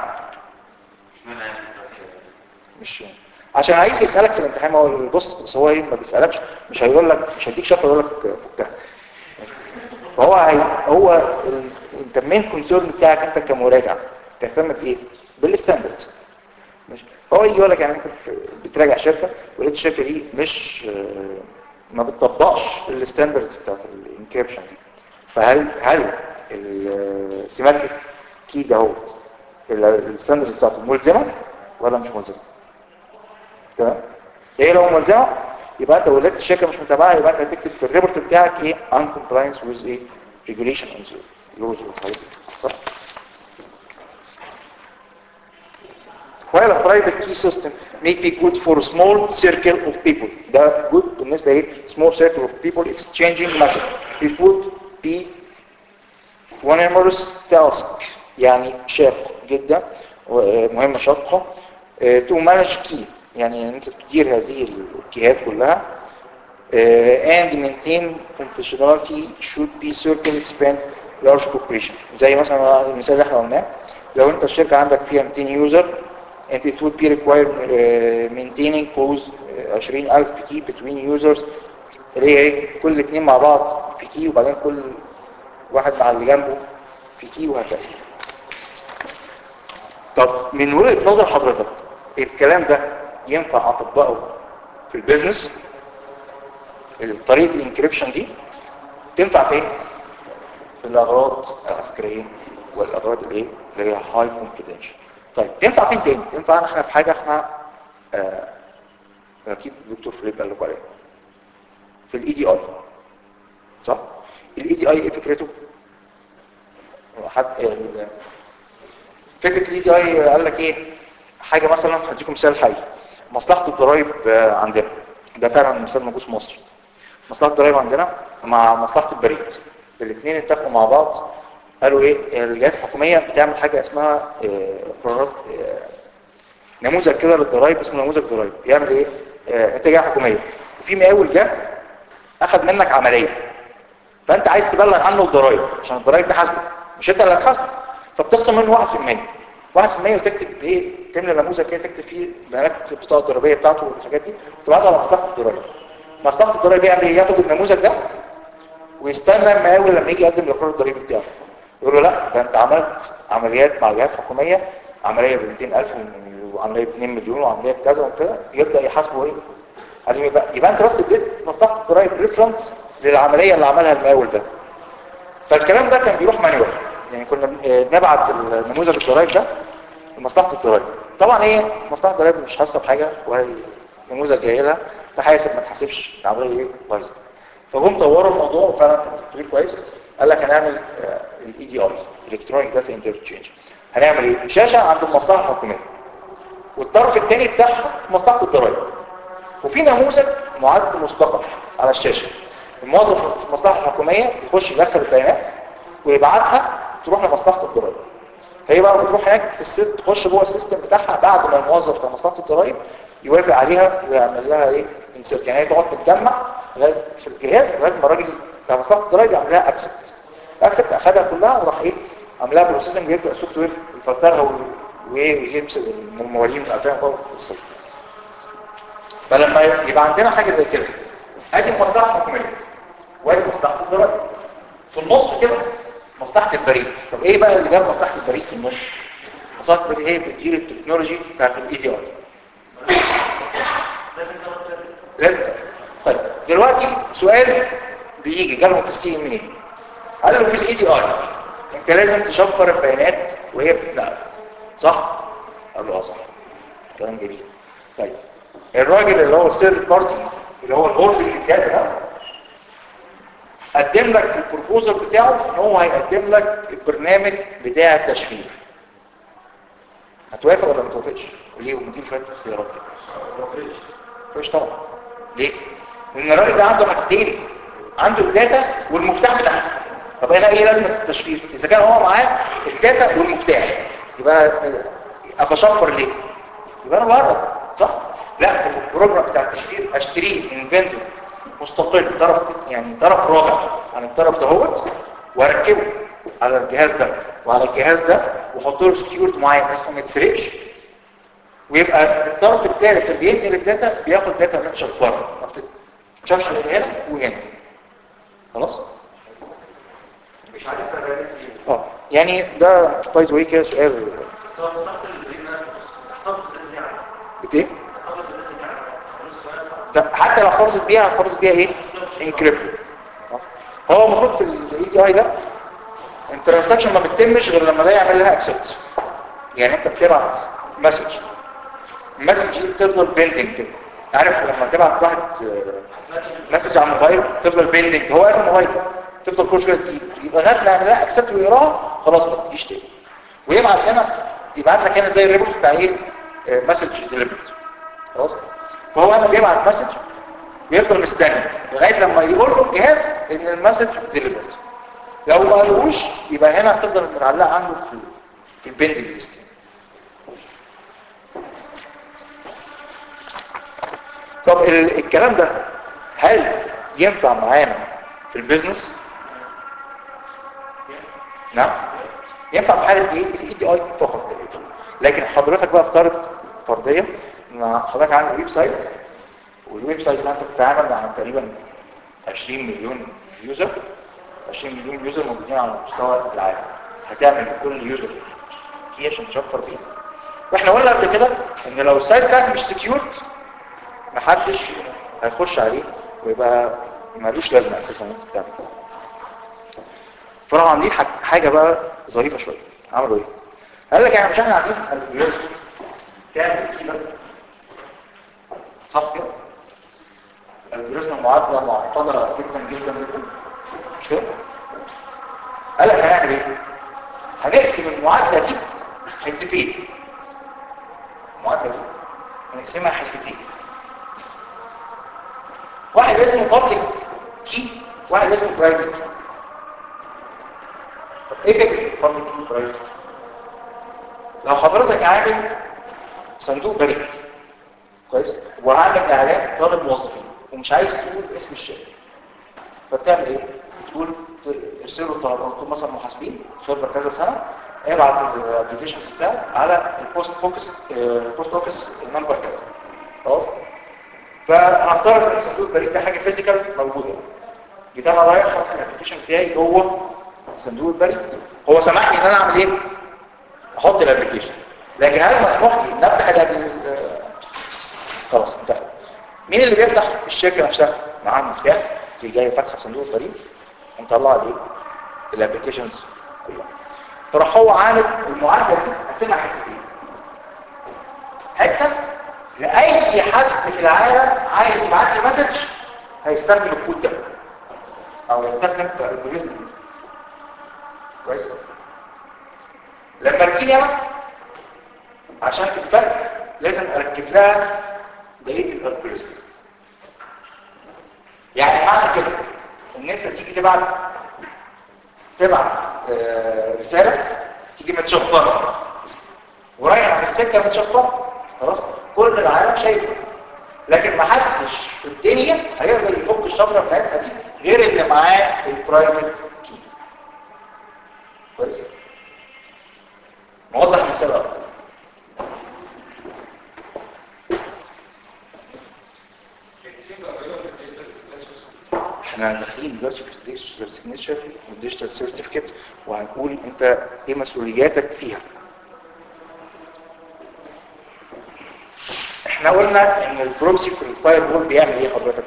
مش عشان هيجي يسألك في الامتحان هو بص بس هو ايه ما بيسألكش مش هيقول لك مش هيديك شفره يقول لك فكها فهو هي هو ال- انت المين كونسيرن بتاعك انت كمراجع تهتم بايه بالستاندردز ماشي فهو يجي يقول لك يعني انت في- بتراجع شركه ولقيت الشركه دي مش آه، ما بتطبقش الستاندردز بتاعت الانكريبشن دي فهل هل السيماتريك كي ده هو الستاندردز بتاعته ملزمه ولا مش ملزمه تمام ايه لو ملزمه يبقى انت ولدت الشركه مش متابعه يبقى انت هتكتب في الريبورت بتاعك ايه ان كومبلاينس ويز ايه ريجوليشن اند لوز والحاجات دي صح While a private key system may be good for a small circle of people, ده good بالنسبة ايه small circle of people exchanging message. It would be onerous task يعني شاق جدا ومهمة شاقة آه، to manage key يعني ان انت تدير هذه الكيهات كلها آه، and maintain confidentiality should be circumspect large corporation زي مثلا المثال اللي احنا قلناه لو انت الشركة عندك فيها 200 يوزر and it would be required uh, maintaining close uh, 20000 key between users اللي هي ايه كل اتنين مع بعض في كي وبعدين كل واحد مع اللي جنبه في كي وهكذا طب من وجهة نظر حضرتك الكلام ده ينفع اطبقه في البيزنس طريقة الانكريبشن دي تنفع فين؟ في الاغراض العسكرية والاغراض الايه اللي هي هاي كونفيدنشال طيب تنفع فين تاني؟ تنفع احنا في حاجة احنا آه اكيد الدكتور فيليب قال لكم عليها في الاي دي اي صح؟ الاي دي اي ايه فكرته؟ حد ال- فكرة الاي دي اي قال لك ايه حاجة مثلا هديكم مثال حي مصلحة الضرائب آه، عندنا ده فعلا مثال موجود في مصر مصلحة الضرائب عندنا مع مصلحة البريد الاثنين اتفقوا مع بعض قالوا ايه الجهات الحكومية بتعمل حاجة اسمها آه، قرارات آه، نموذج كده للضرائب اسمه نموذج ضرائب يعمل ايه آه، انت جهة حكومية وفي مقاول جه اخذ منك عملية فانت عايز تبلغ عنه الضرائب عشان الضرائب دي حاسبه مش انت اللي هتحاسبه فبتخصم منه 1% 1% وتكتب ايه تملى نموذج كده تكتب فيه بيانات البطاقه الضريبيه بتاعته والحاجات دي وتبعتها على مصلحه الضرائب مصلحه الضرائب يعمل ايه ياخد النموذج ده ويستنى المقاول لما يجي يقدم الاقرار الضريبي بتاعه يقول له لا ده انت عملت عمليات مع جهات حكوميه عمليه ب 200000 وعمليه ب 2 مليون وعمليه بكذا وكذا يبدا يحاسبه ايه قال لي يبقى, يبقى انت بس اديت مصلحه الضرائب ريفرنس للعمليه اللي عملها المقاول ده فالكلام ده كان بيروح مانيوال يعني كنا بن- آه، نبعت النموذج الضرائب ده لمصلحه الضرائب طبعا ايه مصلحه الضرائب مش حاسه بحاجه وهي نموذج جاي لها تحاسب ما تحاسبش العمليه ايه بايظه فهم طوروا الموضوع وفعلا كان تطوير كويس قال لك هنعمل الاي دي اي الكترونيك داتا انترتشينج هنعمل ايه شاشه عند المصلحه الحكوميه والطرف الثاني بتاعها مصلحه الضرائب وفي نموذج معد مسبقا على الشاشه الموظف في المصلحه الحكوميه يخش يدخل البيانات ويبعتها تروح لمصلحه الضرائب هي بقى بتروح هناك في السيست تخش جوه السيستم بتاعها بعد ما الموظف بتاع مصلحه الضرائب يوافق عليها ويعمل لها ايه انسيرت يعني هي تقعد تتجمع لغايه في الجهاز لغايه ما الراجل بتاع مصلحه الضرائب يعمل لها اكسبت اكسبت اخدها كلها وراح ايه عاملاها بروسيسنج ويبدا السوفت وير يفلترها و- وايه ويمسك الموالين بتاعتها بقى ويوصلها. فلما يبقى عندنا حاجه زي كده ادي المصلحه الحكوميه وادي مصلحه الضرائب في النص كده مصلحه البريد طب ايه بقى اللي جاب مصلحه البريد في النص مصلحه البريد هي بتدير التكنولوجي بتاعت الاي دي اي لازم تاخد بالك. لازم طيب دلوقتي سؤال بيجي جالهم في السي ام اي قال له في الاي دي اي انت لازم تشفر البيانات وهي بتتنقل صح قال له اه صح كلام جميل طيب الراجل اللي هو الثيرد بارتي اللي هو الهولدنج الداتا ده قدم لك البروبوزل بتاعه ان هو هيقدم لك البرنامج بتاع التشفير هتوافق ولا ما توافقش ليه ومديله شويه اختيارات كده مفيش طبعا ليه؟ لان الراجل ده عنده حاجتين عنده الداتا والمفتاح بتاعها طب هنا ايه لازمه التشفير اذا كان هو معاه الداتا والمفتاح يبقى ابقى شفر ليه يبقى انا بره صح لا البروجرام بتاع التشفير اشتريه من فيندور مستقل طرف يعني طرف رابع عن الطرف دهوت واركبه على الجهاز ده وعلى الجهاز ده واحط له سكيورتي معين بحيث انه ما يتسرقش ويبقى الطرف الثالث اللي بينقل الداتا بياخد داتا نتشر بره ما بتتشافش غير هنا وهنا خلاص مش عارف انا اه يعني ده باي ذا واي كده سؤال بس هو مستقبل اللي هنا تحتفظ بالداتا يعني بت ايه تحتفظ بالداتا يعني نص بقى ده حتى لو احتفظت بيها احتفظ بيها ايه انكريبتد هو المفروض في الاي دي اي ده الترانزاكشن ما بتتمش غير لما ده يعمل لها اكسبت يعني انت بتبعت مسج المسج دي بتفضل بيندنج كده عارف لما تبعت واحد مسج على الموبايل تفضل بيندنج هو قاعد الموبايل تفضل كل شويه تجيب يبقى لغايه ما يعمل لها اكسبت ويقراها خلاص ما تجيش تاني ويبعت هنا يبعت لك هنا زي الريبورت بتاع ايه مسج ديليفرد خلاص فهو هنا بيبعت مسج ويفضل مستني لغايه لما يقول له الجهاز ان المسج ديليفرد لو ما قالوش يبقى هنا هتفضل متعلقه عنده في في البيندنج ليست طب ال- الكلام ده هل ينفع معانا في البيزنس نعم ينفع في حاله ايه الاي دي اي فقط لكن حضرتك بقى افترض فرضيه ان حضرتك عامل ويب سايت والويب سايت ده انت بتتعامل مع تقريبا 20 مليون يوزر 20 مليون يوزر موجودين على مستوى العالم هتعمل لكل يوزر كي عشان تشفر بيه واحنا قلنا قبل كده ان لو السايت بتاعك مش سكيورد محدش هيخش عليه ويبقى ملوش لازمه اساسا ان انت تعمل فراحوا عاملين حاج- حاجه بقى ظريفه شويه عملوا ايه قال لك يعني مش احنا عارفين الالجوريزم تعمل كده صح كده الالجوريزم معادله معقده جدا جدا جدا مش كده قال لك هنعمل ايه هنقسم المعادله دي حتتين المعادله دي هنقسمها حتتين واحد اسمه public key واحد اسمه private key طب ايه فكرة public key private key لو حضرتك عامل صندوق بريد كويس وعامل اعلان طالب موظفين ومش عايز تقول اسم الشركه فبتعمل ايه تقول ترسله طلب تقول مثلا محاسبين خبره كذا سنه ابعت الابلكيشن بتاعك على البوست اوفيس البوست اوفيس نمبر كذا خلاص فهنفترض ان صندوق البريد ده حاجه فيزيكال موجوده جيت انا رايح حاطط الابلكيشن بتاعي جوه صندوق البريد هو سمح لي ان انا اعمل ايه احط الابلكيشن لكن هل مسموح لي ان افتح الابل خلاص انتهى مين اللي بيفتح الشركه نفسها معاها مفتاح تيجي جاي فاتحه صندوق البريد ومطلع لي الابلكيشنز كلها فراح هو عامل المعادله دي قسمها حتتين حته لاي حد في العالم عايز يبعت لي مسج هيستخدم الكود ده او يستخدم الالجوريزم ده كويس لما تجيلي انا عشان تتفك لازم اركب لها دقيقه الالجوريزم يعني معنى كده ان انت تيجي تبعت تبعت آه، رساله تيجي متشفره ورايح في السكه متشفره خلاص كل العالم شايفه لكن ما حدش في الدنيا هيقدر يفك الشفره بتاعتها دي غير اللي معاه البرايفت كي كويس نوضح مثال اكتر احنا داخلين دلوقتي في الديجيتال سيجنتشر والديجيتال سيرتيفيكت وهنقول انت ايه مسؤولياتك فيها احنا قلنا ان البروكسي في الفاير وول بيعمل ايه حضرتك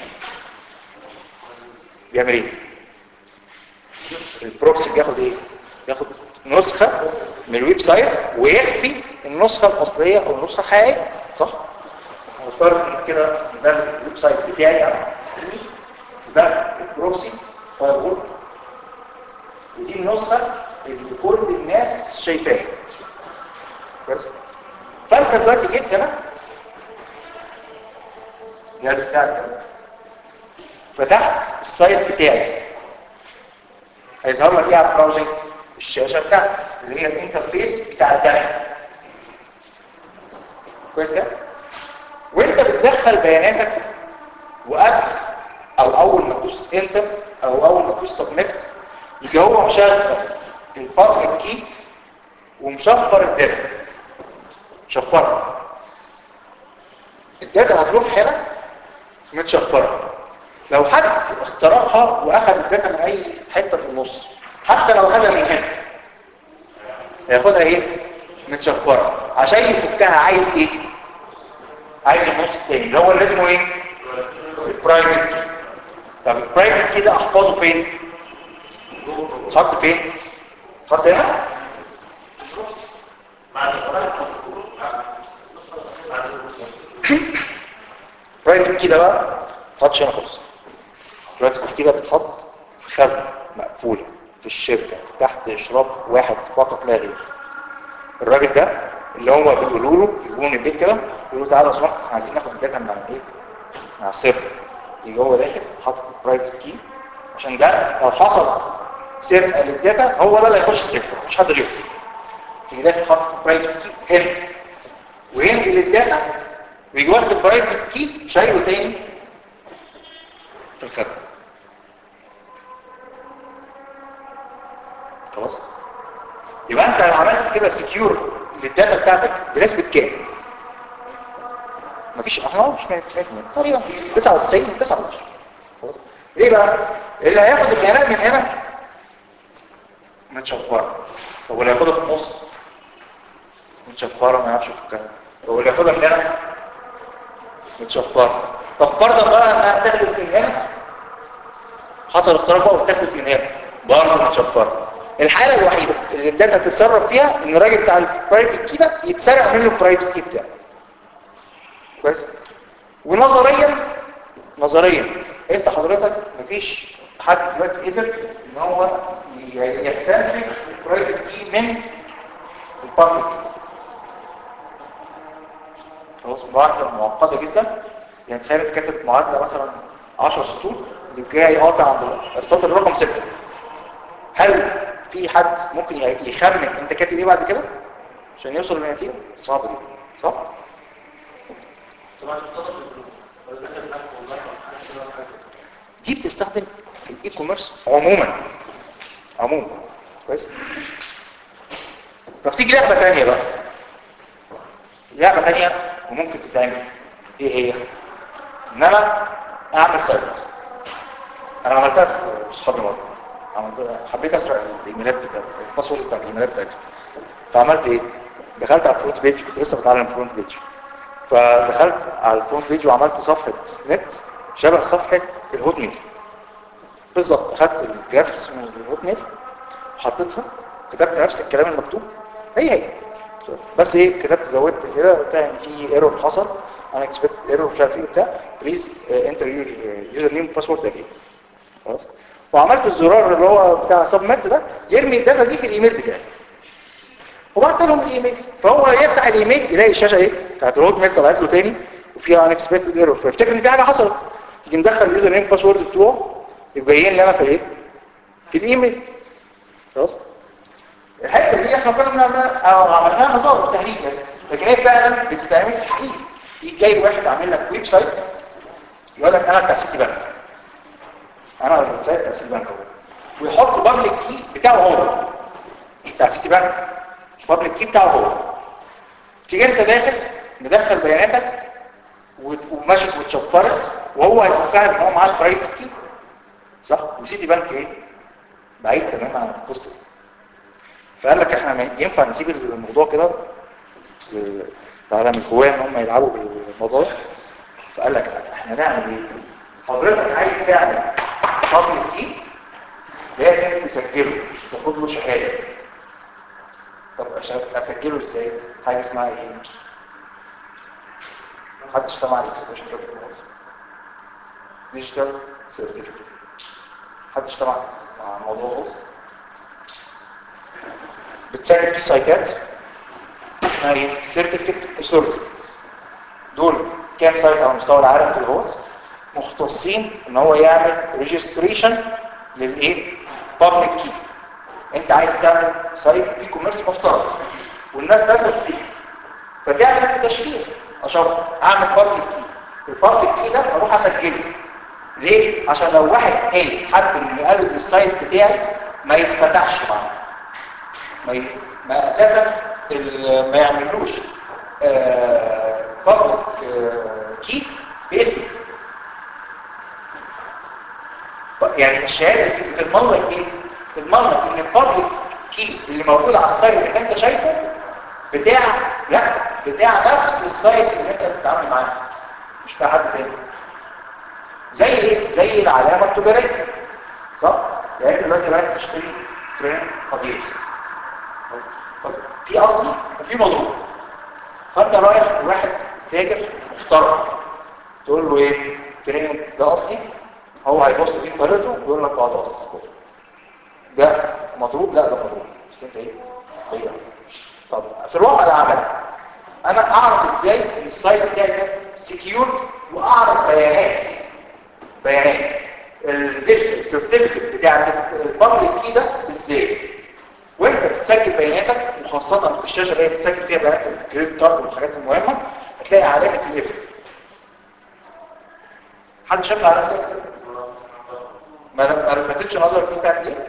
بيعمل ايه البروكسي بياخد ايه بياخد نسخة من الويب سايت ويخفي النسخة الأصلية أو النسخة الحقيقية صح؟ هنفترض إن كده ده الويب سايت بتاعي أنا ده البروكسي فاير وول ودي النسخة اللي كل الناس شايفاها كويس فانت دلوقتي جيت هنا الجهاز بتاعك ده فتحت السايت بتاعي هيظهر لك ايه على البراوزنج الشاشه بتاعتك اللي هي الانترفيس بتاع الداخل كويس كده وانت بتدخل بياناتك وقبل او اول ما تدوس انتر او اول ما تدوس سبميت يجي هو مشغل البابليك كي ومشفر الداتا شفرها الداتا هتروح هنا متشفرة لو حد اخترقها واخد الداتا من اي حتة في النص حتى لو خدها من هنا هياخدها ايه متشفرة عشان يفكها عايز ايه عايز النص التاني اللي هو اللي اسمه ايه البرايفت كي طب البرايفت كي ده احفظه فين حط فين حط هنا برايفت كي ده بقى تحطش هنا خالص برايفت كي ده بتحط في خزنه مقفوله في الشركه تحت اشراف واحد فقط لا غير الراجل ده اللي هو بيقولوا له يجيبوه من البيت كده يقولوا له تعالى لو سمحت احنا عايزين ناخد الداتا من على ايه من على السيرفر يجي هو داخل حاطط البرايفت كي عشان ده لو حصل سرقه للداتا هو ده اللي هيخش السيرفر مش حد غيره يجي داخل حاطط البرايفت كي هنا وينقل الداتا ويجي واخد البرايفت كي شايله تاني في الخزنه خلاص يبقى انت عملت كده سكيور للداتا بتاعتك بنسبه كام مفيش احنا مش 100% تقريبا 99 99 خلاص ليه بقى اللي هياخد البيانات من هنا متشفره طب واللي هياخدها في النص متشفره ما يعرفش يفكها طب واللي هياخدها من هنا متشفره طب فرضا بقى انها تاخدت من هنا حصل اختراق بقى واتاخدت من هنا برضه متشفره الحاله الوحيده اللي الداتا تتصرف فيها ان الراجل بتاع البرايفت كي ده يتسرق منه البرايفت كي بتاعه كويس ونظريا نظريا انت حضرتك مفيش حد دلوقتي قدر ان هو ي- يستنتج البرايفت كي من البابليك خلاص معادله معقده جدا يعني تخيل انت كاتب معادله مثلا 10 سطور اللي جاي قاطع عند السطر رقم 6 هل في حد ممكن ي- يخمن انت كاتب ايه بعد كده عشان يوصل للنتيجه صعب جدا صح طبعا تفترض الجروب ولا داخل معاك والله حاجه شبه حاجه دي بتستخدم في الاي كوميرس عموما عموما كويس طب تيجي لعبه ثانيه بقى لعبه ثانيه وممكن تتعمل ايه هي ان انا اعمل سايت انا عملتها في اصحابي مره عملتها حبيت اسرق الايميلات بتاعت الباسورد بتاعت الايميلات بتاعتي فعملت ايه دخلت على الفرونت بيج كنت لسه بتعلم فرونت بيج فدخلت على الفرونت بيج وعملت صفحه نت شبه صفحه الهوت ميل بالظبط اخدت الجرافيكس من الهوت ميل حطيتها كتبت نفس الكلام المكتوب هي هي بس ايه كتبت زودت كده قلت ان في ايرور حصل انا اكسبكت ايرور مش عارف ايه بتاع بليز انتر يوزر نيم باسورد اجين خلاص وعملت الزرار اللي هو بتاع سبميت ده يرمي الداتا دي في الايميل بتاعي وبعت لهم الايميل فهو يفتح الايميل يلاقي الشاشه ايه بتاعت الهوت ميل طلعت له تاني وفيها انكسبكتد ايرور فيفتكر ان في حاجه حصلت يجي مدخل اليوزر نيم باسورد بتوعه يبقى جايين لي انا في الايه في الايميل خلاص الحته دي احنا كنا بنعملها او عملناها هزار وتهريج يعني. لكن هي فعلا بتتعمل حقيقي يجي جاي واحد عامل لك ويب سايت يقول لك انا بتاع سيتي بنك انا الويب سايت بتاع سيتي بنك اهو ويحط بابليك كي بتاعه هو مش بتاع سيتي بنك بابليك كي بتاعه هو تيجي انت داخل مدخل بياناتك وت- وماشي واتشفرت وهو هيفكها ان هو معاه البرايفت كي صح وسيتي بنك ايه بعيد تماما عن القصه دي. فقال لك احنا ما ينفع نسيب الموضوع كده ل- لعالم الهواة ان هم يلعبوا بالموضوع ده. فقال لك لا، احنا نعمل ايه حضرتك عايز تعمل بابليك كي لازم تسجله تاخد له شهاده طب عشان اسجله ازاي حاجه اسمها ايه محدش سمع الاكسبريشن ديجيتال سيرتيفيكت محدش سمع عن الموضوع خالص بتسجل في سايتات اسمها ايه سيرتيفيكت اثورتي دول كام سايت على مستوى العالم في الهوت مختصين ان هو يعمل ريجستريشن للايه بابليك كي انت عايز تعمل سايت اي كوميرس محترم والناس تثق فيه فتعمل تشفير عشان اعمل بابليك كي البابليك كي ده اروح اسجله ليه عشان لو واحد تاني حد من يقلد السايت بتاعي ما يتفتحش معاه ما, ي... ما اساسا ال- ما يعملوش بابليك كي باسمي يعني الشهاده دي بتضمن لك ايه بتضمن لك ان البابليك كي اللي موجود على السايت اللي انت شايفه بتاع لا بتاع نفس السايت اللي انت بتتعامل معاه مش بتاع حد تاني زي ايه زي العلامه التجاريه صح يعني انت دلوقتي رايح تشتري ترين قدير في اصلي وفي مضروب فانت رايح لواحد تاجر محترم تقول له ايه ترين ده اصلي هو هيبص فيه طريقته ويقول لك اه ده اصلي ده مضروب لا ده مضروب مش انت ايه طيب. طب في الواقع العملي انا اعرف ازاي ان السايت بتاعي ده سكيور واعرف بيانات بيانات الديجيتال سيرتيفيكت بتاع البابليك كي ده ازاي وانت بتسجل بياناتك وخاصه في الشاشه اللي هي بتسجل فيها بيانات الكريدت كارد والحاجات المهمه هتلاقي علامه الاف حد شاف العلامه دي كده؟ ما ما لفتتش نظرك في بتاعت ايه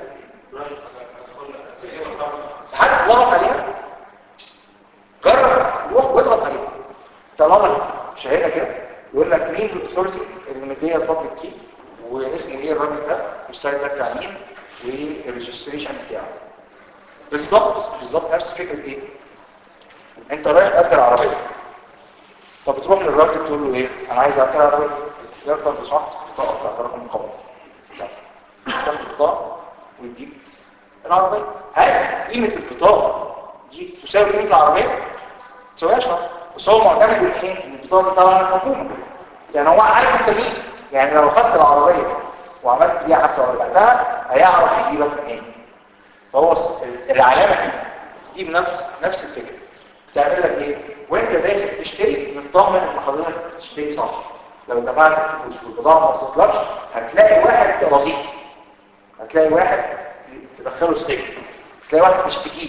حد ضغط عليها جرب روح واضغط عليها طالما شهاده كده يقول لك مين الاثورتي اللي مديه البابليك كي واسمه ايه الراجل ده والسايت ده بتاع مين والريجستريشن بتاعه بالظبط بالظبط نفس فكره ايه انت رايح تاجر عربيه فبتروح للراجل تقول له ايه انا عايز اجر عربيه يقدر بصحت البطاقه بتاعت رقم المقاومه تاخد البطاقه ويديك العربيه هل قيمه البطاقه دي تساوي قيمه العربيه ما تساويهاش طبعا بس هو معتمد الحين ان البطاقه دي طبعا الحكومه يعني هو عارف انت مين يعني لو خدت العربيه وعملت بيها حادثه ورجعتها هيعرف يجيبك منين فهو الس- العلامه دي دي بنفس نفس الفكره بتعمل لك ايه وانت داخل تشتري مطمن ان حضرتك بتشتري صح لو دفعت الفلوس والبضاعه ما وصلتلكش هتلاقي واحد راضيك هتلاقي واحد تدخله السجن هتلاقي واحد تشتكيه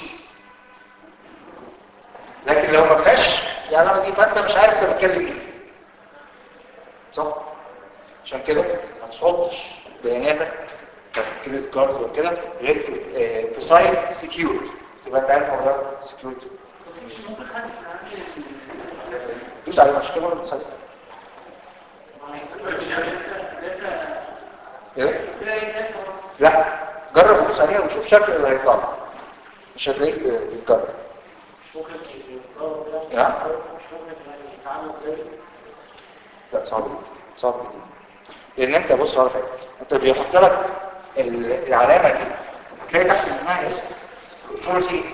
لكن لو ما فيهاش العلامه دي فانت مش عارف انت بتتكلم ايه صح عشان كده ما تحطش بياناتك بتاعت الكريدت كارد وكده غير في آه، في سايت سكيور تبقى انت عارف هو ده سكيور مش ممكن حد يعمل دوس على المشكله ولا تسال ما يقدرش يعني انت انت ايه تلاقي الناس لا جرب دوس عليها وشوف شكل اللي هيطلع لك. مش هتلاقيك بتجرب مش ممكن يتطور ده نعم. مش ممكن يعني يتعامل زي لا صعب جدا صعب جدا لان انت بص على حاجه انت بيحط لك ال- العلامه دي هتلاقي تحت منها اسم الاثورتي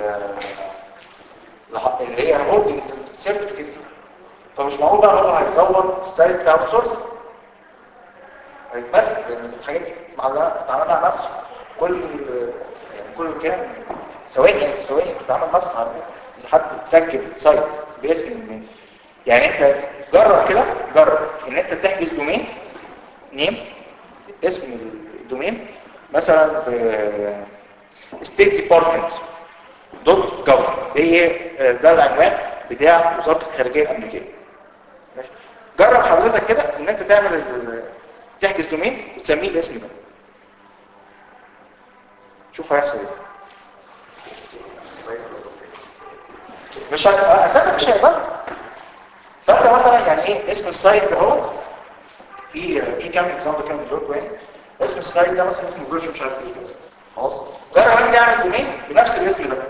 اللي هي هولدنج سيرتيفيكت فمش معقول بقى هو هيزور السايت بتاع الاثورتي هيتمسك لان الحاجات دي معلقه متعامله مع مسح كل يعني كل كام ثواني يعني في ثواني بتتعمل مسح على اذا حد سجل سايت باسم الدومين يعني انت جرب كده جرب ان انت تحجز دومين نيم اسم الدومين مثلا ب ستيت ديبارتمنت دوت جوف دي ده العنوان بتاع وزاره الخارجيه الامريكيه ماشي؟ جرب حضرتك كده ان انت تعمل ال- تحجز دومين وتسميه الاسم ده شوف هيحصل ايه مش هت... اساسا مش هيقدر فانت مثلا يعني ايه اسم السايت ده هو في في كام اكزامبل كام دول يعني اسم السايت ده مثلا اسمه فيرجن مش عارف ايه كده خلاص جرب انت تعمل دومين بنفس الاسم ده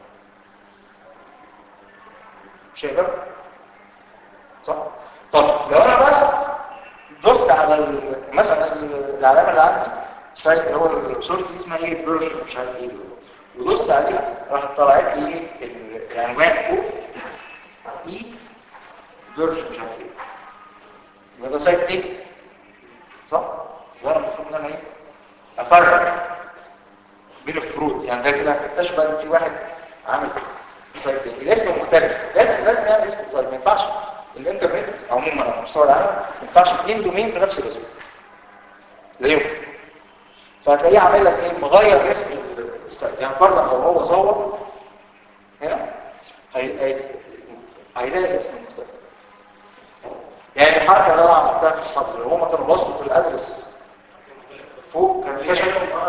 مش هيقدر صح طب لو انا بقى دوست على ال- مثلا ال- العلامه اللي عندي سايت اللي هو الصوره دي اسمها ايه فيرجن مش عارف ايه دول. ودوست عليها راح طلعت لي ايه ال- العنوان فوق اي فيرجن مش عارف ايه يبقى ده سايت ايه صح وانا المفروض ان انا ايه افرق بين الفروض يعني ده كده اكتشف بقى ان في واحد عامل سايت تاني الاسم مختلف لازم لازم يعمل اسم مختلف ما ينفعش الانترنت عموما على مستوى العالم ما ينفعش اثنين دومين بنفس الاسم لا يمكن فهتلاقيه عامل لك ايه مغير اسم السايت يعني فرضا لو هو صور هنا هي- هي- هيلاقي الاسم مختلف يعني الحركه اللي انا عملتها في الحظر هما كانوا بصوا في الادرس فوق كانوا اكتشفوا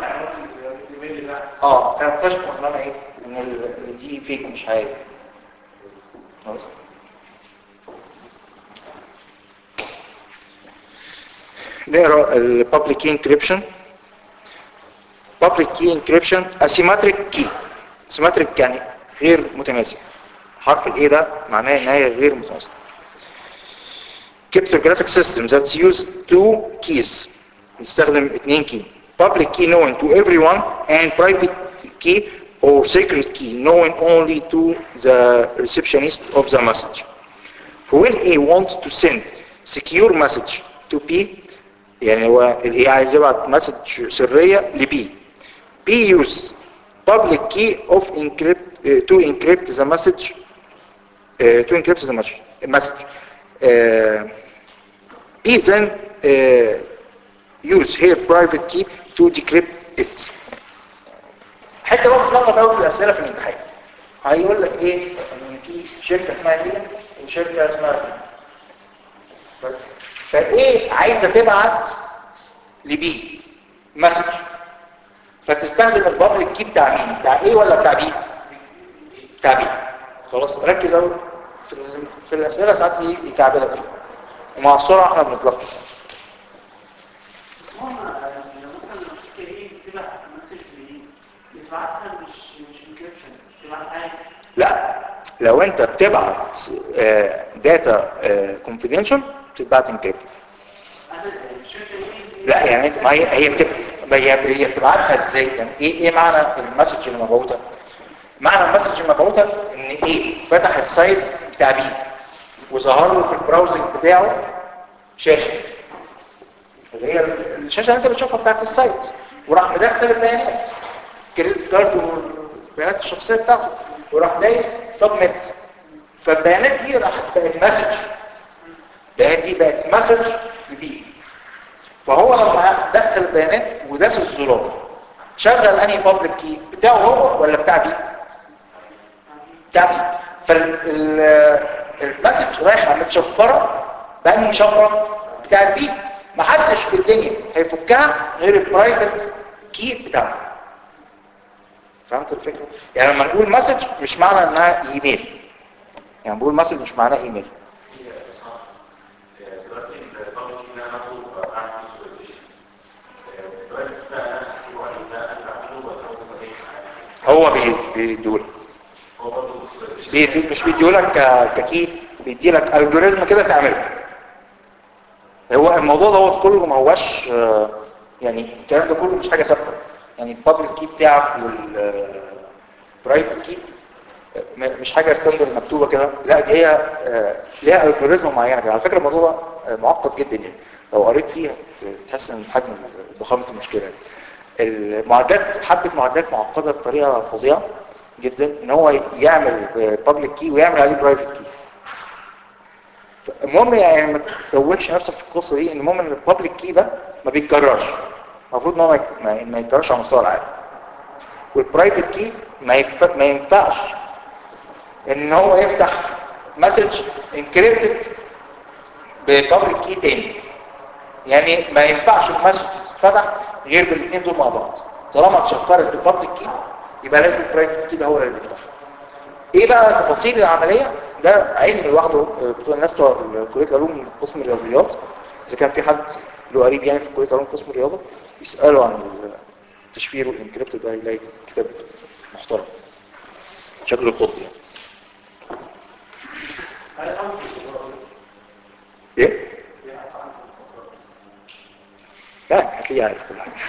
اه كانوا اكتشفوا ان انا ايه ان ال- إن دي فيك مش حقيقي خلاص نقرا البابليك كي انكريبشن public key encryption asymmetric key asymmetric يعني غير متماثل حرف الايه ده معناه ان هي غير متماثله cryptographic system that use two keys يستخدم اتنين key public key known to everyone and private key or secret key known only to the receptionist of the message when A wants to send secure message to B يعني هو ال A عايز يبعت مسج سرية ل B B use public key of encrypt uh, to encrypt the message uh, to encrypt the message message uh, B then uh, use her private key to decrypt it حتى بقى بتلخبط قوي في الاسئله في الامتحان هيقول لك ايه ان في شركه اسمها ايه وشركه اسمها بي فايه عايزه تبعت لبي مسج فتستخدم البابليك كي بتاع مين بتاع ايه ولا بتاع بي بتاع بي خلاص ركز قوي في, ال- في الاسئله ساعات ايه يكعبلك فيه ومع السرعه احنا بنتلخبط بس هو يعني مثلا لو الشركه دي بتبعت مسج لدي بتبعتها مش مش انكريبشن بتبعتها عادي لا لو انت بتبعت داتا كونفيدنشال بتتبعت انكريبتد انا الشركه دي لا يعني انت ما هي هي بتبقى هي هي بتبعتها ازاي يعني ايه ايه معنى المسج اللي مبعوته معنى المسج المبعوته ان ايه فتح السايت بتاع بي وظهر له في البراوزنج بتاعه شاشه اللي هي الشاشه اللي انت بتشوفها بتاعت السايت وراح مدخل البيانات كريدت كارد والبيانات الشخصيه بتاعته وراح دايس سبميت فالبيانات دي راحت بقت مسج البيانات دي بقت مسج لبي فهو لما دخل البيانات وداس الزرار شغل انهي بابليك كي بتاعه هو ولا بتاع بي بتاع بي فالمسج رايحه متشفره بانهي شفره بتاع بي محدش في الدنيا هيفكها غير البرايفت كي بتاعه فهمت الفكره يعني لما نقول مسج مش معنى انها ايميل يعني بقول مسج مش معناه ايميل دلوقتي البابليك ان انا اطلب اعمل فيزواليزيشن دلوقتي بقى انا احكي واحد ده انا بعمله ولا هو طبيعي هو بي- بيديهولك هو برضه فيزواليزيشن بيدي مش بيديهولك ك- ككي بيديلك الجوريزم كده تعمله هو الموضوع دوت كله ما هوش آه، يعني الكلام ده كله مش حاجه ثابته يعني البابليك كي بتاعك والبرايفت كي مش حاجه ستاندرد مكتوبه كده لا دي هي آه، ليها الجوريزم معينه كده على فكره الموضوع ده آه، معقد جدا يعني لو قريت فيه هت- تحس ان حجم ضخامه المشكله المعادلات حبه معادلات معقده بطريقه فظيعه جدا ان هو يعمل بابليك كي ويعمل عليه برايفت كي المهم يعني ما تتوهش نفسك في القصه دي ان المهم ان البابليك كي ده ما بيتكررش المفروض ان هو ما يت- ما- ما يتكررش على مستوى العالم والبرايفت كي ما ينفع ما ينفعش ان هو يفتح مسج انكريبتد ببابليك كي تاني يعني ما ينفعش المسج تتفتح غير بالاثنين دول مع بعض طالما اتشفرت بالبابليك كي يبقى لازم البرايفت كي ده هو اللي يفتحها ايه بقى تفاصيل العمليه ده علم لوحده آه، بتوع الناس بتوع كليه العلوم قسم الرياضيات اذا كان في حد له قريب يعني في كليه العلوم قسم الرياضه يسالوا عن التشفير والانكريبت ده يلاقي كتاب محترم شكله يخض يعني عارف عنه في الفقرات. ايه بيبحث عنه في الفقرات. لا هتلاقيه عارف كل حاجه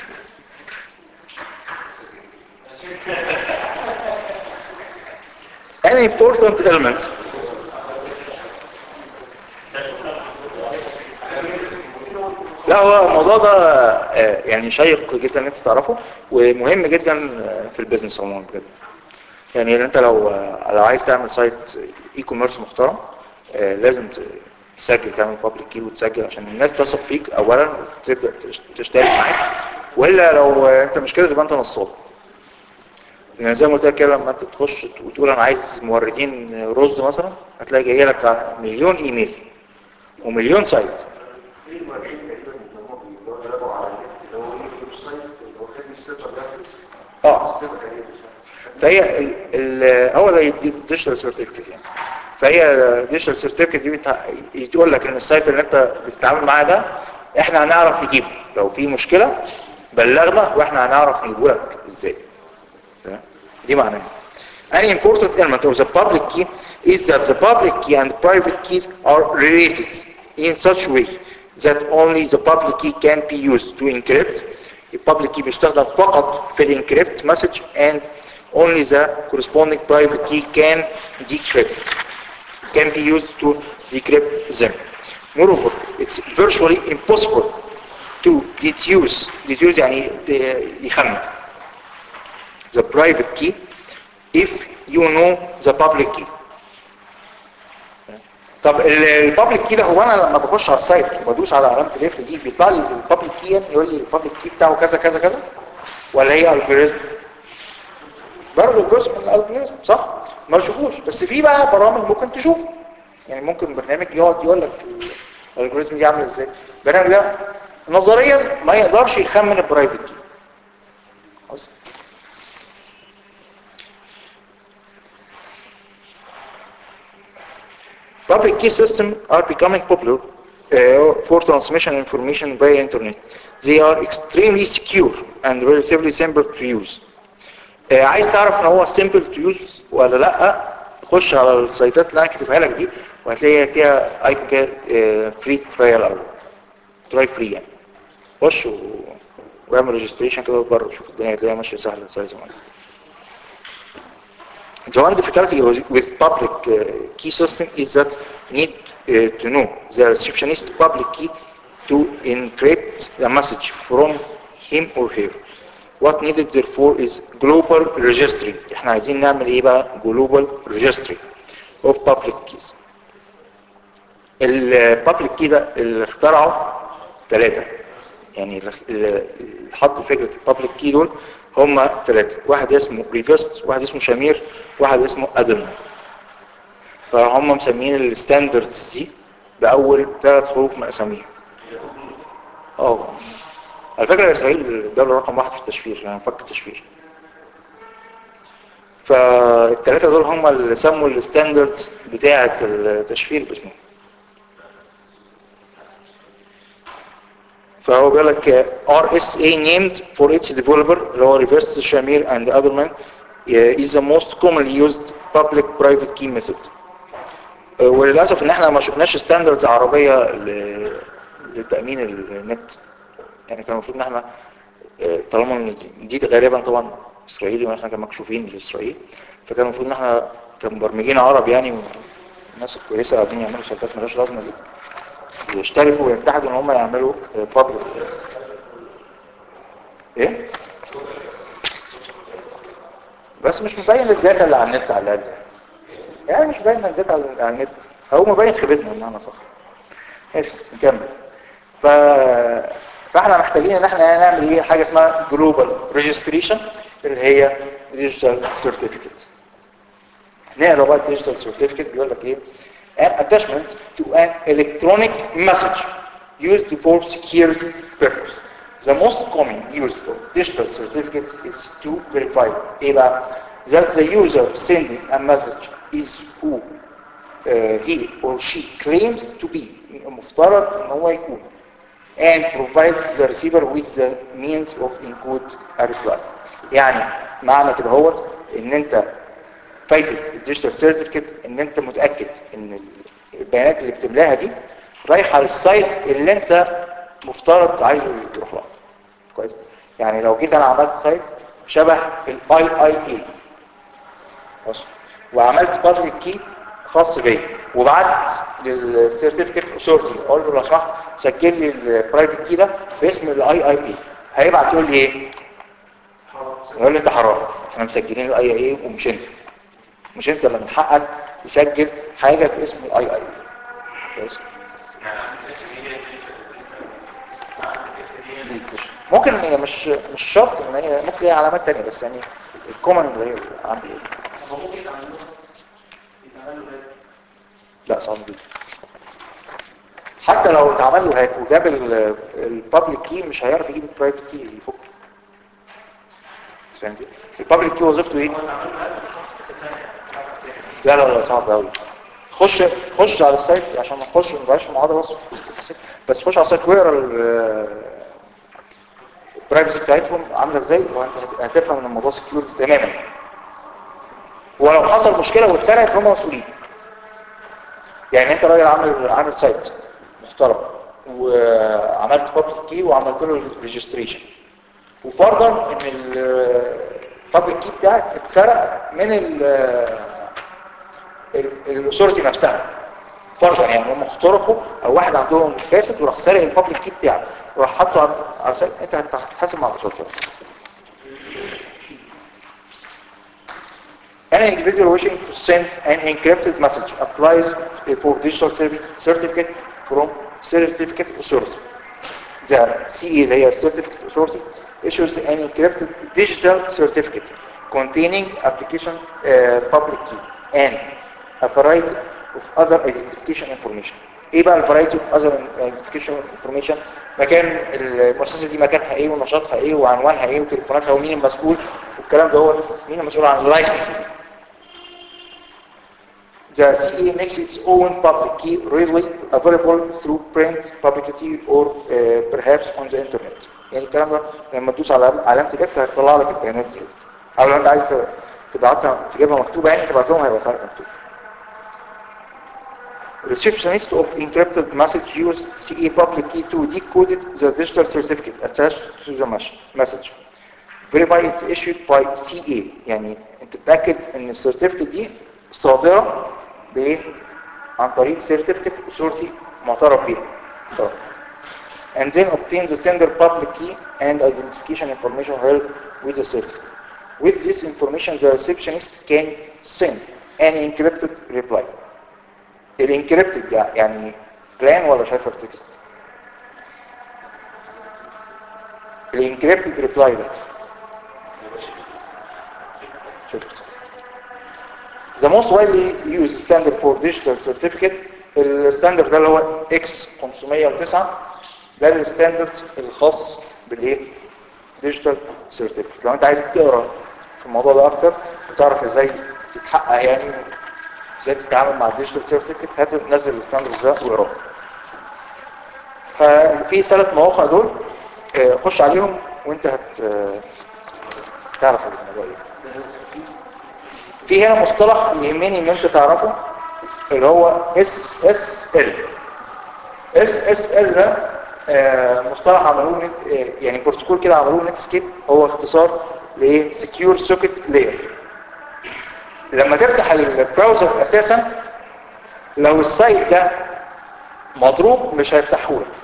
An important element لا هو الموضوع ده آه، يعني شيق جدا ان انت تعرفه ومهم جدا آه، في البيزنس عموما بجد يعني انت لو آه، لو عايز تعمل سايت اي كوميرس محترم آه، لازم ت- تسجل تعمل بابليك كي وتسجل عشان الناس تثق فيك اولا وتبدا تش- تشترك معاك والا لو آه، انت مش كده تبقى انت نصاب يعني زي ما قلت لك كده لما انت تخش وتقول انا عايز موردين رز مثلا هتلاقي جاي لك مليون ايميل ومليون سايت في المراجعين تقريبا اللي هم بيقدروا يراجعوا على النت اللي هو الويب سايت اللي هو خدمه السيرفر ده اه السيرفر تقريبا فهي ال ال هو ده الديجيتال سيرتيفيكت يعني فهي الديجيتال سيرتيفيكت دي بتع- تقول لك ان السايت اللي انت بتتعامل معاه ده احنا هنعرف نجيبه لو في مشكله بلغنا واحنا هنعرف نجيبه لك ازاي تمام؟ دي معناها An important element of the public key is that the public key and private keys are related in such way that only the public key can be used to encrypt. البابليك key بيستخدم فقط في الانكريبت message and only the corresponding private key can decrypt can be used to decrypt them. Moreover, it's virtually impossible to deduce deduce يعني ت- يخمن the private key if you know the public key طب البابليك كي ده هو انا لما بخش على السايت وبدوس على علامه القفل دي بيطلع لي البابليك كي يقول لي البابليك كي بتاعه كذا كذا كذا ولا هي الجوريزم برضه جزء من الالجوريزم صح ما تشوفوش بس في بقى برامج ممكن تشوفه يعني ممكن برنامج يقعد يقول لك الالجوريزم دي عامله ازاي البرنامج ده نظريا ما يقدرش يخمن البرايفت كي خلاص Public key systems are becoming popular uh, for transmission information via internet. They are extremely secure and relatively simple to use. uh, عايز تعرف ان هو simple to use ولا لا خش على السيطات اللي انا كاتبها لك دي وهتلاقي فيها ايكون كده فري ترايل او تراي فري يعني خش و... واعمل ريجستريشن كده وجرب شوف الدنيا هتلاقيها ماشيه سهله ازاي زي ما قلت. The one difficulty with- with public uh, key system is that need uh, to know the receptionist public key to encrypt the message from him or her. What needed therefore is global registry. احنا عايزين نعمل ايه بقى global registry of public keys. البابليك كي ده اللي اخترعه ثلاثة يعني اللي اللي حط فكرة البابليك كي دول هم ثلاثة واحد اسمه ريفيست واحد اسمه شامير واحد اسمه ادم فهم مسميين الستاندردز دي بأول ثلاث حروف من أساميهم اه على فكرة إسرائيل الدولة رقم واحد في التشفير يعني فك التشفير فالثلاثة دول هم اللي سموا الستاندردز بتاعة التشفير باسمهم فهو بيقول لك RSA named for its developer اللي هو reverse Shamir and other man uh, is the most commonly used public private key method uh, وللأسف ان احنا ما شفناش ستاندردز عربية ل- لتأمين النت يعني كان المفروض ان احنا آه، طالما ان دي غالبا طبعا اسرائيلي واحنا كان مكشوفين لاسرائيل فكان المفروض ان احنا كمبرمجين عرب يعني والناس الكويسه قاعدين يعملوا شركات مالهاش لازمه دي يشتركوا ويتحدوا ان هم يعملوا بابليك ايه بس مش مبين الداتا اللي على النت على الاقل يعني مش باين الداتا على على النت هو مبين خيبتنا بمعنى صح ماشي نكمل ف... فاحنا محتاجين ان احنا نعمل ايه حاجه اسمها جلوبال ريجستريشن اللي هي ديجيتال سيرتيفيكت نقرا بقى الديجيتال سيرتيفيكت بيقول لك ايه an attachment to an electronic message used for security purpose the most common use of digital certificates is to verify ايه بقى that the user sending a message is who uh, he or she claims to be مفترض ان هو يكون and provide the receiver with the means of encode a reply يعني معنى كده هو ان انت فايدة الديجيتال سيرتيفيكت ان انت متأكد ان البيانات اللي بتملاها دي رايحة للسايت اللي انت مفترض عايزه يروح لها كويس يعني لو جيت انا عملت سايت شبه الاي اي اي بص وعملت بابليك كي خاص بيا وبعت للسيرتيفيكت اثورتي اقول له لو سمحت سجل لي البرايفت كي ده باسم الاي اي اي هيبعت يقول لي ايه يقول لي انت حرام احنا مسجلين الاي اي اي ومش انت مش انت اللي من حقك تسجل حاجه باسم الاي اي كويس ممكن هي مش مش شرط ان هي ممكن هي علامات تانية بس يعني الكومن اللي هي عندي هو ممكن يتعمل له يتعمل له هيك لا صعب جدا حتى لو اتعمل له هاك وجاب البابليك كي مش هيعرف يجيب البرايفت كي يفك فهمت البابليك كي وظيفته ايه لا لا لا صعب قوي خش خش على السايت عشان ما نخش ما نبقاش معاضره بس بس خش على السايت واقرا البرايفسي بتاعتهم عامله ازاي وانت هتفهم ان الموضوع سكيورتي تماما ولو حصل مشكله واتسرقت هم مسؤولين يعني انت راجل عامل عامل سايت محترم وعملت بابليك كي وعملت له ريجستريشن وفرضا ان البابليك كي بتاعك اتسرق من الاثورتي نفسها فرضا يعني هم اخترقوا او واحد عندهم فاسد وراح سارق البابليك كي بتاعك وراح حاطه على على السايت انت هتتحاسب مع الاثورتي Any individual wishing to send an encrypted message applies for digital certificate from certificate authority. The CE اللي هي certificate authority issues an encrypted digital certificate containing application uh, public key and a variety of other identification information. ايه بقى الفرايتي اوف اذر ايدنتيفيكيشن انفورميشن مكان المؤسسه دي مكانها ايه ونشاطها ايه وعنوانها ايه وتليفوناتها ومين المسؤول والكلام ده هو مين المسؤول عن اللايسنس دي The CE makes its own public key readily available through print, publicity, or uh, perhaps on the internet. يعني الكلام ده لما تدوس على علامة الاف هتطلع لك البيانات دي. أو لو أنت عايز تبعتها تجيبها مكتوبة يعني تبعت لهم هيبقى فرق مكتوب. Receptionist of encrypted message use CE public key to decode the digital certificate attached to the message. Verify is issued by CA يعني انت تتأكد ان السيرتيفيكت دي صادرة بايه؟ عن طريق certificate authority معترف بيها. طبعا. And then obtain the sender public key and identification information held with the certificate. With this information the receptionist can send an encrypted reply. الانكريبتد ده يعني بلان ولا شايفه تكست الانكريبتد ريبلاي ده شفت The most widely used standard for digital certificate الستاندرد ده اللي هو X509 ده الستاندرد الخاص بالايه ديجيتال سيرتيفيكت لو انت عايز تقرا في الموضوع ده اكتر وتعرف ازاي تتحقق يعني ازاي تتعامل مع الديجيتال سيرتيفيكت هتنزل الستاندرد ده واقراه ففي ثلاث مواقع دول آه، خش عليهم وانت هت آه، تعرف الموضوع ايه في هنا مصطلح يهمني ان انت تعرفه اللي هو اس اس ال اس اس ال ده آه، مصطلح عملوه نت- آه، يعني بروتوكول كده عملوه نت سكيب هو اختصار لايه سكيور سوكيت لاير لما تفتح البراوزر اساسا لو السايت ده مضروب مش هيفتحه لك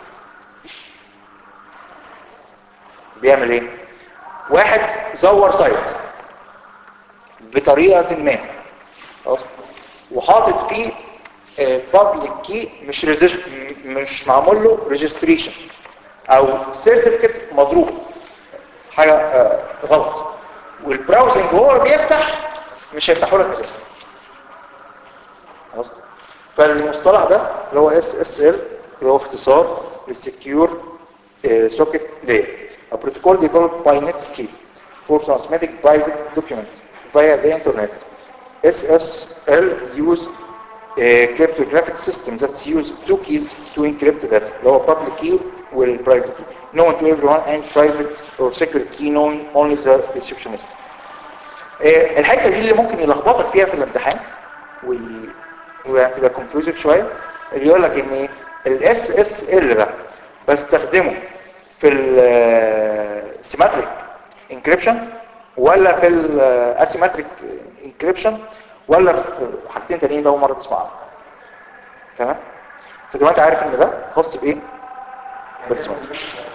بيعمل ايه واحد زور سايت بطريقه ما خلاص؟ وحاطط فيه بابليك كي مش ريجيست مش معمول له ريجستريشن او سيرتيفيكت مضروب حاجه آه، غلط والبراوزنج هو بيفتح مش هيفتحه لك اساسا خلاص؟ فالمصطلح ده اللي هو اس اس ال اللي هو اختصار للسكيور سوكيت لاير a protocol developed by Netscape for transmitting private documents via the internet SSL use a cryptographic system that use two keys to encrypt data اللي هو public key وال private key known to everyone and private or secret key known only the receptionist آه، الحته دي اللي ممكن يلخبطك فيها في الامتحان وي- وهتبقى confusing شويه اللي يقول لك ان الاس اس ال ده بستخدمه في السيماتريك انكريبشن ولا في الاسيماتريك انكريبشن ولا في حاجتين تانيين ده اول مره تسمع عنهم تمام فتبقى انت عارف ان ده خاص بايه بالسيماتريك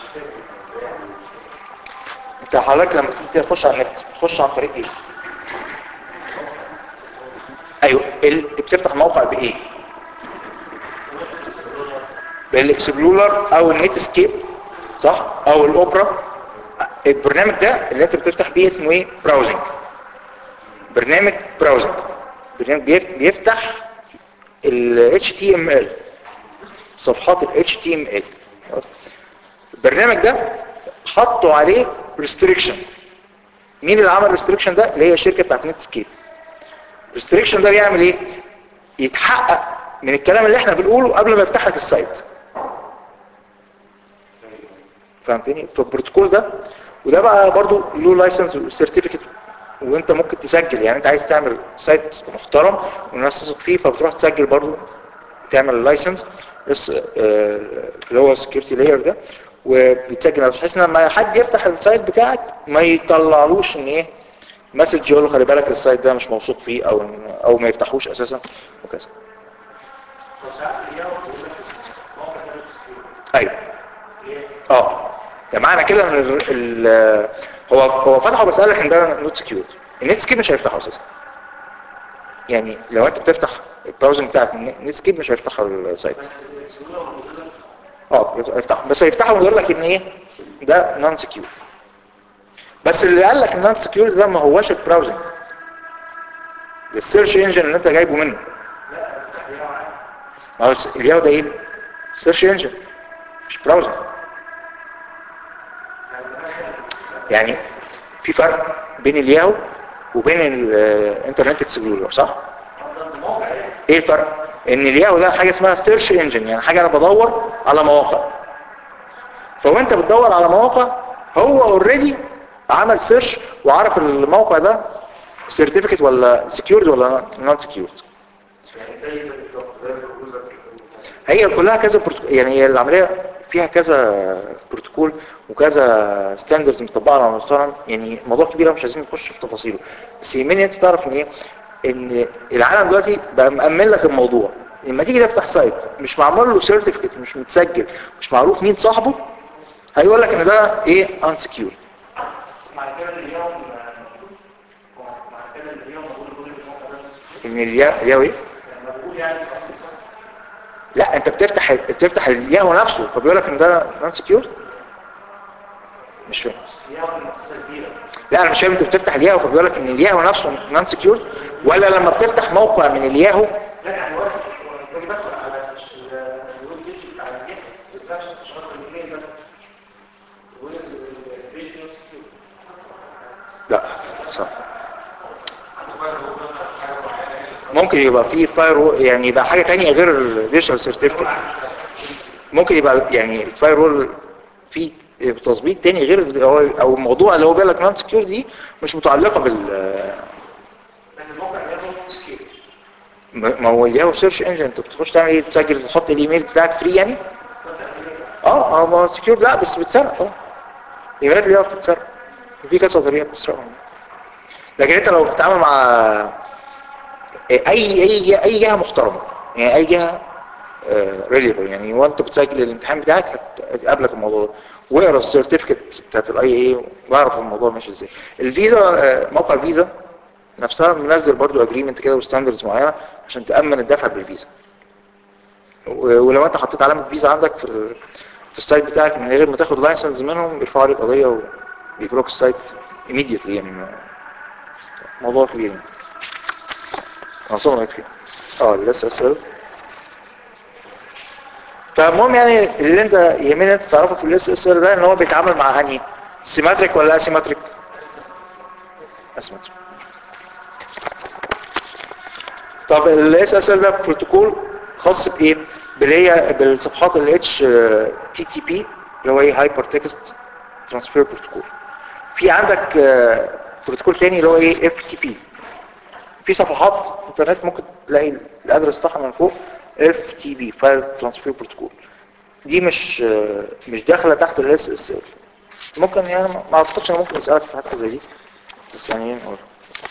انت حضرتك لما تيجي تخش على النت تخش عن طريق ايه ايوه ال... بتفتح موقع بايه بالاكسبلورر او النت سكيب صح او الاوبرا البرنامج ده اللي انت بتفتح بيه اسمه ايه براوزنج برنامج براوزنج برنامج بيف- بيفتح ال HTML صفحات ال HTML البرنامج ده حطوا عليه ريستريكشن مين اللي عمل ريستريكشن ده اللي هي الشركه بتاعت نت سكيب الريستريكشن ده بيعمل ايه يتحقق من الكلام اللي احنا بنقوله قبل ما يفتح لك السايت فهمتني فالبروتوكول ده وده بقى برضو له لايسنس وسيرتيفيكت وانت ممكن تسجل يعني انت عايز تعمل سايت محترم والناس تثق فيه فبتروح تسجل برضو تعمل اللايسنس بس آه، اللي هو السكيورتي لاير ده وبتسجل بحيث ان لما حد يفتح السايت بتاعك ما يطلعلوش ان ايه مسج يقول له خلي بالك السايت ده مش موثوق فيه او او ما يفتحوش اساسا وكذا ايوه اه ده معنى كده ان ال- ال- هو هو فتحه بس قال لك ان ده نوت سكيورد النت سكيب مش هيفتحه اساسا يعني لو انت بتفتح البراوزنج بتاعك النت سكيب مش هيفتح السايت اه يفتحه بس هيفتحه ويقول لك ان ايه ده نون سكيور بس اللي قال لك ان نون سكيور ده ما هوش البراوزنج ده السيرش انجن اللي انت جايبه منه ما هو الياهو ده ايه سيرش انجن مش براوزنج يعني في فرق بين الياهو وبين الانترنت اكسبلورر صح ايه الفرق ان الياهو ده حاجه اسمها سيرش انجن يعني حاجه انا بدور على مواقع فوانت بتدور على مواقع هو اوريدي عمل سيرش وعرف الموقع ده سيرتيفيكت ولا سكيورد ولا نون سكيورد يعني زي ده بالظبط زي البروبوزال هي كلها كذا بروتوكول يعني هي العملية فيها كذا بروتوكول وكذا ستاندرز مطبقة على مستوى يعني موضوع كبير أوي مش عايزين نخش في تفاصيله بس يهمني انت تعرف ان ايه ان العالم دلوقتي بقى مأمن لك الموضوع لما تيجي تفتح سايت مش معمول له سيرتيفيكت مش متسجل مش معروف مين صاحبه هيقول لك ان ده ايه انسكيور مع كده اليوم مع كده اليوم بقول بقول الموقع ده ان اليا- الياهو ايه لما بقول يعني لا انت بتفتح بتفتح الياهو نفسه فبيقول لك ان ده نون سكيور مش فاهم اليوم مؤسسه كبيره لا انا مش فاهم انت بتفتح الياهو فبيقول لك ان الياهو نفسه نون سكيور ولا لما بتفتح موقع من الياهو لا يعني واحد باجي بدخل على ال- الويب بيج بتاع الجهه نفس شرط الاثنين بس الويب بيج نفس كده لا صح ممكن يبقى في فاير يعني يبقى حاجة تانية غير الديجيتال سيرتيفيكت ممكن يبقى يعني الفاير وول في تظبيط تاني غير ال- هو او الموضوع اللي هو بيقول لك نون سكيور دي مش متعلقة بال لكن الموقع ده سكيور ما هو الياهو سيرش انجن انت بتخش تعمل ايه تسجل تحط الايميل بتاعك فري يعني اه اه ما هو سكيور لا بس بتسرق اه ايميلات الياهو بتتسرق وفي كذا طريقة بتسرقهم لكن انت لو بتتعامل مع اي اي جهة- اي جهه محترمه يعني اي جهه ريليبل يعني وانت بتسجل الامتحان بتاعك هت- هتقابلك الموضوع ده واقرا السيرتيفيكت بتاعت الاي اي واعرف الموضوع ماشي ازاي الفيزا آه، موقع فيزا نفسها منزل برضو اجريمنت كده وستاندردز معينه عشان تامن الدفع بالفيزا و- ولو انت حطيت علامه فيزا عندك في ال- في السايت بتاعك من غير ما تاخد لايسنس منهم بيرفعوا عليك قضيه وبيبلوك السايت immediately يعني موضوع كبير يعني موضوع رايك فيه اه لسه اسال فالمهم يعني اللي انت يهمني انت تعرفه في الاس اس ال ده ان هو بيتعامل مع انهي سيماتريك ولا اسيماتريك اسيماتريك طب الاس اس ال ده بروتوكول خاص بايه باللي هي بالصفحات ال اتش تي تي بي اللي هو ايه هايبر تكست ترانسفير بروتوكول في عندك آه، بروتوكول تاني اللي هو ايه اف تي بي في صفحات انترنت ممكن تلاقي الادرس بتاعها من فوق اف تي بي فايل ترانسفير بروتوكول دي مش آه، مش داخله تحت الاس اس ال ممكن يعني ما ما اعتقدش انا ممكن اسالك في حته زي دي بس يعني ايه نقول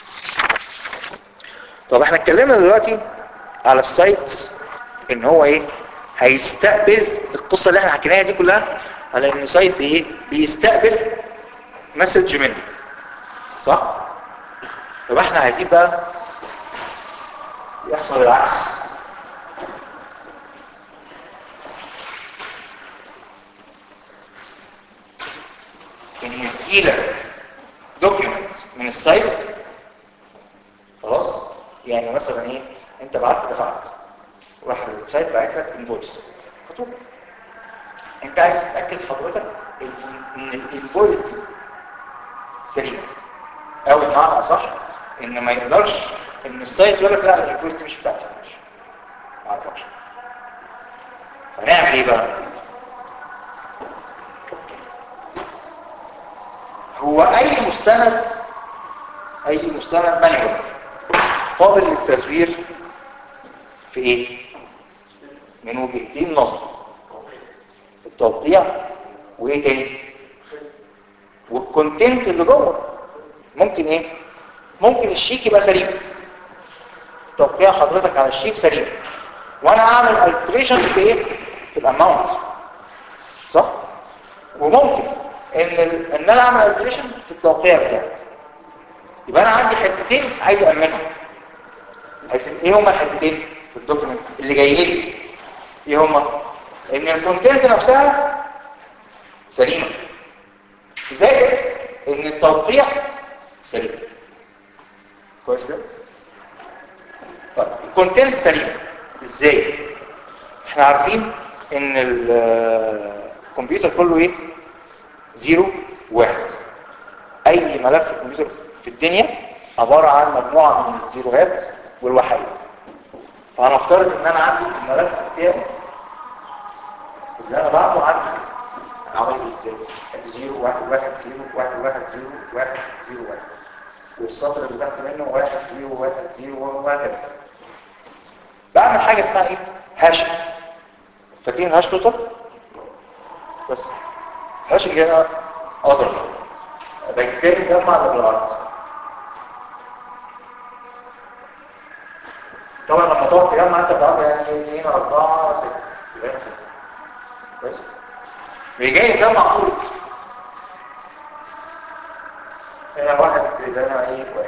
طب احنا اتكلمنا دلوقتي على السايت ان هو ايه هيستقبل القصه اللي احنا حكيناها دي كلها على ان سايت ايه بيستقبل مسج منه صح طب احنا عايزين بقى يحصل العكس ان يجيلك دوكيومنت من السايت خلاص يعني مثلا ايه انت بعت دفعت راح السايت بعت لك انفويس خطوط انت عايز تتاكد حضرتك ان الانفويس دي سليمه او بمعنى اصح ان ما يقدرش ان السايت يقول لك لا الانفويس دي مش بتاعتي ما اعرفش هنعمل ايه بقى هو اي مستند اي مستند مانيوال قابل للتزوير في ايه من وجهتين نظر التوقيع وايه تاني والكونتنت اللي جوه ممكن ايه ممكن الشيك يبقى سليم توقيع حضرتك على الشيك سليم وانا اعمل التريشن في ايه في الاماونت صح وممكن ان ال... ان انا اعمل التريشن في التوقيع بتاعي يبقى انا عندي حتتين عايز امنهم حتتين ايه هما الحتتين في الدوكيمنت اللي جاي لي ايه هما ان الكونتنت نفسها سليمه زائد ان التوقيع سليم كويس كده طيب الكونتنت سليم ازاي احنا عارفين ان الكمبيوتر كله ايه زيرو واحد اي ملف كمبيوتر في الدنيا عبارة عن مجموعة من الزيروهات والوحيد فهنفترض ان انا عندي الملف بتاعي اللي انا بعده عندي عمل ازاي زيرو واحد واحد زيرو واحد واحد زيرو واحد زيرو واحد والسطر اللي تحت منه واحد زيرو واحد زيرو واحد بعمل حاجة اسمها ايه هاش فاكرين هاش توتال بس هاش اللي هنا اظرف بالتالي جمع اللي بالعرض طبعا لما تقعد تجمع انت بالعرض يعني 2 4 6 يبقى هنا 6 كويس بيجي يجمع طول هنا واحد يبقى هنا ايه واحد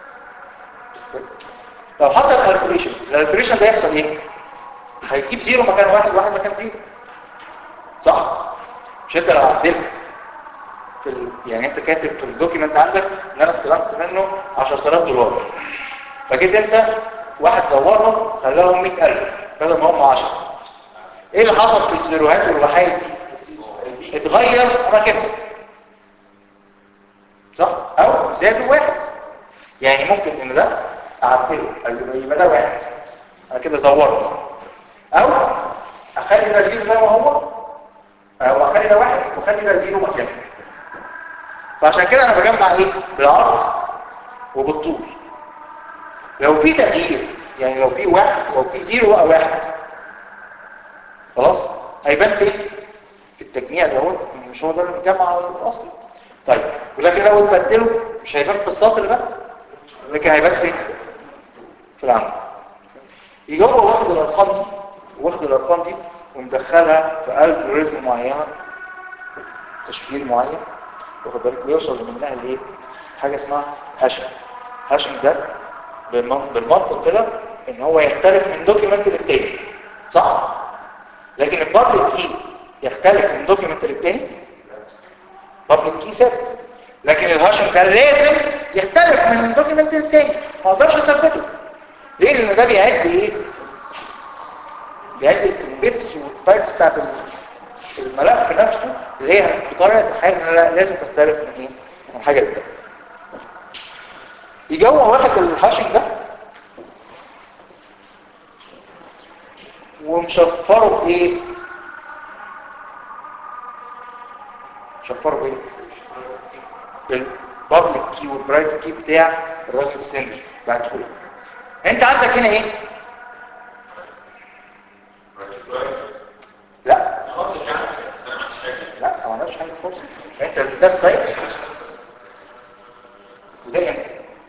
لو حصل الكالكوليشن الكالكوليشن ده يحصل ايه هيجيب زيرو مكان واحد واحد مكان زيرو صح مش انت لو عدلت في ال... يعني انت كاتب في الدوكيمنت عندك ان انا استلمت منه 10000 دولار فجيت انت واحد زورهم خلاهم 100000 بدل ما هم 10 ايه اللي حصل في الزيروهات والوحايد دي اتغير اماكنهم صح او زادوا واحد يعني ممكن ان ده اعدله يبقى ده واحد انا كده زورت او اخلي ده زيرو زي ما هو او اخلي ده واحد واخلي ده زيرو مكانه فعشان كده انا بجمع ايه بالعرض وبالطول لو في تغيير يعني لو في واحد لو في زيرو بقى واحد خلاص هيبان فين في التجميع دوت مش هو ده المجمع الاصلي طيب ولكن لو اتبدله مش هيبان في السطر ده لكن هيبان فين في العمل يجي هو واخد الارقام دي واخد الارقام دي ومدخلها في الجوريزم معينه تشفير معين واخد بالك بيوصل منها لايه حاجه اسمها هاشنج الهاشنج ده بالمن- بالمنطق كده ان هو يختلف من دوكيمنت للتاني صح لكن البابليك كي يختلف من دوكيمنت للتاني بابليك كي ثابت لكن الهاشنج ده لازم يختلف من دوكيمنت للتاني ما اقدرش اثبته ليه لان ده بيعد ايه بيعد البيتس والبايتس بتاعت الملف نفسه اللي هي بطريقه الحال ان لا- لازم تختلف من ايه من حاجه للتانيه يجي هو واخد الهاشنج ده ومشفره بايه مشفره بايه بالبابليك كي والبرايفت كي بتاع الراجل السندر بعته له انت عندك هنا ايه لا لا ما عملناش حاجه خالص انت ده السايت وده انت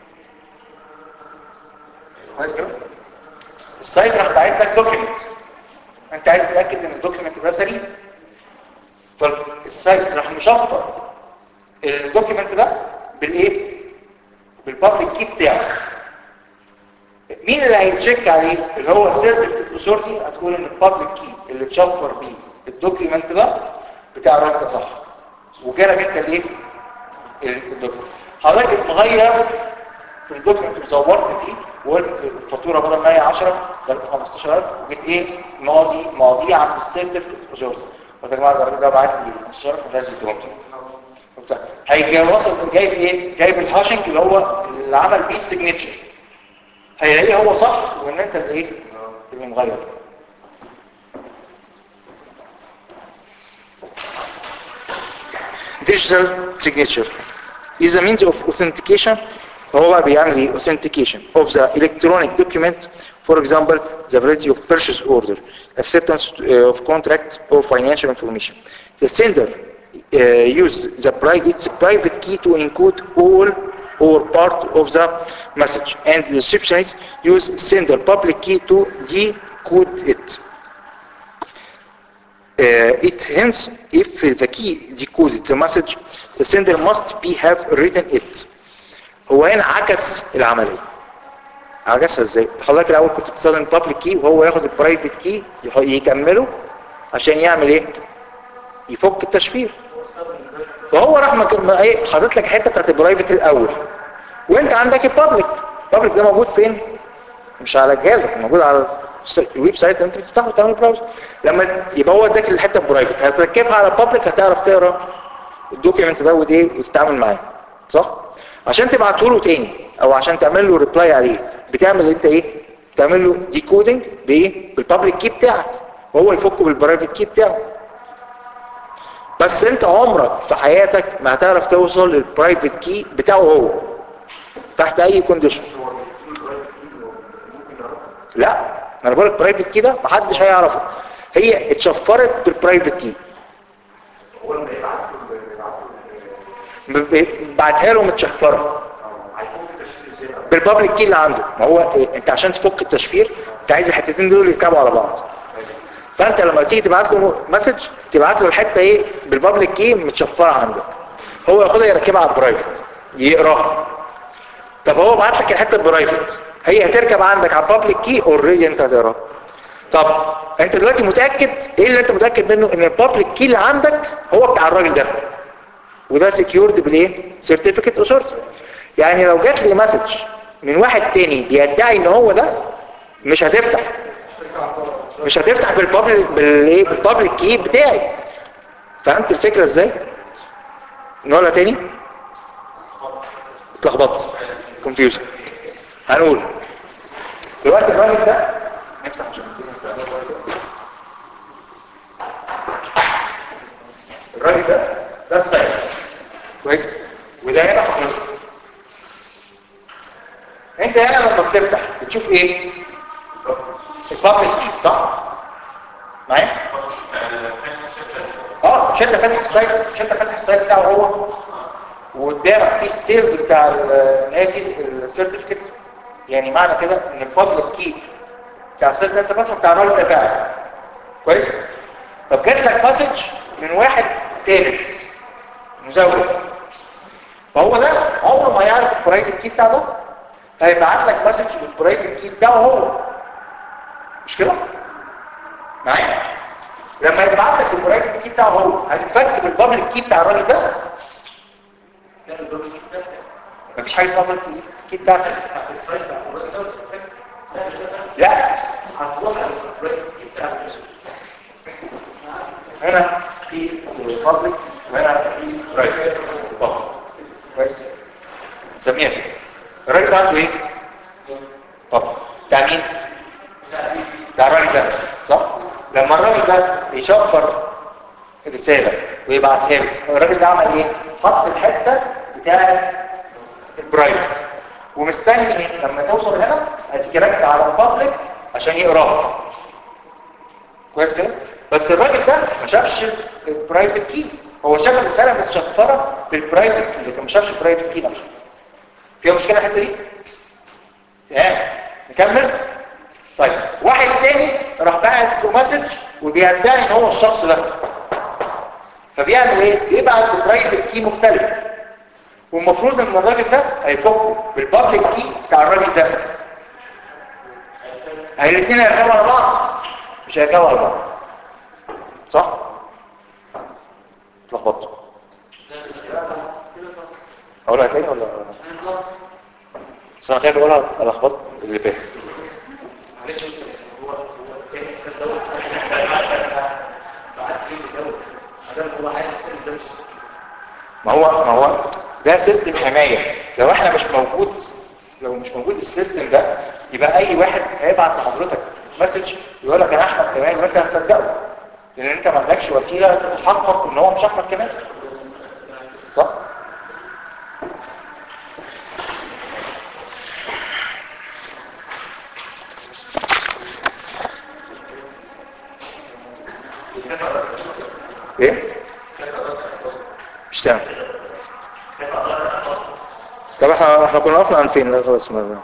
كويس كده السايت راح باعت لك دوكيمنت انت عايز تتاكد ان الدوكيمنت ده سليم فالسايت راح مشفر الدوكيمنت ده بالايه بالبابليك كي بتاعه مين اللي هيتشيك عليه اللي هو السيرفيس اثورتي هتقول ان البابليك كي اللي اتشفر بيه الدوكيمنت ده بتاع الراجل ده صح وجالك انت الايه الدوكيمنت حضرتك اتغير في الدوكيمنت وزورت فيه وقلت الفاتوره بدل ما هي 10 خليتها 15000 وجيت ايه ماضي ماضي عند السيرفيس اثورتي قلت يا جماعه الراجل ده بعت لي 15000 لازم يديهم لي وبتاع. هيجي وصل جايب ايه جايب الهاشنج اللي هو اللي عمل بيه السيجنتشر هيلاقيه هو صح وان انت اللي ايه اللي مغير digital signature is a means of authentication هو بقى بيعمل ايه authentication of the electronic document for example the validity of purchase order acceptance uh, of contract or financial information the sender uh, use the pri- its private key to encode all or part of the message and the receptionist use sender public key to decode it uh, it hence if the key decoded the message the sender must be have written it هو هنا عكس العملية عكسها ازاي حضرتك الاول كنت بتستخدم public key وهو ياخد البرايفت كي يكمله عشان يعمل ايه يفك التشفير فهو راح مك- ما ايه حاطط لك حته بتاعت البرايفت الاول وانت عندك البابليك البابليك ده موجود فين مش على جهازك موجود على الس- الويب سايت اللي انت بتفتحه وتعمل براوزر لما يبقى هو اداك الحته برايفت هتركبها على البابليك هتعرف تقرا الدوكيمنت ده وايه وتتعامل معاه صح عشان تبعته له تاني او عشان تعمل له ريبلاي عليه بتعمل انت ايه تعمل له ديكودنج بايه بالبابليك كي بتاعك وهو يفكه بالبرايفت كي بتاعه بس انت عمرك في حياتك ما هتعرف توصل للبرايفت كي بتاعه هو تحت اي كونديشن لا ما انا بقول لك برايفت كي ده محدش هيعرفه هي اتشفرت بالبرايفت كي هو لما يبعت له يبعت له ب- بعتها له متشفره هيكون في تشكيل ازاي بقى؟ بالبابليك كي اللي عنده ما هو إيه؟ انت عشان تفك التشفير انت عايز الحتتين دول يركبوا على بعض فانت لما تيجي تبعت له مسج تبعت له الحته ايه بالبابليك كي متشفره عندك هو ياخدها يركبها على البرايفت يقراها طب هو بعت لك الحته البرايفت هي هتركب عندك على البابليك كي اوريدي انت هتقراها طب انت دلوقتي متاكد ايه اللي انت متاكد منه ان البابليك كي اللي عندك هو بتاع الراجل ده وده سكيورد بالايه سيرتيفيكت اثورتي يعني لو جات لي مسج من واحد تاني بيدعي ان هو ده مش هتفتح مش هتفتح بالبابليك بالايه بالبابليك كي بتاعي فهمت الفكره ازاي نقولها تاني اتلخبطت كونفيوجن هنقول دلوقتي الراجل ده نمسح عشان الراجل ده ده السايت كويس وده هنا حضرتك انت هنا لما بتفتح بتشوف ايه البابليك كي صح معايا اه مش انت فاتح السايت مش انت فاتح السايت بتاعه هو وقدامك في السيرف بتاع النادي السيرتيفيكت يعني معنى كده ان البابليك كي بتاع السيرت انت فاتحه بتاع الراجل ده فعلا كويس طب جات لك مسج من واحد تالت مزود فهو ده عمره ما يعرف البرايفت كي بتاع ده هيبعت لك مسج بالبرايفت كي بتاعه هو مش كده معايا لما يبعت لك البرايفت كي بتاعه هو هتتفك بالبابليك كي بتاع الراجل ده لا البرج ده مفيش حاجه اسمها بابليك كي بتاعتك السايت بتاع الراجل ده لا لا هتروح على البرايفت بتاع هنا في بابليك وهنا في برايفت كويس نسميها كده الراجل ده عنده ايه؟ بابليك بتاع مين؟ بتاع الراجل ده صح؟ لما الراجل ده يشفر رسالة ويبعتها له الراجل ده عمل ايه؟ حط الحتة بتاعت البرايفت ومستني لما توصل هنا هتيجي راجع على البابليك عشان يقراها كويس كده؟ بس الراجل ده ما شافش البرايفت كي هو شاف الرسالة متشفرة بالبرايفت كي لكن ما شافش البرايفت كي نفسه فيها مشكلة الحتة دي؟ تمام نكمل؟ طيب واحد تاني راح باعت له مسج وبيدعي ان هو الشخص ده فبيعمل ايه بيبعت برايفت كي مختلف والمفروض ان الراجل ده هيفكه بالبابليك كي بتاع الراجل ده هي الاثنين هيركبوا على بعض مش هيركبوا على بعض صح اتلخبطت اقولها تاني ولا بس انا خايف اقولها اتلخبطت اللي فات معلش هو هو تاني حساب دوت بعد كده دوت هذا هو عايز حساب دوت ما هو ما هو ده سيستم حماية لو احنا مش موجود لو مش موجود السيستم ده يبقى اي واحد هيبعت لحضرتك مسج يقول لك انا احمد كمان وانت هتصدقه لان انت ما عندكش وسيله تتحقق ان هو مش احمد كمان صح ايه مش سامع طب احنا احنا كنا وقفنا عن فين لا خلاص ما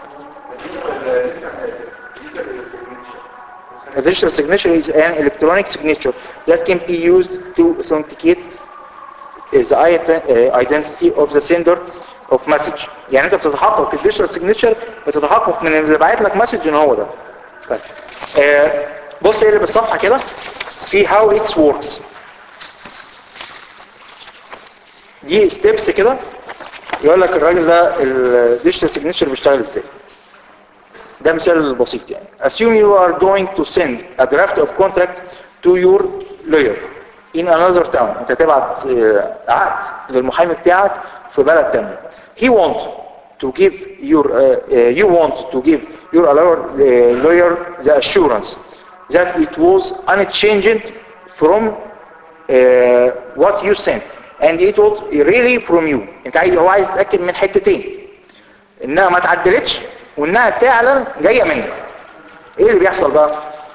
A digital signature is an electronic signature that can be used to authenticate the ident- uh, identity of the sender of message. يعني انت بتتحقق الديجيتال سيجنتشر بتتحقق من اللي باعت لك مسج ان هو ده. طيب. آه بص ايه اللي بالصفحه كده في how it works. دي ستيبس كده يقول لك الراجل ده الديجيتال سيجنتشر بيشتغل ازاي ده مثال بسيط يعني assume you are going to send a draft of contract to your lawyer in another town انت تبعت آه، عقد للمحامي بتاعك في بلد تاني he want to give your uh, uh, you want to give your lawyer, uh, lawyer the assurance that it was unchanged from uh, what you sent and it was really from you انت عايز هو عايز يتاكد من حتتين انها ما اتعدلتش وانها فعلا جايه منك ايه اللي بيحصل بقى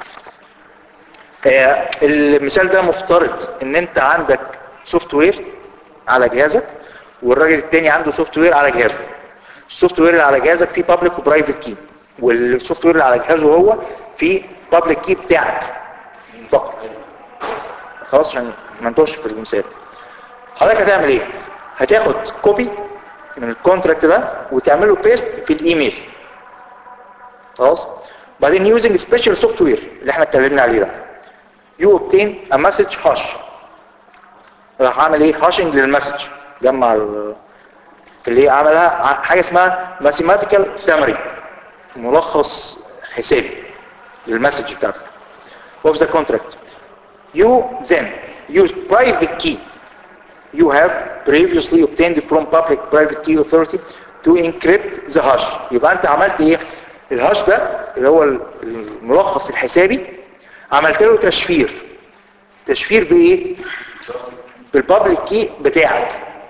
آه المثال ده مفترض ان انت عندك سوفت وير على جهازك والراجل التاني عنده سوفت وير على جهازه السوفت وير اللي على جهازك فيه بابليك وبرايفت كي والسوفت وير اللي على جهازه هو فيه بابليك كي بتاعك فقط خلاص عشان ما نتوهش في المثال حضرتك هتعمل ايه هتاخد كوبي من الكونتراكت ده وتعمله بيست في الايميل خلاص بعدين يوزنج سبيشال سوفت وير اللي احنا اتكلمنا عليه ده يو اوبتين ا مسج هاش راح عامل ايه هاشنج للمسج جمع ال- اللي هي عملها ع- حاجه اسمها ماثيماتيكال سامري ملخص حسابي للمسج بتاعتك of the contract you then use private key you have previously obtained from public private key authority to encrypt the hash يبقى انت عملت ايه الهاش ده اللي هو الملخص الحسابي عملت له تشفير تشفير بايه بالبابليك كي بتاعك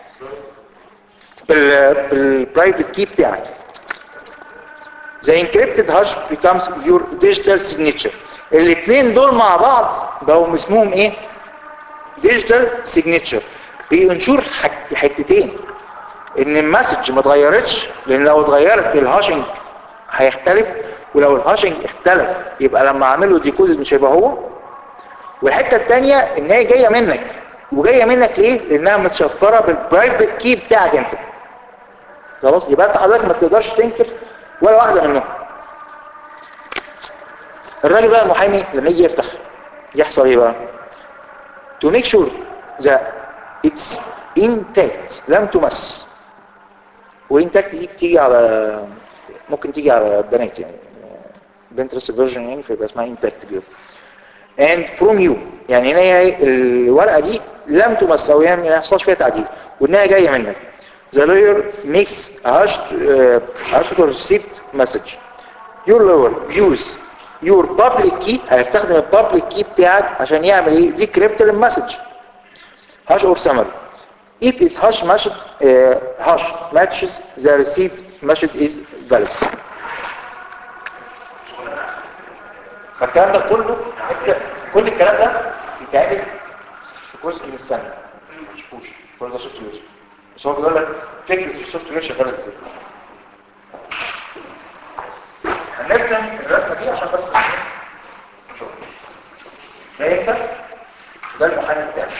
بالبرايفت كي بتاعك The encrypted hash becomes your digital signature الاثنين دول مع بعض بقوا اسمهم ايه ديجيتال سيجنتشر بينشور حت- حتتين ان المسج ما اتغيرتش لان لو اتغيرت الهاشنج هيختلف ولو الهاشنج اختلف يبقى لما اعمله ديكود مش هيبقى هو والحته الثانيه ان هي جايه منك وجايه منك ليه لانها متشفره بالبرايفت كي بتاعك انت خلاص يبقى انت حضرتك ما تقدرش تنكر ولا واحدة منهم الراجل بقى المحامي لما يجي يفتح يحصل ايه بقى to make sure that it's intact لم تمس وانتاكت دي بتيجي على ممكن تيجي على بنات يعني بنت لسه فيرجن يعني فيبقى اسمها انتاكت كده and from you يعني هنا هي الورقة دي لم تمس او يعني ما يحصلش فيها تعديل وانها جاية منك the lawyer makes a hushed, uh, hushed or received message your lawyer use your public key هيستخدم البابليك كي بتاعك عشان يعمل ايه decrypt المسج hash or summary if its hash matches uh, hash matches the received message is valid فالكلام ده كله انت كل الكلام ده بيتعمل في جزء من السنه ما تشوفوش كل ده سوفت وير بس هو بيقول لك فكره السوفت وير شغاله ازاي هنرسم الرسمه دي عشان بس نشوف ده انت ده المحامي بتاعك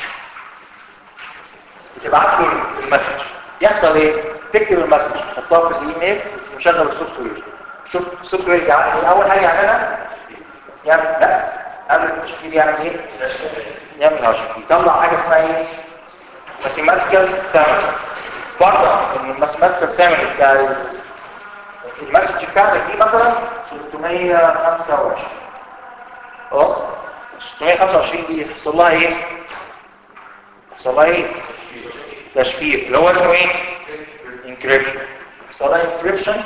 بتبعت له المسج يحصل ايه تكتب المسج تحطها في الايميل ومشغل السوفت وير شوف السوفت وير يعني اول حاجه يعملها يعمل لا قبل التشكيل يعمل ايه يعمل هاشم يطلع حاجه اسمها ايه ماثيماتيكال سامري برضه ان الماثيماتيكال سامري بتاع المسج بتاعتك دي مثلا 625 خلاص 625 دي يحصل لها ايه يحصل لها ايه تشفير اللي هو اسمه ايه انكريبشن يحصل لها انكريبشن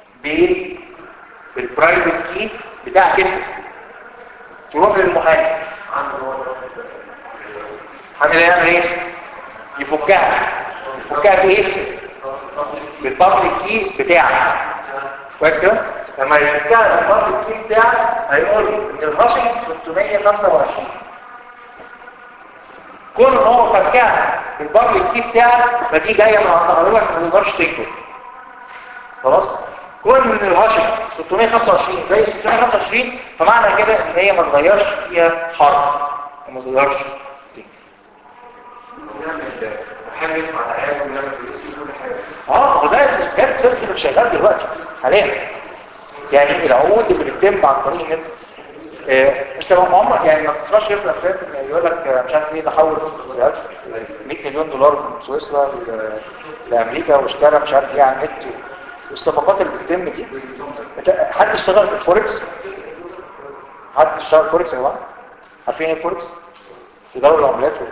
بالبرايفت كي بتاعك انت تروح للمحامي المحامي يعمل ايه يفكها يفكها بايه بالبابليك كي بتاعك كويس كده لما يفكها بالبابليك كي بتاعك هيقول ان الراشد 625 كل ما هو فكها بالبابليك كي بتاعك فدي جايه من عند حضرتك ما تقدرش تكتب خلاص كل من الهاشم 625 زي 625 فمعنى كده ان هي ما تغيرش فيها حرف وما تغيرش محامي يدفع العيال ونعمل بالاسم كل حاجه اه وده كان سيستم شغال دلوقتي حاليا يعني العقود اللي بتتم عن طريق النت آه، انت ما عمرك يعني ما بتسمعش في الافلام إن يقول لك آه، مش عارف ايه ده حول 100 مليون دولار من سويسرا ل- لامريكا واشترى مش عارف ايه على النت والصفقات اللي بتتم دي أنت- حد اشتغل في الفوركس حد اشتغل في الفوركس يا جماعه عارفين ايه الفوركس تداول العملات ولا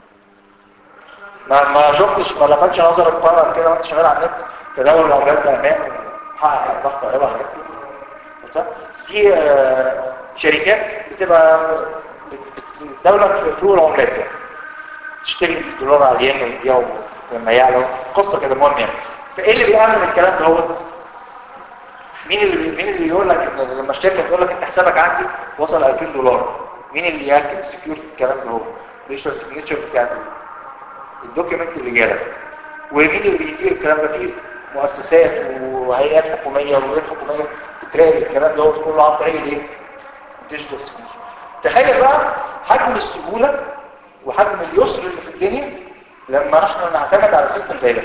ما ما شفتش ما لفتش نظرك بره كده وانت شغال على النت تداول العملات بامان وحقق ارباح طائره وحاجات كده دي آه، شركات بتبقى بت- بتداولك في فروع العملات يعني تشتري الدولار على الين ويبيعه لما يعلى قصه كده مهم يعني فايه اللي بيعمل الكلام دوت مين اللي مين اللي يقول لك إن لما الشركه تقول لك انت حسابك عندي وصل 2000 دولار مين اللي ياكد سكيورتي الكلام ده هو ديجيتال سيجنتشر بتاعت الدوكيمنت اللي جالك ومين اللي بيدير الكلام ده فيه مؤسسات وهيئات حكوميه وغير حكوميه بتراقب الكلام ده كله عن طريق الايه الديجيتال سيجنتشر تخيل بقى حجم السهوله وحجم اليسر اللي في الدنيا لما نحن نعتمد على سيستم زي ده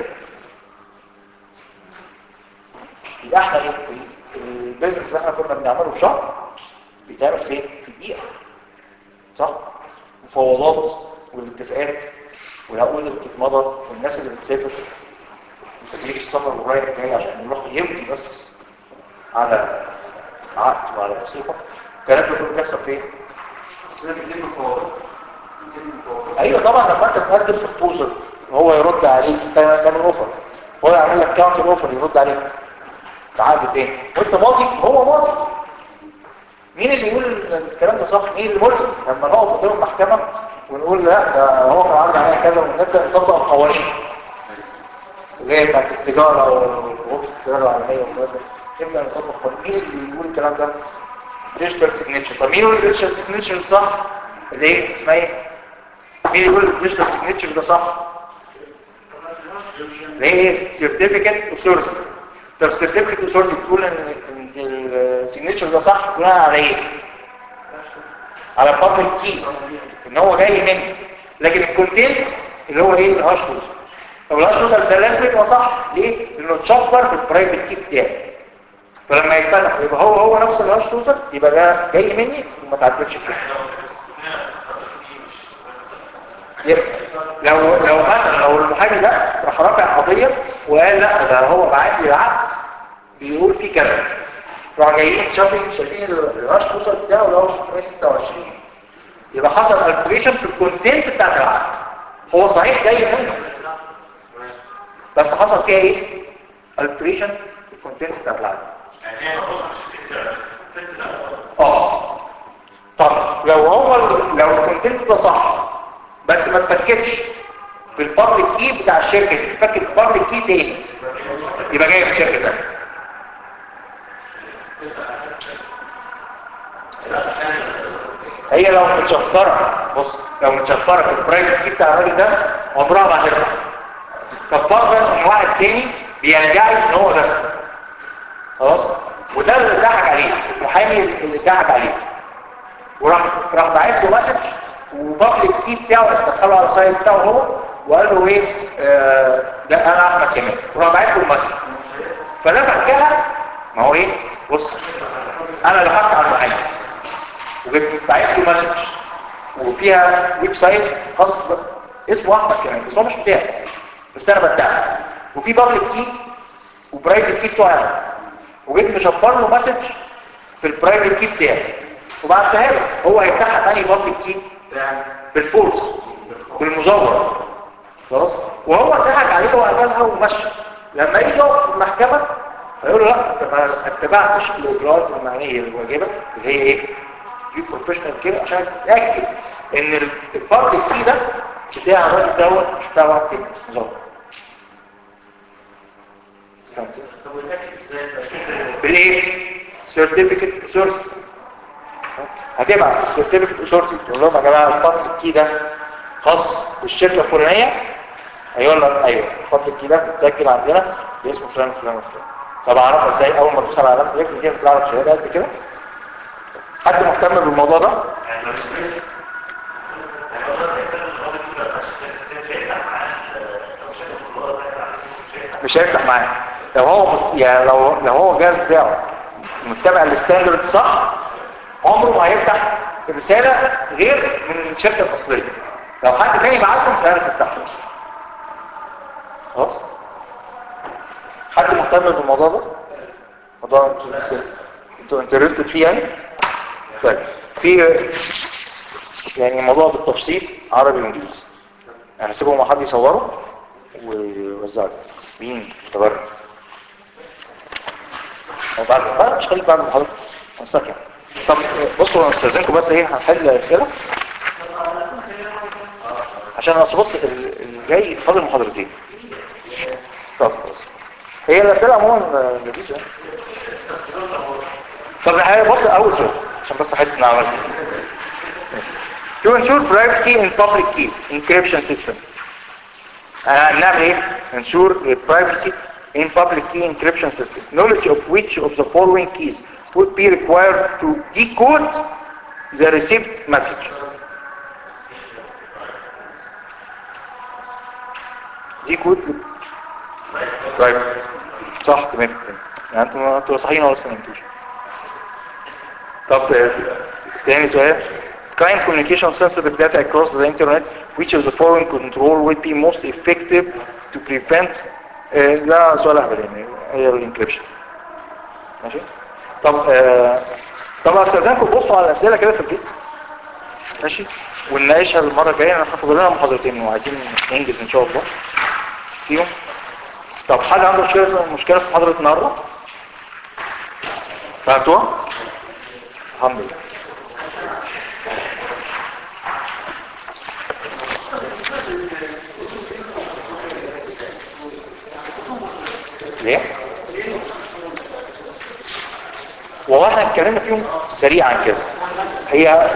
يبقى احنا ايه البيزنس اللي احنا كنا بنعمله في شهر بيتعمل فين في دقيقه صح مفاوضات والاتفاقات والعقود اللي بتتمضى والناس اللي بتسافر وتدريب السفر والرايح جاي عشان يروح يمضي بس على عقد وعلى وثيقه الكلام ده كله بيحصل فين كده بيتم الفوضى بيتم الفوضى ايوه طبعا لما انت تقدم بروبوزل وهو يرد عليك كان كان اوفر هو يعمل لك كاونتر اوفر يرد عليك تعالى تاني وانت ماضي هو ماضي مين اللي يقول الكلام ده صح مين اللي ملزم لما نقف قدام المحكمه ونقول لا ده هو كان عرض عليا كذا ونبدا نطبق القوانين اللي هي بتاعت التجاره وغرفه التجاره العالميه والكلام ده نبدا نطبق القوانين مين اللي يقول الكلام ده ديجيتال سيجنتشر طب مين يقول الديجيتال سيجنتشر صح اللي ايه اسمها ايه مين يقول الديجيتال سيجنتشر ده صح اللي هي ايه سيرتيفيكت اوثورتي طب سيرتيفيكت اوثورتي بتقول ان ان السيجنتشر ده صح بناء على ايه على البابليك كي ان هو جاي مني لكن الكونتنت اللي هو ايه الهاشتاج طب الهاشتاج ده لازم يبقى صح ليه لانه اتشفر بالبرايفت كي بتاعي فلما يتفتح يبقى هو هو نفس الهاش توتال يبقى ده جاي مني وما تعدلش فيه يبقى لو لو مثلا لو المحامي ده راح رافع قضيه وقال لا ده هو بعت لي العقد بيقول فيه كذا راح جايين شايفين شايفين الهاش توتال بتاعه اللي هو 626 يبقى حصل التريشن في الكونتنت بتاعت العقد هو صحيح جاي منه بس حصل فيها ايه التريشن في الكونتنت بتاعت العقد اه طب لو هو لو الكونتنت ده صح بس ما اتفكتش في البابليك كي بتاع الشركه دي اتفكت البابليك كي تاني يبقى جاي من شركه ثانيه هي لو متشفره بص لو متشفره في البرايفت كي بتاع الراجل ده عمرها ما هتفتح طب فرضا ان واحد تاني بيدعي ان هو ده خلاص وده اللي ضحك عليه المحامي اللي ضحك عليه وراح راح باعت له مسج وبابليك كي بتاعه دخله على السايت بتاعه هو وقال له ايه آه لا انا احمد كمان وراح باعت له المسج فلما حكاها ما هو ايه بص انا اللي حكى على المحامي وجبت باعت له مسج وفيها ويب سايت خاص ب- اسمه احمد كمان بس هو مش بتاعي بس انا بدعي وفي بابليك كي وبرايفت كي بتوعي انا وجيت مشفر له مسج في البرايفت كي بتاعي وبعتها له هو هيفتحها تاني بابليك كي بالفورس بالمزور خلاص وهو ضحك عليه وقبلها ومشى لما يجي يقف في المحكمه هيقول له لا انت ما اتبعتش الاجراءات المعنيه الواجبه اللي هي ايه دي بروفيشنال كده عشان تتاكد ان البابليك كي ده بتاع الراجل دوت مش بتاع واحد تاني مزور فهمت؟ طب والنكد ازاي بالايه سيرتيفيكت اوثورتي هتبعت السيرتيفيكت اوثورتي تقول لهم يا جماعه البابليك كي ده خاص بالشركه الفلانيه هيقول لك ايوه البابليك كي ده متسجل عندنا باسم فلان وفلان وفلان طب اعرفها ازاي اول ما توصل على علامه الرجل دي هتطلع لك شهاده قد كده حد مهتم بالموضوع ده مش هيفتح معاه لو هو مت- يعني لو لو هو الجهاز بتاعه متبع الستاندرد صح عمره ما هيفتح الرساله غير من الشركه الاصليه لو حد تاني بعته مش هيعرف يفتحها خلاص حد مهتم بالموضوع ده موضوع انتوا انتوا انترستد فيه يعني طيب في يعني موضوع بالتفصيل عربي وانجليزي هسيبهم مع حد يصوره ويوزعه مين تبرع بعد بعد مش خليك بعد المحاضرة هنسكن طب بصوا انا استاذنكم بس ايه هنحل اسئله عشان اصل بص ال- الجاي فاضل محاضرتين طب خلاص هي الاسئله عموما لذيذه يعني. طب الحقيقه بص اول سؤال عشان بس احس ان عملت To ensure privacy in public key encryption system هنعمل ايه ensure the privacy in public key encryption system knowledge of which of the following keys would be required to decode the received message decode right صح تمام تمام. يعني انتوا انتوا صحيين ولا لسه ما انتوش طب آه، تاني سؤال Kind communication sensitive data across the internet which of the following control would be most effective to prevent آه، ده سؤال اهبل يعني هي الانكريبشن ماشي طب آه، طب استاذنكم بصوا على الاسئله كده في البيت ماشي ونناقشها المره الجايه انا هاخد لنا محاضرتين وعايزين ننجز ان شاء الله فيهم طب حد عنده مشكله مشكله في محاضره النهارده فهمتوها الحمد لله ليه والله احنا اتكلمنا فيهم سريعا كده هي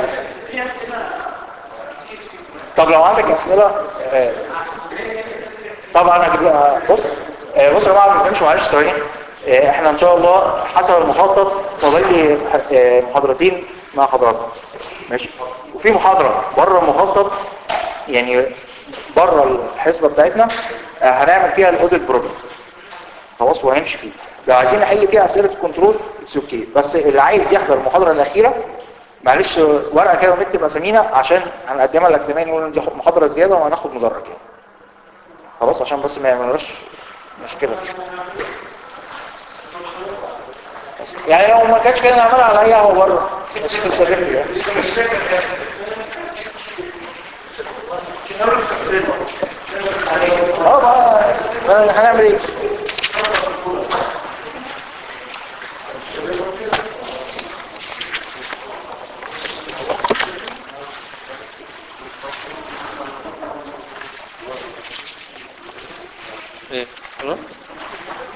طب لو عندك اسئله آه، طبعا هجيب لها- بص آه، بص يا جماعه ما تمشوا معلش ثواني آه، احنا ان شاء الله حسب المخطط فاضل لي آه، محاضرتين مع حضراتكم ماشي وفي محاضره بره المخطط يعني بره الحسبه بتاعتنا آه، هنعمل فيها الاوديت بروجرام خلاص وهنمشي فيه لو عايزين نحل فيها اسئله كنترول اتس اوكي بس اللي عايز يحضر المحاضره الاخيره معلش ورقه كده ونكتب اسامينا عشان هنقدمها الاجتماعي نقول إن دي محاضره زياده وهناخد مدرج يعني خلاص عشان بس ما يعملوش مشكله يعني لو ما كانش كده نعملها على اي قهوه بره مش هتفرق يعني. اه بقى ما هنعمل ايه ايه خلاص